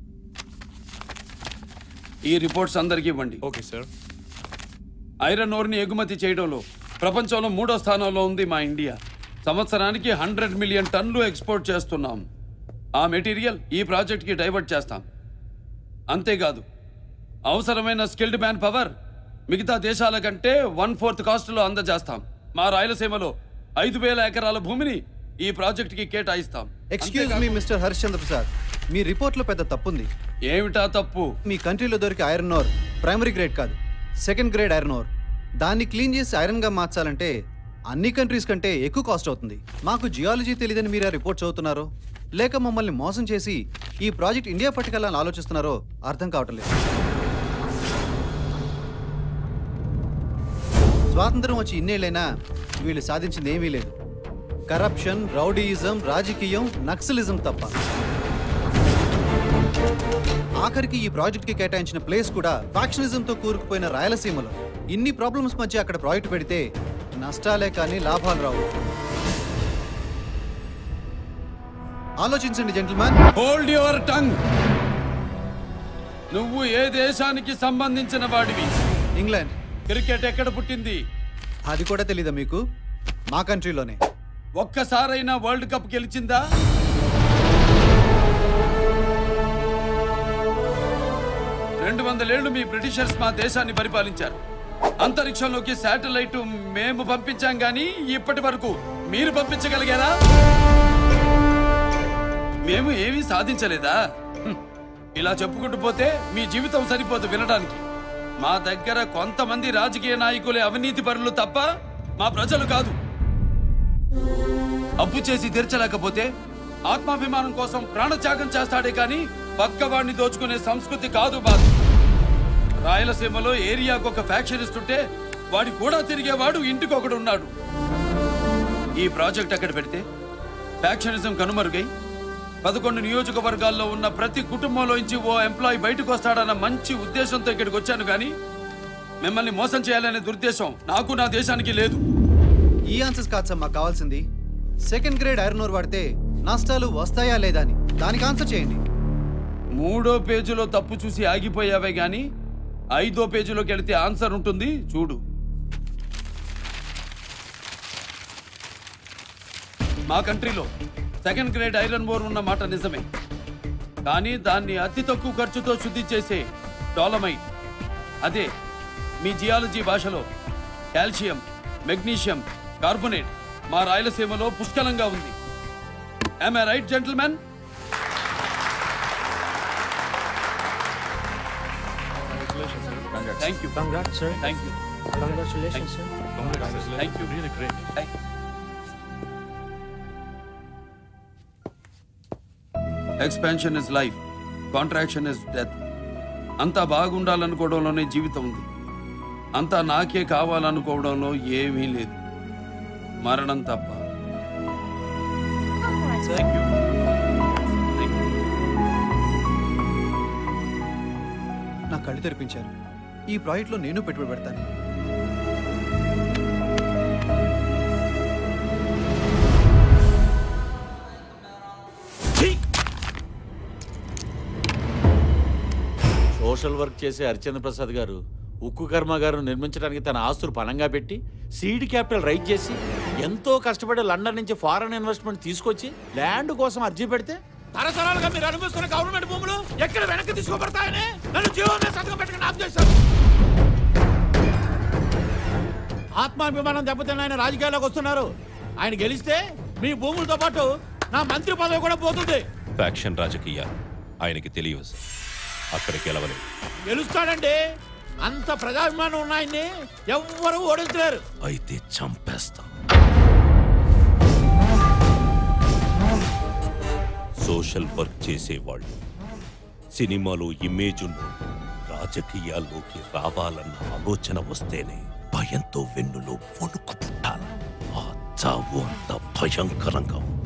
ఈ రిపోర్ట్స్ అందరికీ ఇవ్వండి ఓకే సార్ ఐరన్ ఓర్ని ఎగుమతి చేయడంలో ప్రపంచంలో మూడో స్థానంలో ఉంది మా ఇండియా సంవత్సరానికి హండ్రెడ్ మిలియన్ టన్నులు ఎక్స్పోర్ట్ చేస్తున్నాం ఆ మెటీరియల్ ఈ ప్రాజెక్ట్కి డైవర్ట్ చేస్తాం అంతేకాదు అవసరమైన స్కిల్డ్ మ్యాన్ పవర్ మిగతా దేశాల కంటే వన్ ఫోర్త్ కాస్ట్లో అందజేస్తాం మా రాయలసీమలో ఐదు వేల ఎకరాల భూమిని ఈ ప్రాజెక్ట్కి కేటాయిస్తాం excuse me mister Harishchandra Prasad మీ రిపోర్ట్లో పెద్ద తప్పుంది ఏమిటా తప్పు మీ కంట్రీలో దొరికే ఐరన్ ఓర్ ప్రైమరీ గ్రేడ్ కాదు సెకండ్ గ్రేడ్ ఐరన్ ఓర్ దాన్ని క్లీన్ చేసి ఐరన్గా మార్చాలంటే అన్ని కంట్రీస్ కంటే ఎక్కువ కాస్ట్ అవుతుంది మాకు జియాలజీ తెలియదని మీరు ఆ రిపోర్ట్ చదువుతున్నారో లేక మమ్మల్ని మోసం చేసి ఈ ప్రాజెక్ట్ ఇండియా పట్టుకెళ్ళాలని ఆలోచిస్తున్నారో అర్థం కావటం లేదు స్వాతంత్రం వచ్చి ఇన్నేళ్ళైనా వీళ్ళు సాధించింది ఏమీ లేదు కరప్షన్ రౌడీయిజం రాజకీయం నక్సలిజం తప్ప ఆఖరికి ఈ ప్రాజెక్ట్ కి కేటాయించిన ప్లేస్ కూడా ఫ్యాక్షనిజంతో కూరుకుపోయిన రాయలసీమలో ఇన్ని ప్రాబ్లమ్స్ మధ్య అక్కడ ప్రాజెక్ట్ పెడితే నష్టాలే కానీ లాభాలు రావు ఆలోచించండి జెంటిల్మెన్ హోల్డ్ యువర్ టంగ్ నువ్వు ఏ దేశానికి సంబంధించిన వాడివి ఇంగ్లాండ్ క్రికెట్ ఎక్కడ పుట్టింది అది కూడా తెలీదా మీకు మా కంట్రీలోనే ఒక్కసారైనా వరల్డ్ కప్ గెలిచిందా రెండు వందలేళ్లు మీ బ్రిటిషర్స్ మా దేశాన్ని పరిపాలించారు అంతరిక్షంలోకి శాటిలైట్ మేము పంపించాం కానీ ఇప్పటి వరకు మీరు పంపించగలిగారా మేము ఏమీ సాధించలేదా హ్మ్. ఇలా చెప్పుకుంటూ పోతే మీ జీవితం సరిపోదు వినడానికి మా దగ్గర కొంతమంది రాజకీయ నాయకులే అవినీతి పరులు తప్ప మా ప్రజలు కాదు అప్పు చేసి తీర్చలేకపోతే ఆత్మాభిమానం కోసం ప్రాణత్యాగం చేస్తాడే కానీ పక్కవాడిని దోచుకునే సంస్కృతి కాదు బాధ రాయలసీమలో ఏరియాకు ఒక ఫ్యాక్షన్ ఇస్తుంటే వాడి కూడా తిరిగేవాడు ఇంటికొకడు ఉన్నాడు ఈ ప్రాజెక్ట్ అక్కడ పెడితే ఫ్యాక్షనిజం కనుమరుగై పదకొండు నియోజకవర్గాల్లో ఉన్న ప్రతి కుటుంబంలోంచి ఓ ఎంప్లాయీ బయటకు వస్తాడన్న మంచి ఉద్దేశంతో ఇక్కడికి వచ్చాను కానీ మిమ్మల్ని మోసం చేయాలనే దుర్దేశం నాకు నా దేశానికి లేదు ఈ ఆన్సర్స్ కాదు సార్ మాకు కావాల్సింది సెకండ్ గ్రేడ్ ఐరన్ ఓర్ వాడితే నష్టాలు వస్తాయా లేదా అని దానికి ఆన్సర్ చేయండి మూడో పేజీలో తప్పు చూసి ఆగిపోయావే గాని ఐదో పేజీలోకి వెళితే ఆన్సర్ ఉంటుంది చూడు మా కంట్రీలో సెకండ్ గ్రేడ్ ఐరన్ ఓర్ ఉన్న మాట నిజమే కానీ దాన్ని అతి తక్కువ ఖర్చుతో శుద్ధి చేసే డోలమైట్ అదే మీ జియాలజీ భాషలో కాల్షియం మెగ్నీషియం కార్బొనేట్ మా రాయలసీమలో పుష్కలంగా ఉంది all right gentlemen Thank you. Congrats, sir. Thank you. Congratulations, sir. Thank you. Really great. Thank expansion is life contraction is death అంతా బాగుండాలనుకోవడంలోనే జీవితం ఉంది అంతా నాకే కావాలనుకోవడంలో ఏమీ లేదు మరణం తప్ప Thank you. నా కళ్ళు తెరిపించారు ఈ ప్రాజెక్ట్లో నేను పెట్టుబడి పెడతాను సోషల్ వర్క్ చేసే హరిచంద్ర ప్రసాద్ గారు ఉక్కు కర్మాగారం నిర్మించడానికి తన ఆస్తులు పణంగా పెట్టి సీడ్ క్యాపిటల్ రైజ్ చేసి ఎంతో కష్టపడి లండన్ నుంచి ఫారెన్ ఇన్వెస్ట్మెంట్ తీసుకొచ్చి ల్యాండ్ కోసం అర్జీ పెడితే తరతరాలుగా మీరు అనుభవిస్తున్న గవర్నమెంట్ భూములు ఎక్కడ వెనక్కి తీసుకోబడతాయని నన్ను జీవో మీద సంతకం పెట్టుకుని ఆఫ్ చేశారు ఆత్మాభిమానం దెబ్బతిన్న ఆయన రాజకీయాల్లోకి వస్తున్నారు ఆయన గెలిస్తే మీ భూములతో పాటు నా మంత్రి పదవి కూడా పోతుంది ఫ్యాక్షన్ రాజకీయాలు ఆయనకి తెలియదు అక్కడ గెలవలేదు గెలుస్తాడండి అంత ప్రజాభిమానం ఉన్న ఆయన్ని ఎవ్వరూ ఓడించలేరు అయితే చంపేస్తాం సోషల్ వర్క్ చేసేవాళ్ళు సినిమాలో ఇమేజ్ ఉన్న రాజకీయాల్లోకి రావాలన్న ఆలోచన వస్తేనే భయంతో వెన్నులో వణుకు పుట్టాలి ఆ చావు అంత భయంకరంగా ఉంటుంది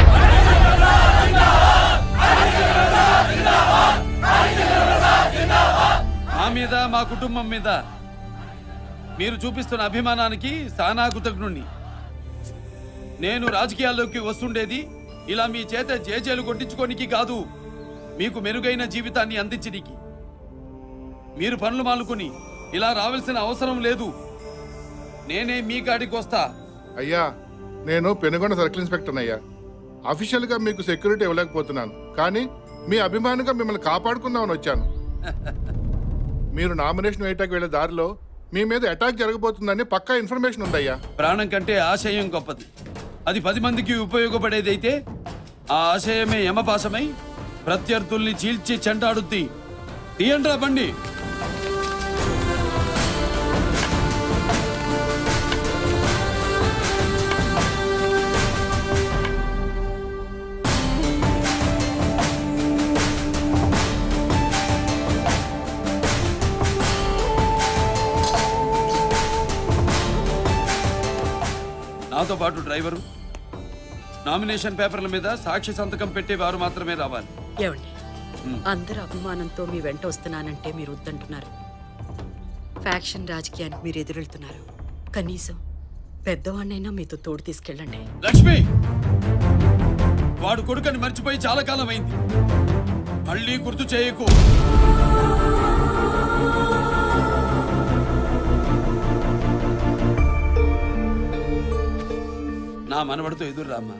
మా మీద మా కుటుంబం మీద మీరు చూపిస్తున్న అభిమానానికి సానా కృతజ్ఞుణ్ణి నేను రాజకీయాల్లోకి వస్తుండేది ఇలా మీ చేత జేజేలు కొట్టించుకోనికి కాదు మీకు మెరుగైన జీవితాన్ని అందించడానికి మీరు పనులు మానుకొని ఇలా రావాల్సిన అవసరం లేదు నేనే మీ కాడికి వస్తా అయ్యా నేను పెనుగొండ సర్కిల్ ఇన్స్పెక్టర్ అయ్యా అఫీషియల్ గా మీకు సెక్యూరిటీ ఇవ్వలేకపోతున్నాను కానీ మీ అభిమానిగా మిమ్మల్ని కాపాడుకుందామని వచ్చాను మీరు నామినేషన్ వేయటానికి వెళ్ళే దారిలో మీ మీద అటాక్ జరగబోతుందని పక్కా ఇన్ఫర్మేషన్ ఉందయ్యా ప్రాణం కంటే ఆశయం గొప్పది అది పది మందికి ఉపయోగపడేదైతే ఆ ఆశయమే యమపాసమై ప్రత్యర్థుల్ని చీల్చి చెంటాడుద్ది తీయండ్రా బండి నాతో పాటు డ్రైవరు నామినేషన్ పేపర్ల మీద సాక్షి సంతకం పెట్టేవారు మాత్రమే రావాలి ఏమండి అందరు అభిమానంతో మీ వెంట వస్తున్నానంటే మీరు వద్దంటున్నారు ఫ్యాక్షన్ రాజకీయానికి మీరు ఎదురెళ్తున్నారు కనీసం పెద్దవాడినైనా మీతో తోడు తీసుకెళ్ళండి లక్ష్మి వాడు కొడుకని మర్చిపోయి చాలా కాలం అయింది మళ్ళీ గుర్తు చేయకు నా మనవడితో ఎదురు రామ్మా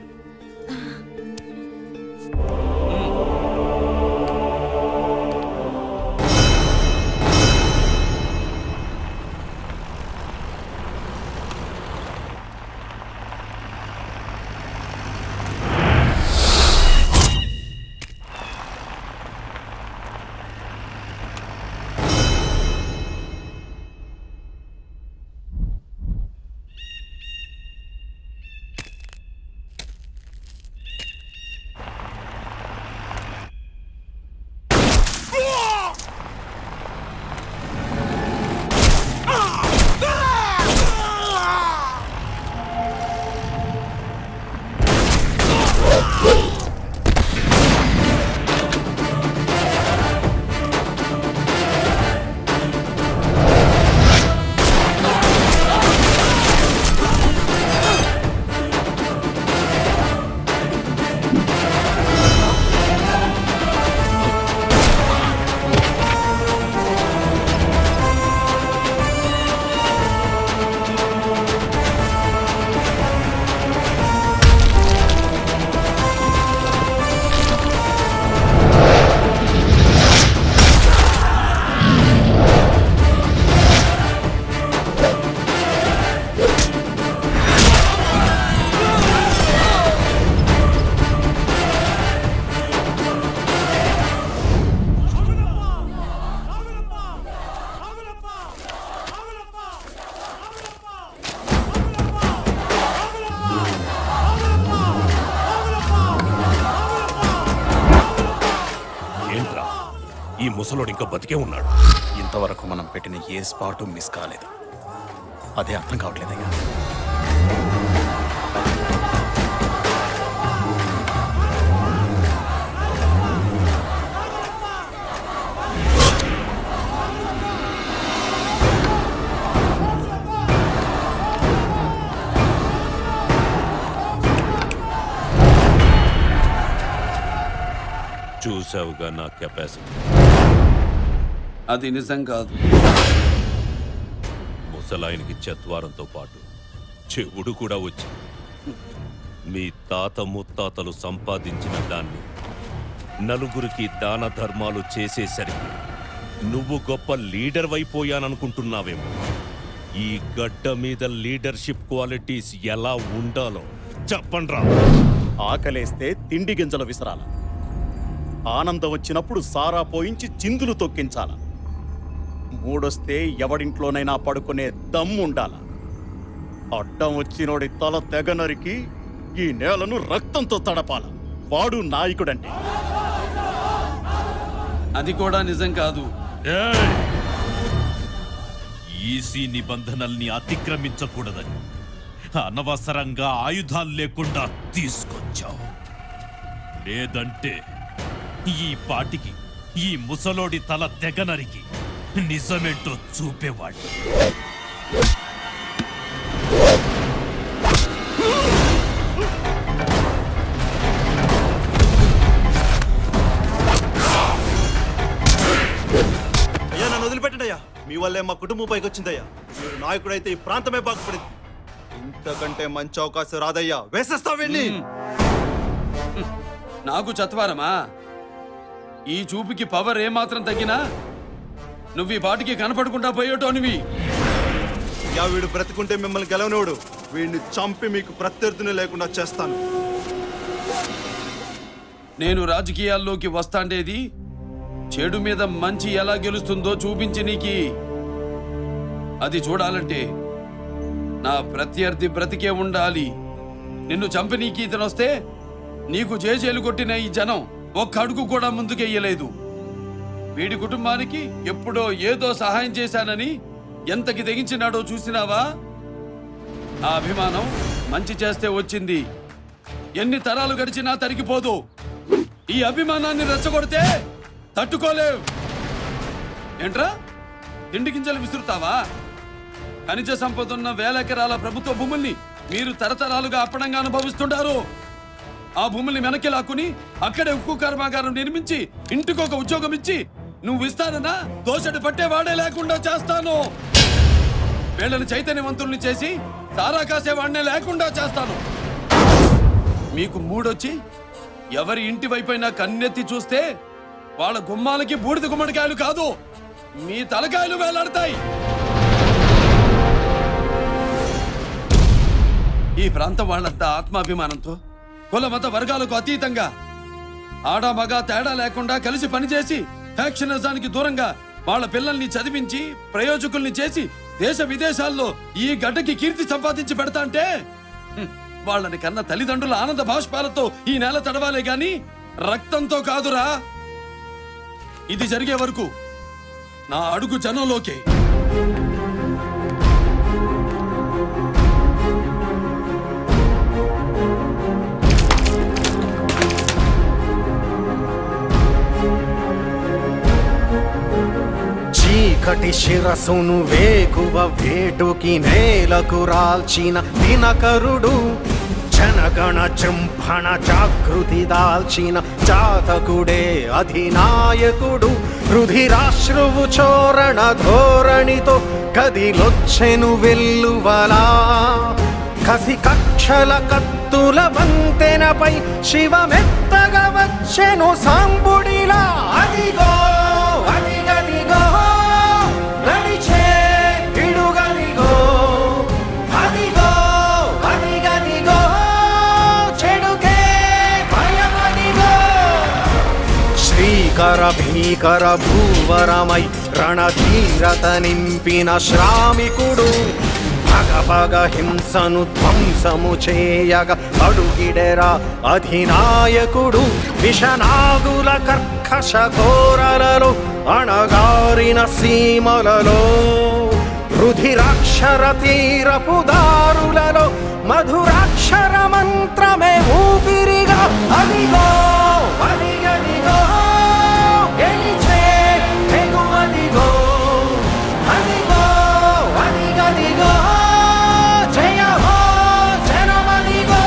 ఏంట్రా ఈ ముసలోడు ఇంకా బతికే ఉన్నాడు ఇంతవరకు మనం పెట్టిన ఏ స్పాటు మిస్ కాలేదు అదే అర్థం కావట్లేదయ్యా చూసావుగా నా కెపాసిటీ అది నిజం కాదు ముసలాయనికి చత్వారంతో పాటు చెవుడు కూడా వచ్చి మీ తాత ముత్తాతలు సంపాదించిన దాన్ని నలుగురికి దాన ధర్మాలు చేసేసరికి నువ్వు గొప్ప లీడర్ అయిపోయాననుకుంటున్నావేమో ఈ గడ్డ మీద లీడర్షిప్ క్వాలిటీస్ ఎలా ఉండాలో చెప్పండ్రా ఆకలేస్తే తిండి గింజలు విసరాల ఆనందం వచ్చినప్పుడు సారా పోయించి చిందులు తొక్కించాల మూడొస్తే ఎవడింట్లోనైనా పడుకునే దమ్ము ఉండాల అడ్డం వచ్చినోడి తల తెగ నరికి ఈ నేలను రక్తంతో తడపాల వాడు నాయకుడంటే అది కూడా నిజం కాదు ఈసీ నిబంధనల్ని అతిక్రమించకూడదని అనవసరంగా ఆయుధాలు లేకుండా తీసుకొచ్చావు లేదంటే ఈ పాటికి ఈ ముసలోడి తల తెగనరికి నిజమేంటో చూపేవాడు అయ్యా నన్ను వదిలిపెట్టండి అయ్యా మీ వల్లే మా కుటుంబం పైకి వచ్చిందయ్యా మీరు నాయకుడైతే ఈ ప్రాంతమే బాగుపడింది ఇంతకంటే మంచి అవకాశం రాదయ్యా వేసేస్తా వెళ్ళి నాకు చత్వారమా ఈ చూపుకి పవర్ ఏమాత్రం తగ్గినా నువ్వు ఈ పాటికి కనపడకుండా పోయేటోనివి యా వీడు బ్రతికుంటే మిమ్మల్ని గెలవనోడు వీడిని చంపి మీకు ప్రత్యర్థిని లేకుండా చేస్తాను నేను రాజకీయాల్లోకి వస్తాండేది చెడు మీద మంచి ఎలా గెలుస్తుందో చూపించి నీకి అది చూడాలంటే నా ప్రత్యర్థి బ్రతికే ఉండాలి నిన్ను చంపి నీకు ఇతను వస్తే నీకు జేజేలు కొట్టిన ఈ జనం ఒక్క అడుగు కూడా ముందుకెయ్యలేదు వీడి కుటుంబానికి ఎప్పుడో ఏదో సహాయం చేశానని ఎంతకి తెగించినాడో చూసినావా ఆ అభిమానం మంచి చేస్తే వచ్చింది ఎన్ని తరాలు గడిచినా తరిగిపోదు ఈ అభిమానాన్ని రెచ్చగొడితే తట్టుకోలేవు ఏంట్రా తిండి గింజలు విసురుతావా ఖనిజ సంపద ఉన్న వేల ఎకరాల ప్రభుత్వ భూముల్ని మీరు తరతరాలుగా అప్పడంగా అనుభవిస్తుంటారు ఆ భూముల్ని వెనక్కి లాక్కుని అక్కడే ఉక్కు కర్మాగారం నిర్మించి ఇంటికొక ఉద్యోగం ఇచ్చి నువ్వు ఇస్తానన్నా దోషడి పట్టేవాడే లేకుండా చేస్తాను వీళ్ళని చైతన్యవంతుల్ని చేసి సారా కాసేవాడినే లేకుండా చేస్తాను మీకు మూడొచ్చి ఎవరి ఇంటి వైపైనా కన్నెత్తి చూస్తే వాళ్ళ గుమ్మాలకి బూడిద గుమ్మడికాయలు కాదు మీ తలకాయలు వేలాడతాయి ఈ ప్రాంతం వాళ్ళంతా ఆత్మాభిమానంతో కుల మత వర్గాలకు అతీతంగా ఆడ మగ తేడా లేకుండా కలిసి పనిచేసి ఫ్యాక్షనిజానికి దూరంగా వాళ్ళ పిల్లల్ని చదివించి ప్రయోజకుల్ని చేసి దేశ విదేశాల్లో ఈ గడ్డకి కీర్తి సంపాదించి పెడతా అంటే హ్మ్, వాళ్ళని కన్న తల్లిదండ్రుల ఆనంద భాష్పాలతో ఈ నేల తడవాలే గాని రక్తంతో కాదురా ఇది జరిగే వరకు నా అడుగు జనంలోకే చీకటి శిరసును వేకువ వేటుకి నేలకు రాల్చిన దినకరుడు జనగణ జృంభణ జాగృతి దాల్చిన జాతకుడే అధినాయకుడు రుధిరాశ్రువు చోరణ ధోరణితో కదిలొచ్చెను వెల్లువలా కసి కక్షల కత్తుల వంతెనపై శివమెత్తగా వచ్చెను సాంబుడిలా అదిగో అదిగదిగో నడిచే పిడుగదిగో అదిగో అదిగదిగో చెడుకే భయమదిగో శ్రీకర భీకర భూవరమై రణధీరత నింపిన శ్రామికుడు పగ పగ హింసను ధ్వంసము చేయగ అడుగిడెరా అధినాయకుడు విషనాగుల కర్కశ ఘోరలలో అణగారిన సీమలలో రుధిరాక్షర తీరపు దారులలో మధురాక్షర మంత్రమే ఊపిరిగా అదిగో అదిగదిగో గెలిచే తెగువదిగో అదిగో అదిగదిగో జయ హో జనమదిగో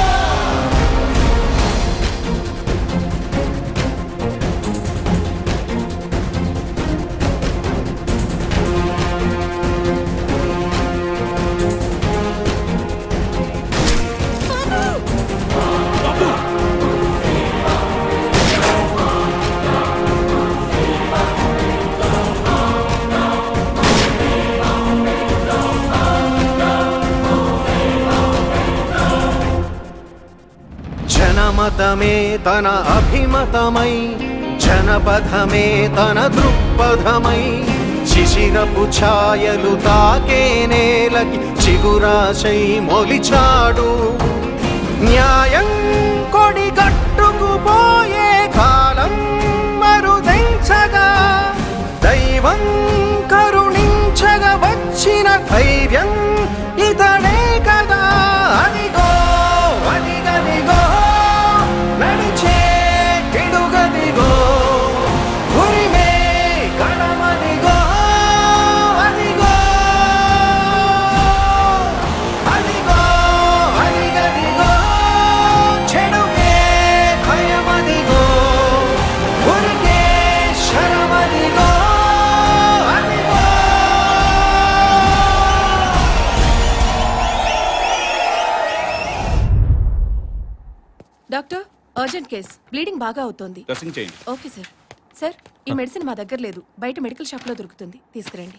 జనమతమే తన అభిమతమై జనపథమే తన దృక్పథమై శిశిరపు ఛాయలు తాకే నేలకి చిగురాశై మొలిచాడు న్యాయం కొడి కట్టుకుపోయే కాలం మరుదెంచగా దైవం కరుణించగా వచ్చిన ధైర్యం ఇతడే కదా అదిగో అదిగదిగో నడిచే పిడుగదిగో ఉరిమే కడమదిగో అదిగో అదిగో అదిగదిగో చెడుకే భయమదిగో ఉరికే శరమదిగో అదిగో డాక్టర్ అర్జెంట్ కేస్ బ్లీడింగ్ బాగా అవుతోంది డ్రెస్సింగ్ చేయండి ఓకే సార్ సార్ ఈ మెడిసిన్ మా దగ్గర లేదు బయట మెడికల్ షాప్లో దొరుకుతుంది తీసుకురండి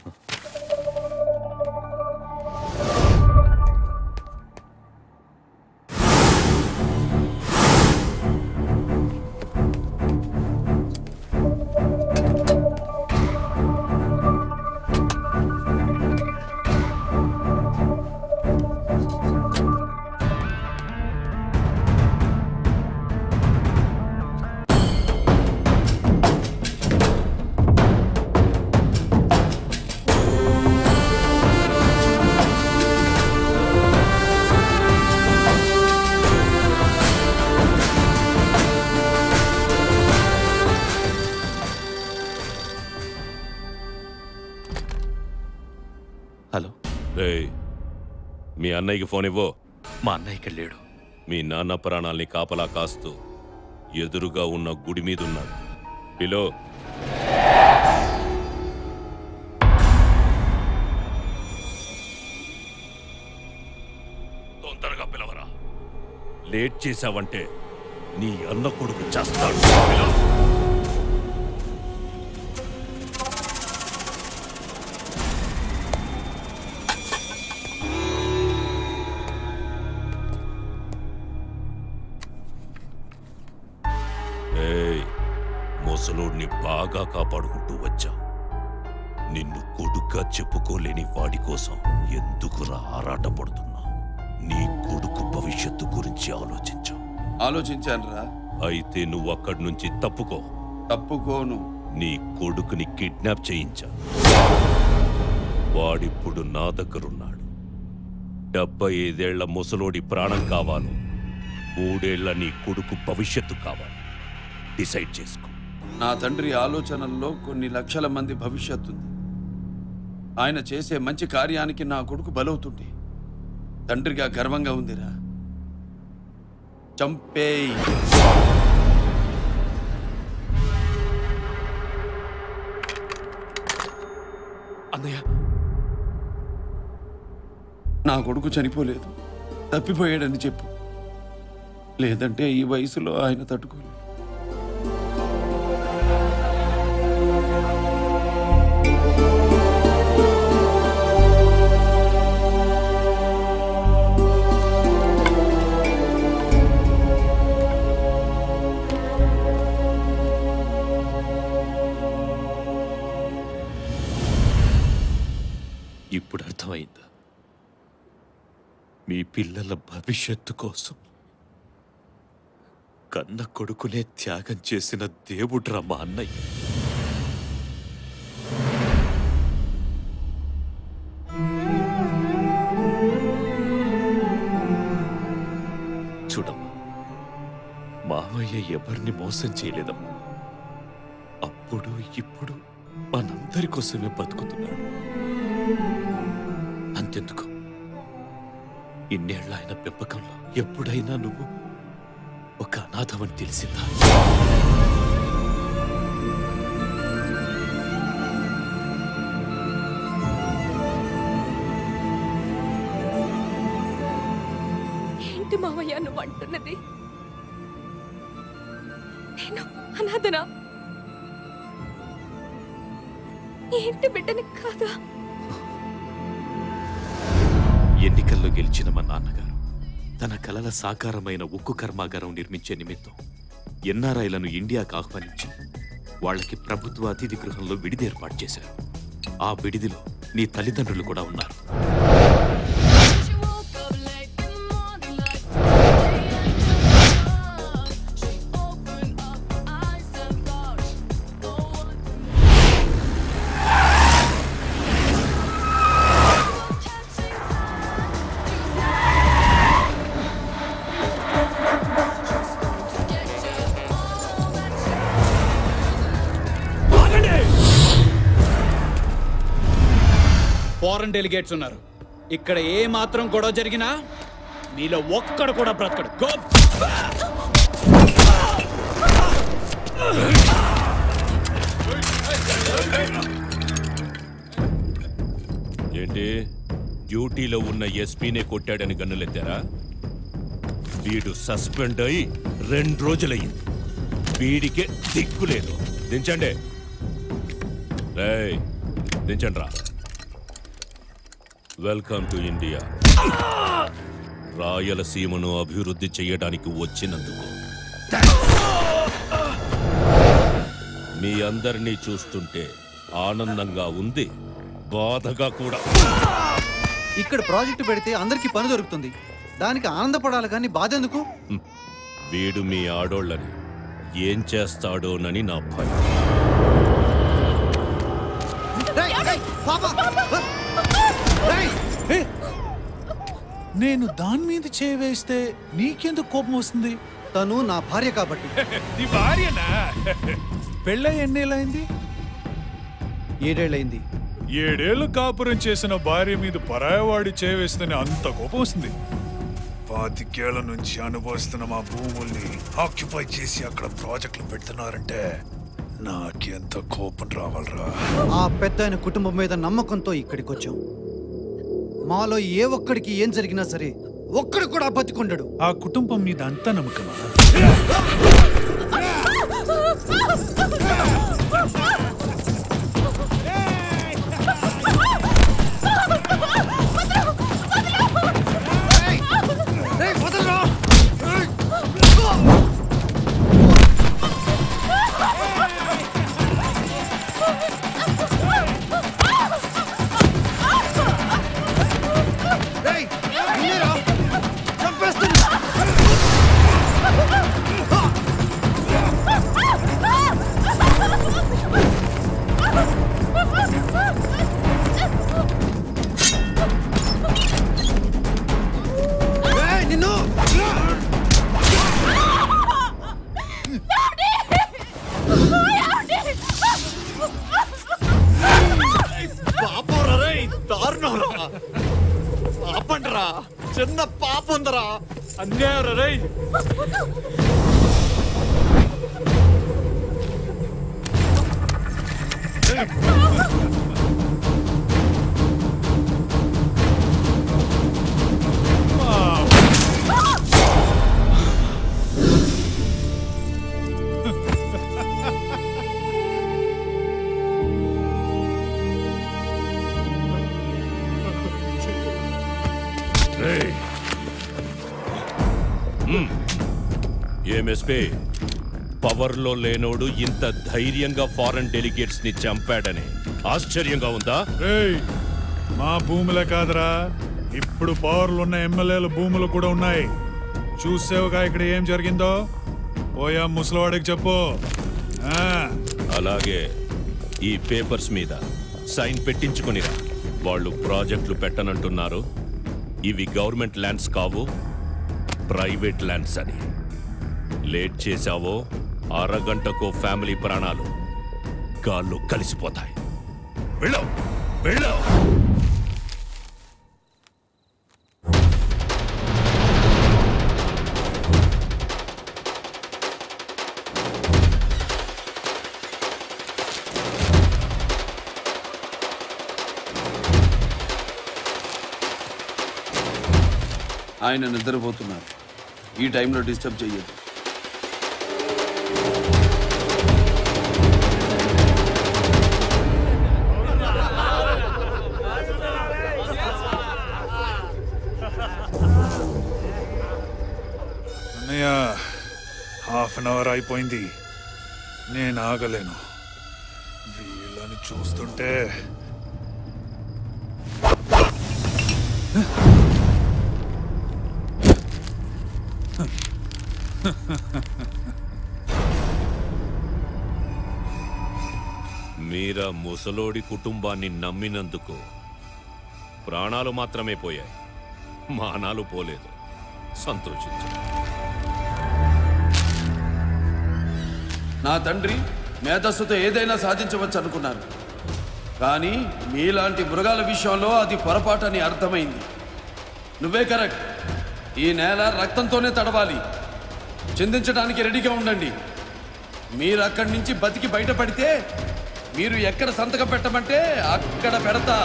హలో రేయ్ మీ అన్నయ్యకి ఫోన్ ఇవ్వు మా అన్నయ్య ఇక్కడ లేడు మీ నాన్న ప్రాణాల్ని కాపలా కాస్తూ ఎదురుగా ఉన్న గుడి మీద ఉన్నాడు పిలో తొందరగా పిలవరా లేట్ చేశావంటే నీ అన్న కొడుకు చేస్తాడు పిలవ. ఏయ్ ముసలోడిని బాగా కాపాడుకుంటూ వచ్చా నిన్ను కొడుగ్గా చెప్పుకోలేని వాడి కోసం ఎందుకురా ఆరాటపడుతున్నా నీ కొడుకు భవిష్యత్తు గురించి ఆలోచించు ఆలోచించానురా అయితే నువ్వు అక్కడి నుంచి తప్పుకో తప్పుకోను నీ కొడుకుని కిడ్నాప్ చేయించా వాడిప్పుడు నా దగ్గరున్నాడు డెబ్బై ఐదేళ్ల ముసలోడి ప్రాణం కావాలో మూడేళ్ల నీ కొడుకు భవిష్యత్తు కావాలి డిసైడ్ చేసుకో నా తండ్రి ఆలోచనల్లో కొన్ని లక్షల మంది భవిష్యత్తు ఉంది ఆయన చేసే మంచి కార్యానికి నా కొడుకు బలవుతుంటే తండ్రిగా గర్వంగా ఉందిరా చంపేయ్ అన్నయ్య నా కొడుకు చనిపోలేదు తప్పిపోయాడని చెప్పు లేదంటే ఈ వయసులో ఆయన తట్టుకోలేదు ఇప్పుడు అర్థమైందా మీ పిల్లల భవిష్యత్తు కోసం కన్న కొడుకునే త్యాగం చేసిన దేవుడ్రా మా అన్నయ్య చూడమ్మా మామయ్య ఎవరిని మోసం చేయలేదమ్మా అప్పుడు ఇప్పుడు మనందరి కోసమే బతుకుతున్నాడు అంతెందుకు ఇన్నేళ్ల ఆయన పెంపకంలో ఎప్పుడైనా నువ్వు ఒక అనాథమని తెలిసిందా ఏంటి మావయ్య నువ్వు అంటున్నది నేను అనాథనా ఏంటి బిడ్డని కాదా ఎన్నికల్లో గెలిచిన మా నాన్నగారు తన కలల సాకారమైన ఉక్కు కర్మాగారం నిర్మించే నిమిత్తం ఎన్ఆర్ఐలను ఇండియాకు ఆహ్వానించి వాళ్ళకి ప్రభుత్వ అతిథి గృహంలో విడిది ఏర్పాటు చేశారు ఆ విడిదిలో నీ తల్లిదండ్రులు కూడా ఉన్నారు ఫారెన్ డెలిగేట్స్ ఉన్నారు ఇక్కడ ఏ మాత్రం గొడవ జరిగినా మీలో ఒక్కడు కూడా బ్రతకడు గో ఏంటి డ్యూటీలో ఉన్న ఎస్పీనే కొట్టాడని గన్నులెత్తారా వీడు సస్పెండ్ అయి రెండు రోజులయ్యింది వీడికే దిక్కులేదు దించండి రేయ్ దించండి రా వెల్కమ్ టు ఇండియా రాయలసీమను అభివృద్ధి చేయడానికి వచ్చినందుకు మీ అందరినీ చూస్తుంటే ఆనందంగా ఉంది బాధగా కూడా ఇక్కడ ప్రాజెక్టు పెడితే అందరికీ పని దొరుకుతుంది దానికి ఆనందపడాలి కానీ బాధ ఎందుకు వీడు మీ ఆడోళ్ళని ఏం చేస్తాడోనని నా భయం నేను దాని మీద చేవేస్తే నీకెందుకు కోపం వస్తుంది తను నా భార్య కాబట్టి నీ భార్యనా పెళ్ళై ఎన్నేళ్ళైంది ఏడేళ్ళైంది ఏడేళ్లు కాపురం చేసిన భార్య మీద పరాయవాడి చేవేస్తేనే అంత కోపం వస్తుంది పాతికేళ్ల నుంచి అనుభవిస్తున్న మా భూముల్ని ఆక్యుపై చేసి అక్కడ ప్రాజెక్టులు పెడుతున్నారంటే నాకెంత కోపం రావాలరా ఆ పెద్ద కుటుంబం మీద నమ్మకంతో ఇక్కడికి వచ్చాం మాలో ఏ ఒక్కడికి ఏం జరిగినా సరే ఒక్కడు కూడా బతికుండడు ఆ కుటుంబం మీద అంత నమ్మకమా నిన్ను పాపంరా రేయ్, దారుణంరా ఆపండిరా చిన్న పాప ఉందరా అన్యాయం రై రేయ్. మ్మ్. ఏమెస్పీ పవర్లో లేనోడు ఇంత ధైర్యంగా ఫారెన్ డెలిగేట్స్ ని చంపాడని ఆశ్చర్యంగా ఉందా రేయ్ మా భూములే కాదురా ఇప్పుడు పవర్లు ఉన్న ఎమ్మెల్యేల భూములు కూడా ఉన్నాయి చూసావుగా ఇక్కడ ఏం జరిగిందో పోయా ముసలివాడికి చెప్పు ఆ, అలాగే ఈ పేపర్స్ మీద సైన్ పెట్టించుకునిరా వాళ్ళు ప్రాజెక్టులు పెట్టనంటున్నారు ఇవి గవర్నమెంట్ ల్యాండ్స్ కావు ప్రైవేట్ ల్యాండ్స్ అని లేట్ చేశావో అరగంటకో ఫ్యామిలీ ప్రాణాలు గాల్లో కలిసిపోతాయి వెళ్ళవు వెళ్ళవు ఆయన నిద్రపోతున్నారు ఈ టైంలో డిస్టర్బ్ చెయ్యదు అన్నయ్య హాఫ్ అన్ అవర్ అయిపోయింది నేను ఆగలేను వీళ్ళని చూస్తుంటే మీరా ముసలోడి కుటుంబాన్ని నమ్మినందుకు ప్రాణాలు మాత్రమే పోయాయి మానాలు పోలేదు సంతోషించు నా తండ్రి మేధస్సుతో ఏదైనా సాధించవచ్చు అనుకున్నారు కానీ మీలాంటి మృగాల విషయంలో అది పొరపాటని అర్థమైంది నువ్వే కరెక్ట్ ఈ నేల రక్తంతోనే తడవాలి చిందించడానికి రెడీగా ఉండండి మీరు అక్కడి నుంచి బతికి బయటపడితే మీరు ఎక్కడ సంతకం పెట్టమంటే అక్కడ పెడతా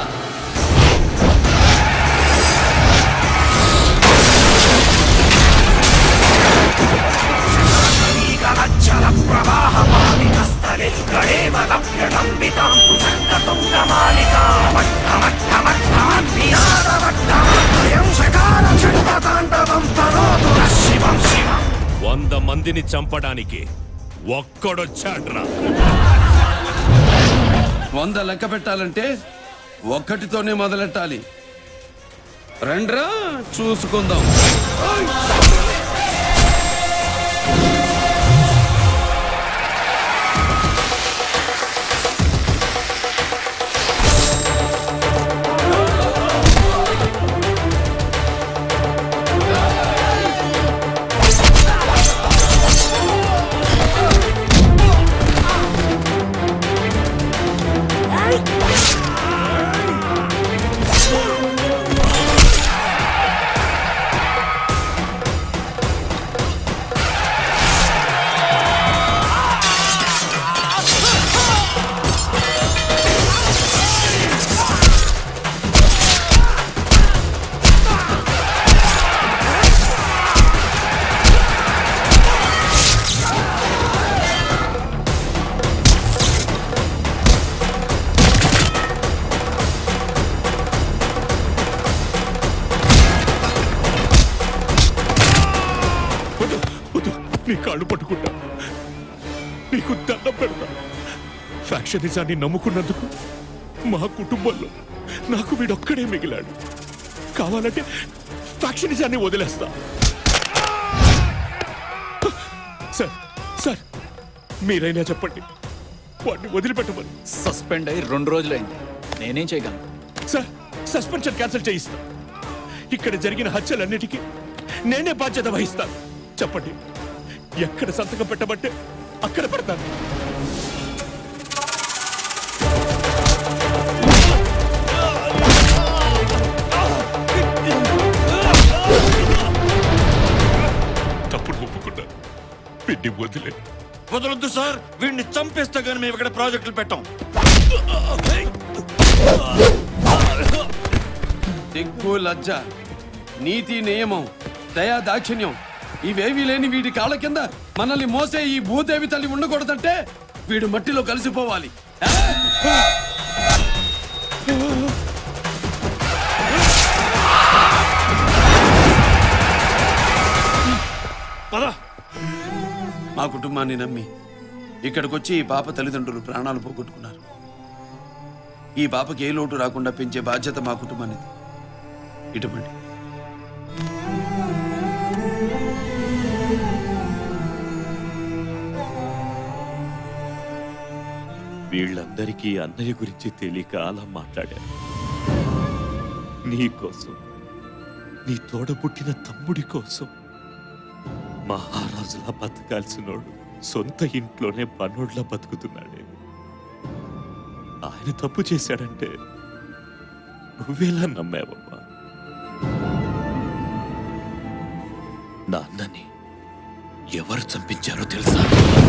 చల ప్రవాహమాలికస్థలే గడేవ లభ్యలంబితాం భుజంగతుంగమాలికా వట్టమట్టమట్టమట్టమట్టమట్టమయం శకార చండతాండవం తరోతు శివం శివం వంద మందిని చంపడానికి ఒక్కడొచ్చాడ్రా వంద లెక్క పెట్టాలంటే ఒక్కటితోనే మొదలెట్టాలి రండ్రా చూసుకుందాం వద్దు, వద్దు, నీ కాళ్ళు పట్టుకుంటా నీకు దండం పెడతా ఫ్యాక్షనిజాన్ని నమ్ముకున్నందుకు మా కుటుంబంలో నాకు వీడొక్కడే మిగిలాడు కావాలంటే ఫ్యాక్షనిజాన్ని వదిలేస్తా సార్ సార్ మీరైనా చెప్పండి వాడిని వదిలిపెట్టమని సస్పెండ్ అయి రెండు రోజులైంది నేనేం చేయగలను సార్ సస్పెన్షన్ క్యాన్సిల్ చేయిస్తా ఇక్కడ జరిగిన హత్యలన్నిటికీ నేనే బాధ్యత వహిస్తాను చెప్పండి ఎక్కడ సంతకం పెట్టమంటే అక్కడ పెడతాను తప్పుడు ఒప్పుకున్నా వీడిని వదిలే వదలొద్దు సార్ వీడిని చంపేస్తే గానీ మేము ఇక్కడ ప్రాజెక్టులు పెట్టాం దిగ్గు లజ్జ నీతి నియమం దయా దాక్షిణ్యం ఇవేవీ లేని వీడి కాళ్ళ కింద మనల్ని మోసే ఈ భూదేవి తల్లి ఉండకూడదంటే వీడు మట్టిలో కలిసిపోవాలి మా కుటుంబాన్ని నమ్మి ఇక్కడికొచ్చి ఈ పాప తల్లిదండ్రులు ప్రాణాలు పోగొట్టుకున్నారు ఈ పాపకి ఏ లోటు రాకుండా పెంచే బాధ్యత మా కుటుంబానిది ఇటువంటి వీళ్ళందరికీ అన్నయ్య గురించి తెలియక అలా మాట్లాడాను నీ కోసం నీ తోడ పుట్టిన తమ్ముడి కోసం మహారాజులా బతకాల్సినోడు సొంత ఇంట్లోనే పన్నోడ్లా బతుకుతున్నాడే ఆయన తప్పు చేశాడంటే నువ్వేలా నమ్మావమ్మా నా అన్నని ఎవరు చంపించారో తెలుసా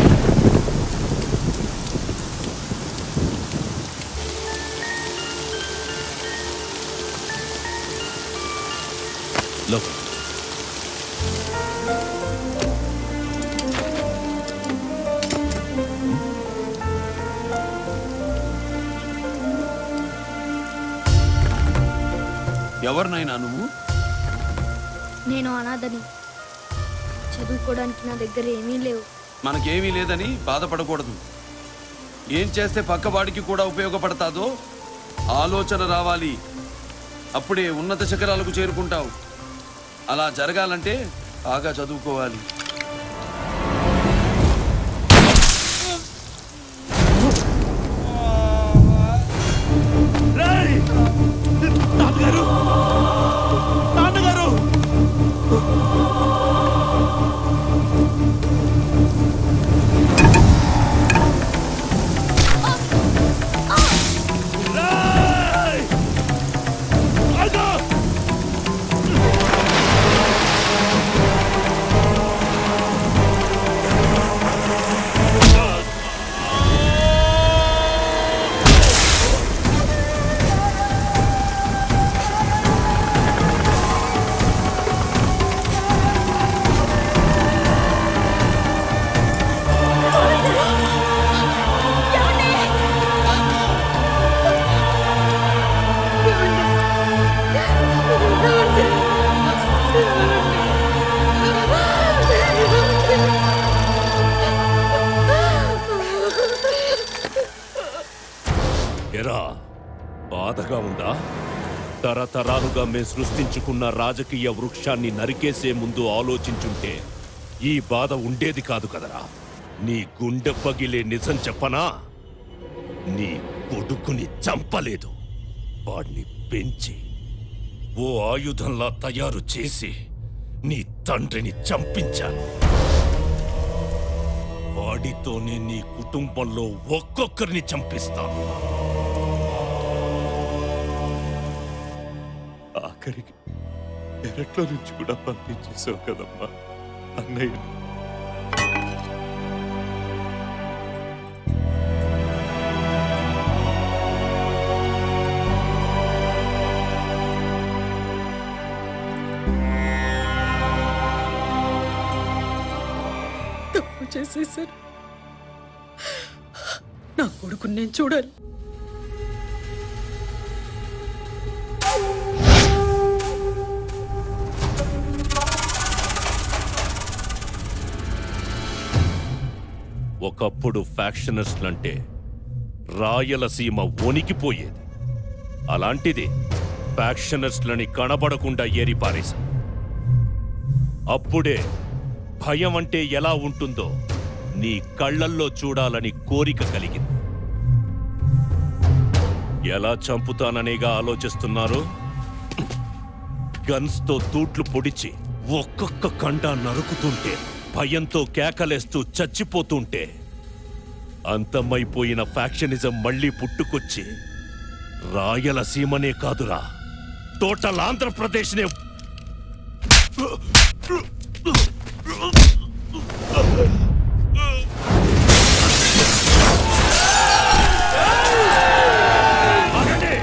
లోపల ఎవరినైనా నువ్వు నేను అనాథని చదువుకోవడానికి నా దగ్గర ఏమీ లేవు మనకేమీ లేదని బాధపడకూడదు ఏం చేస్తే పక్కవాడికి కూడా ఉపయోగపడతాదో ఆలోచన రావాలి అప్పుడే ఉన్నత శిఖరాలకు చేరుకుంటావు అలా జరగాలంటే బాగా చదువుకోవాలి నాన్నగారు నాన్నగారు ఎరా బాధగా ఉందా తరతరాలుగా మేం సృష్టించుకున్న రాజకీయ వృక్షాన్ని నరికేసే ముందు ఆలోచించుంటే ఈ బాధ ఉండేది కాదు కదరా నీ గుండె పగిలే నిజం చెప్పనా నీ కొడుకుని చంపలేదు వాడిని పెంచి ఓ ఆయుధంలా తయారు చేసి నీ తండ్రిని చంపించాను వాడితోనే నీ కుటుంబంలో ఒక్కొక్కరిని చంపిస్తాను ఆఖరికి ఎరట్లో నుంచి కూడా పంపించేసావు కదమ్మా అన్నయ్య తప్పు చేసేసాను నా కొడుకుని నేను చూడాలి ఒకప్పుడు ఫ్యాక్షనిస్టులంటే రాయలసీమ వణికిపోయేది అలాంటిది ఫ్యాక్షనిస్టులని కనబడకుండా ఏరిపారేశాం అప్పుడే భయం అంటే ఎలా ఉంటుందో నీ కళ్ళల్లో చూడాలని కోరిక కలిగింది ఎలా చంపుతాననేగా ఆలోచిస్తున్నారు గన్స్తో తూట్లు పొడిచి ఒక్కొక్క కండ నరుకుతుంటే భయంతో కేకలేస్తూ చచ్చిపోతుంటే అంతమైపోయిన ఫ్యాక్షనిజం మళ్ళీ పుట్టుకొచ్చి రాయలసీమనే కాదురా టోటల్ ఆంధ్రప్రదేశ్నే ఆగండి!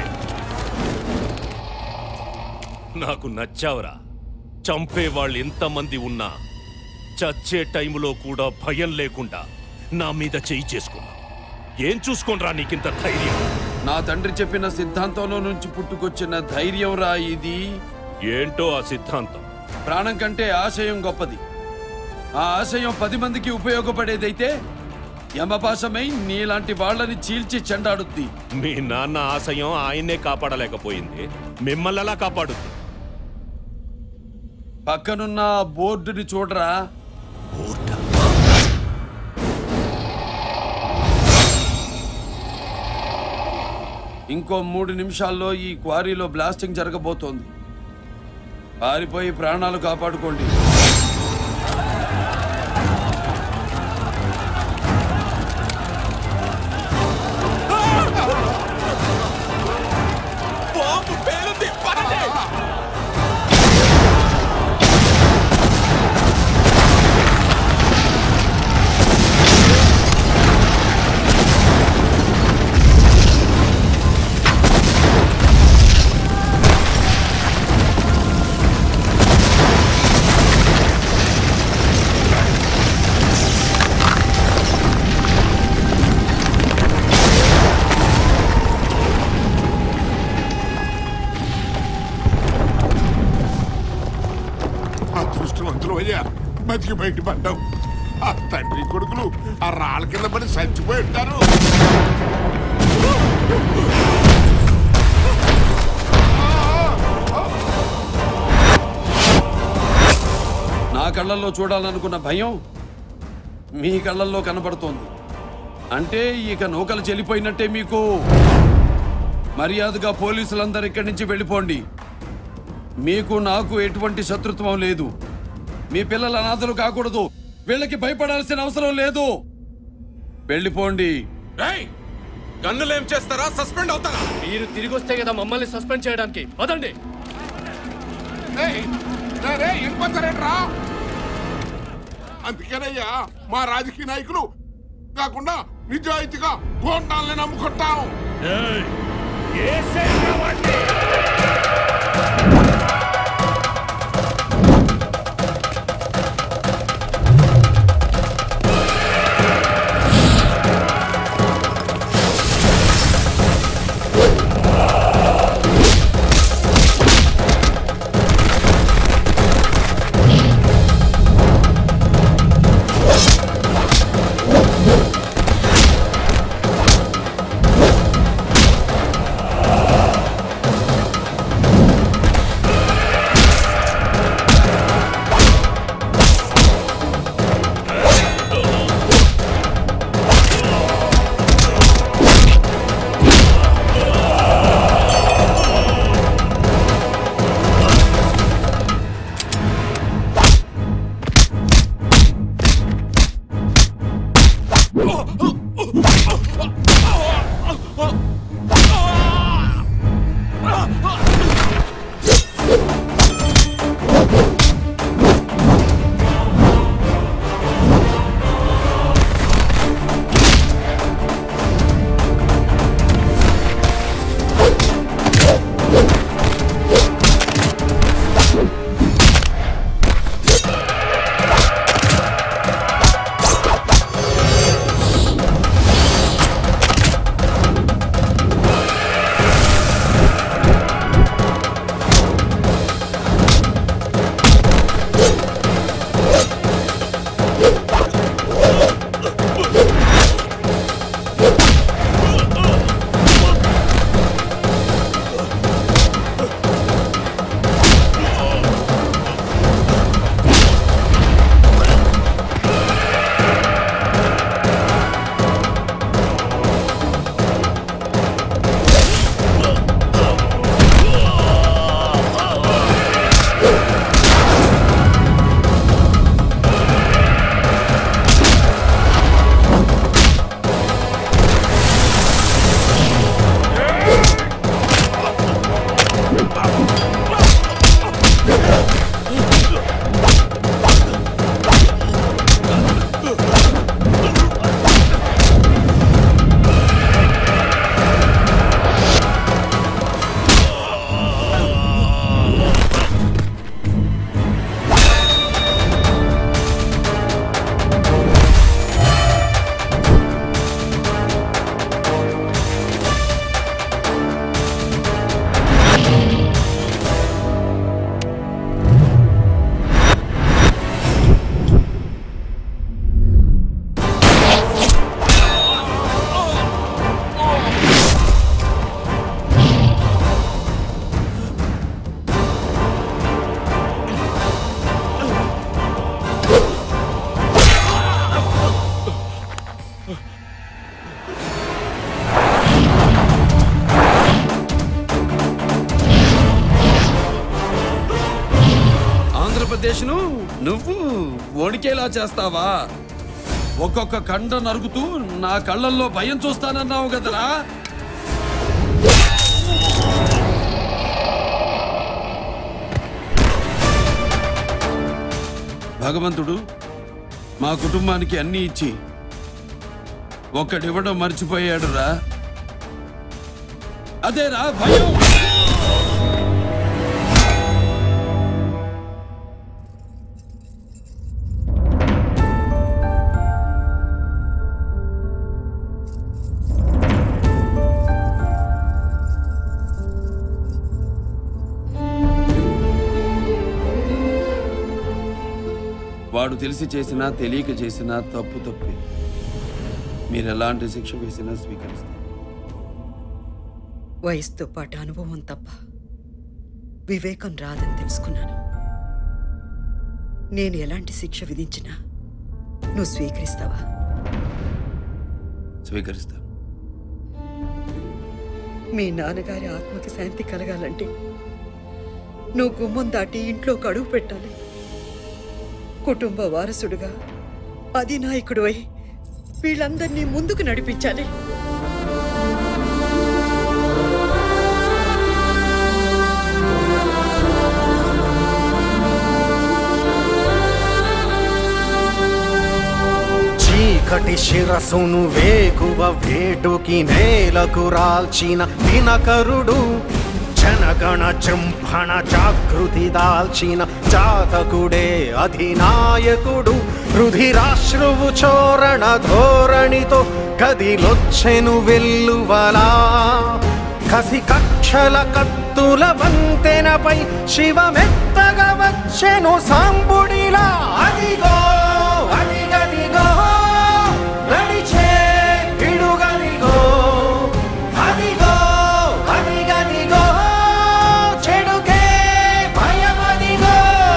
నాకు నచ్చావురా చంపే వాళ్ళు ఎంతమంది ఉన్నా చచ్చే టైంలో కూడా భయం లేకుండా నా మీద చేయి చేసుకున్నా ఏం చూసుకోనరా నీకింత ధైర్యం నా తండ్రి చెప్పిన సిద్ధాంతంలో నుంచి పుట్టుకొచ్చిన ధైర్యం రా ఇది ఏంటో ఆ సిద్ధాంతం ప్రాణం కంటే ఆశయం గొప్పది ఆ ఆశయం పది మందికి ఉపయోగపడేదైతే యమపాశమై నీలాంటి వాళ్ళని చీల్చి చెండాడుద్ది మీ నాన్న ఆశయం ఆయన్నే కాపాడలేకపోయింది మిమ్మల్ని ఎలా కాపాడుద్ది పక్కనున్న ఆ బోర్డుని చూడరా ఇంకో మూడు నిమిషాల్లో ఈ క్వారీలో బ్లాస్టింగ్ జరగబోతోంది పారిపోయి ప్రాణాలు కాపాడుకోండి బాంబు పేలుంది పడండి అదృష్టవంతులు అయ్యా బతికి బయటపడ్డావు ఆ తండ్రి కొడుకులు ఆ రాళ్ళ కింద పడి చచ్చిపోయి ఉంటారు నా కళ్ళల్లో చూడాలనుకున్న భయం మీ కళ్ళల్లో కనపడుతోంది అంటే ఇక నూకలు చెల్లిపోయినట్టే మీకు మర్యాదగా పోలీసులందరూ ఇక్కడి నుంచి వెళ్ళిపోండి మీకు నాకు ఎటువంటి శత్రుత్వం లేదు మీ పిల్లల అనాథలు కాకూడదు వీళ్ళకి భయపడాల్సిన అవసరం లేదు వెళ్ళిపోండి గన్నులు ఏం చేస్తారా సస్పెండ్ అవుతారా మీరు తిరిగి వస్తే కదా మమ్మల్ని సస్పెండ్ చేయడానికి పదండి వెళ్ళిపోతారేట్రా అందుకేనయ్యా మా రాజకీయ నాయకులు కాకుండా నిజాయితీగా గోండాలని నమ్ముకుంటాం ఆంధ్రప్రదేశ్ను నువ్వు వణికేలా చేస్తావా ఒక్కొక్క కండ నరుగుతూ నా కళ్ళల్లో భయం చూస్తానన్నావు కదరా భగవంతుడు మా కుటుంబానికి అన్నీ ఇచ్చి ఒక్కడివ్వడం మర్చిపోయాడురా అదేరా భయం వాడు తెలిసి చేసినా తెలియక చేసినా తప్పు తప్పే మీరు ఎలాంటి శిక్ష వేసినా స్వీకరిస్తారు వయసుతో పాటు అనుభవం తప్ప వివేకం రాదని తెలుసుకున్నాను నేను ఎలాంటి శిక్ష విధించినా నువ్వు స్వీకరిస్తావా స్వీకరిస్తాను మీ నాన్నగారి ఆత్మకి శాంతి కలగాలంటే నువ్వు గుమ్మం దాటి ఇంట్లో కడుగు పెట్టాలి కుటుంబ వారసుడుగా అధినాయకుడు అయి వీళ్ళందరినీ ముందుకు నడిపించాలి చీకటి శిరసును వేకువ వేటుకి నేలకు రాల్చిన దినకరుడు జనగణ జృంభణ జాగృతి దాల్చిన జాతకుడే అధినాయకుడు రుధిరాశ్రువు చోరణ ధోరణితో కదిలొచ్చెను వెల్లువలా కసి కక్షల కత్తుల వంతెనపై శివమెత్తగా వచ్చెను సాంబుడిలా అదిగో అదిగదిగో నడిచే పిడుగదిగో అదిగో అదిగదిగో చెడుకే భయమదిగో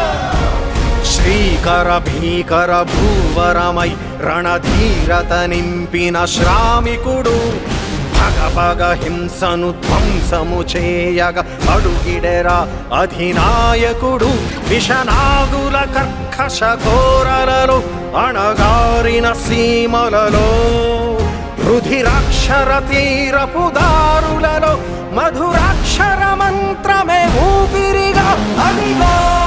శ్రీకర భీకర భూవరమై రణధీరత నింపిన శ్రామికుడు భగభగ హింసను ధ్వంసము చేయగ అడుగిడెరా అధినాయకుడు విషనాగుల కర్కశ ఘోరలలో అణగారిన సీమలలో రుధిరాక్షర తీరపు దారులలో మధురాక్షర మంత్రమే ఊపిరిగా అదిగో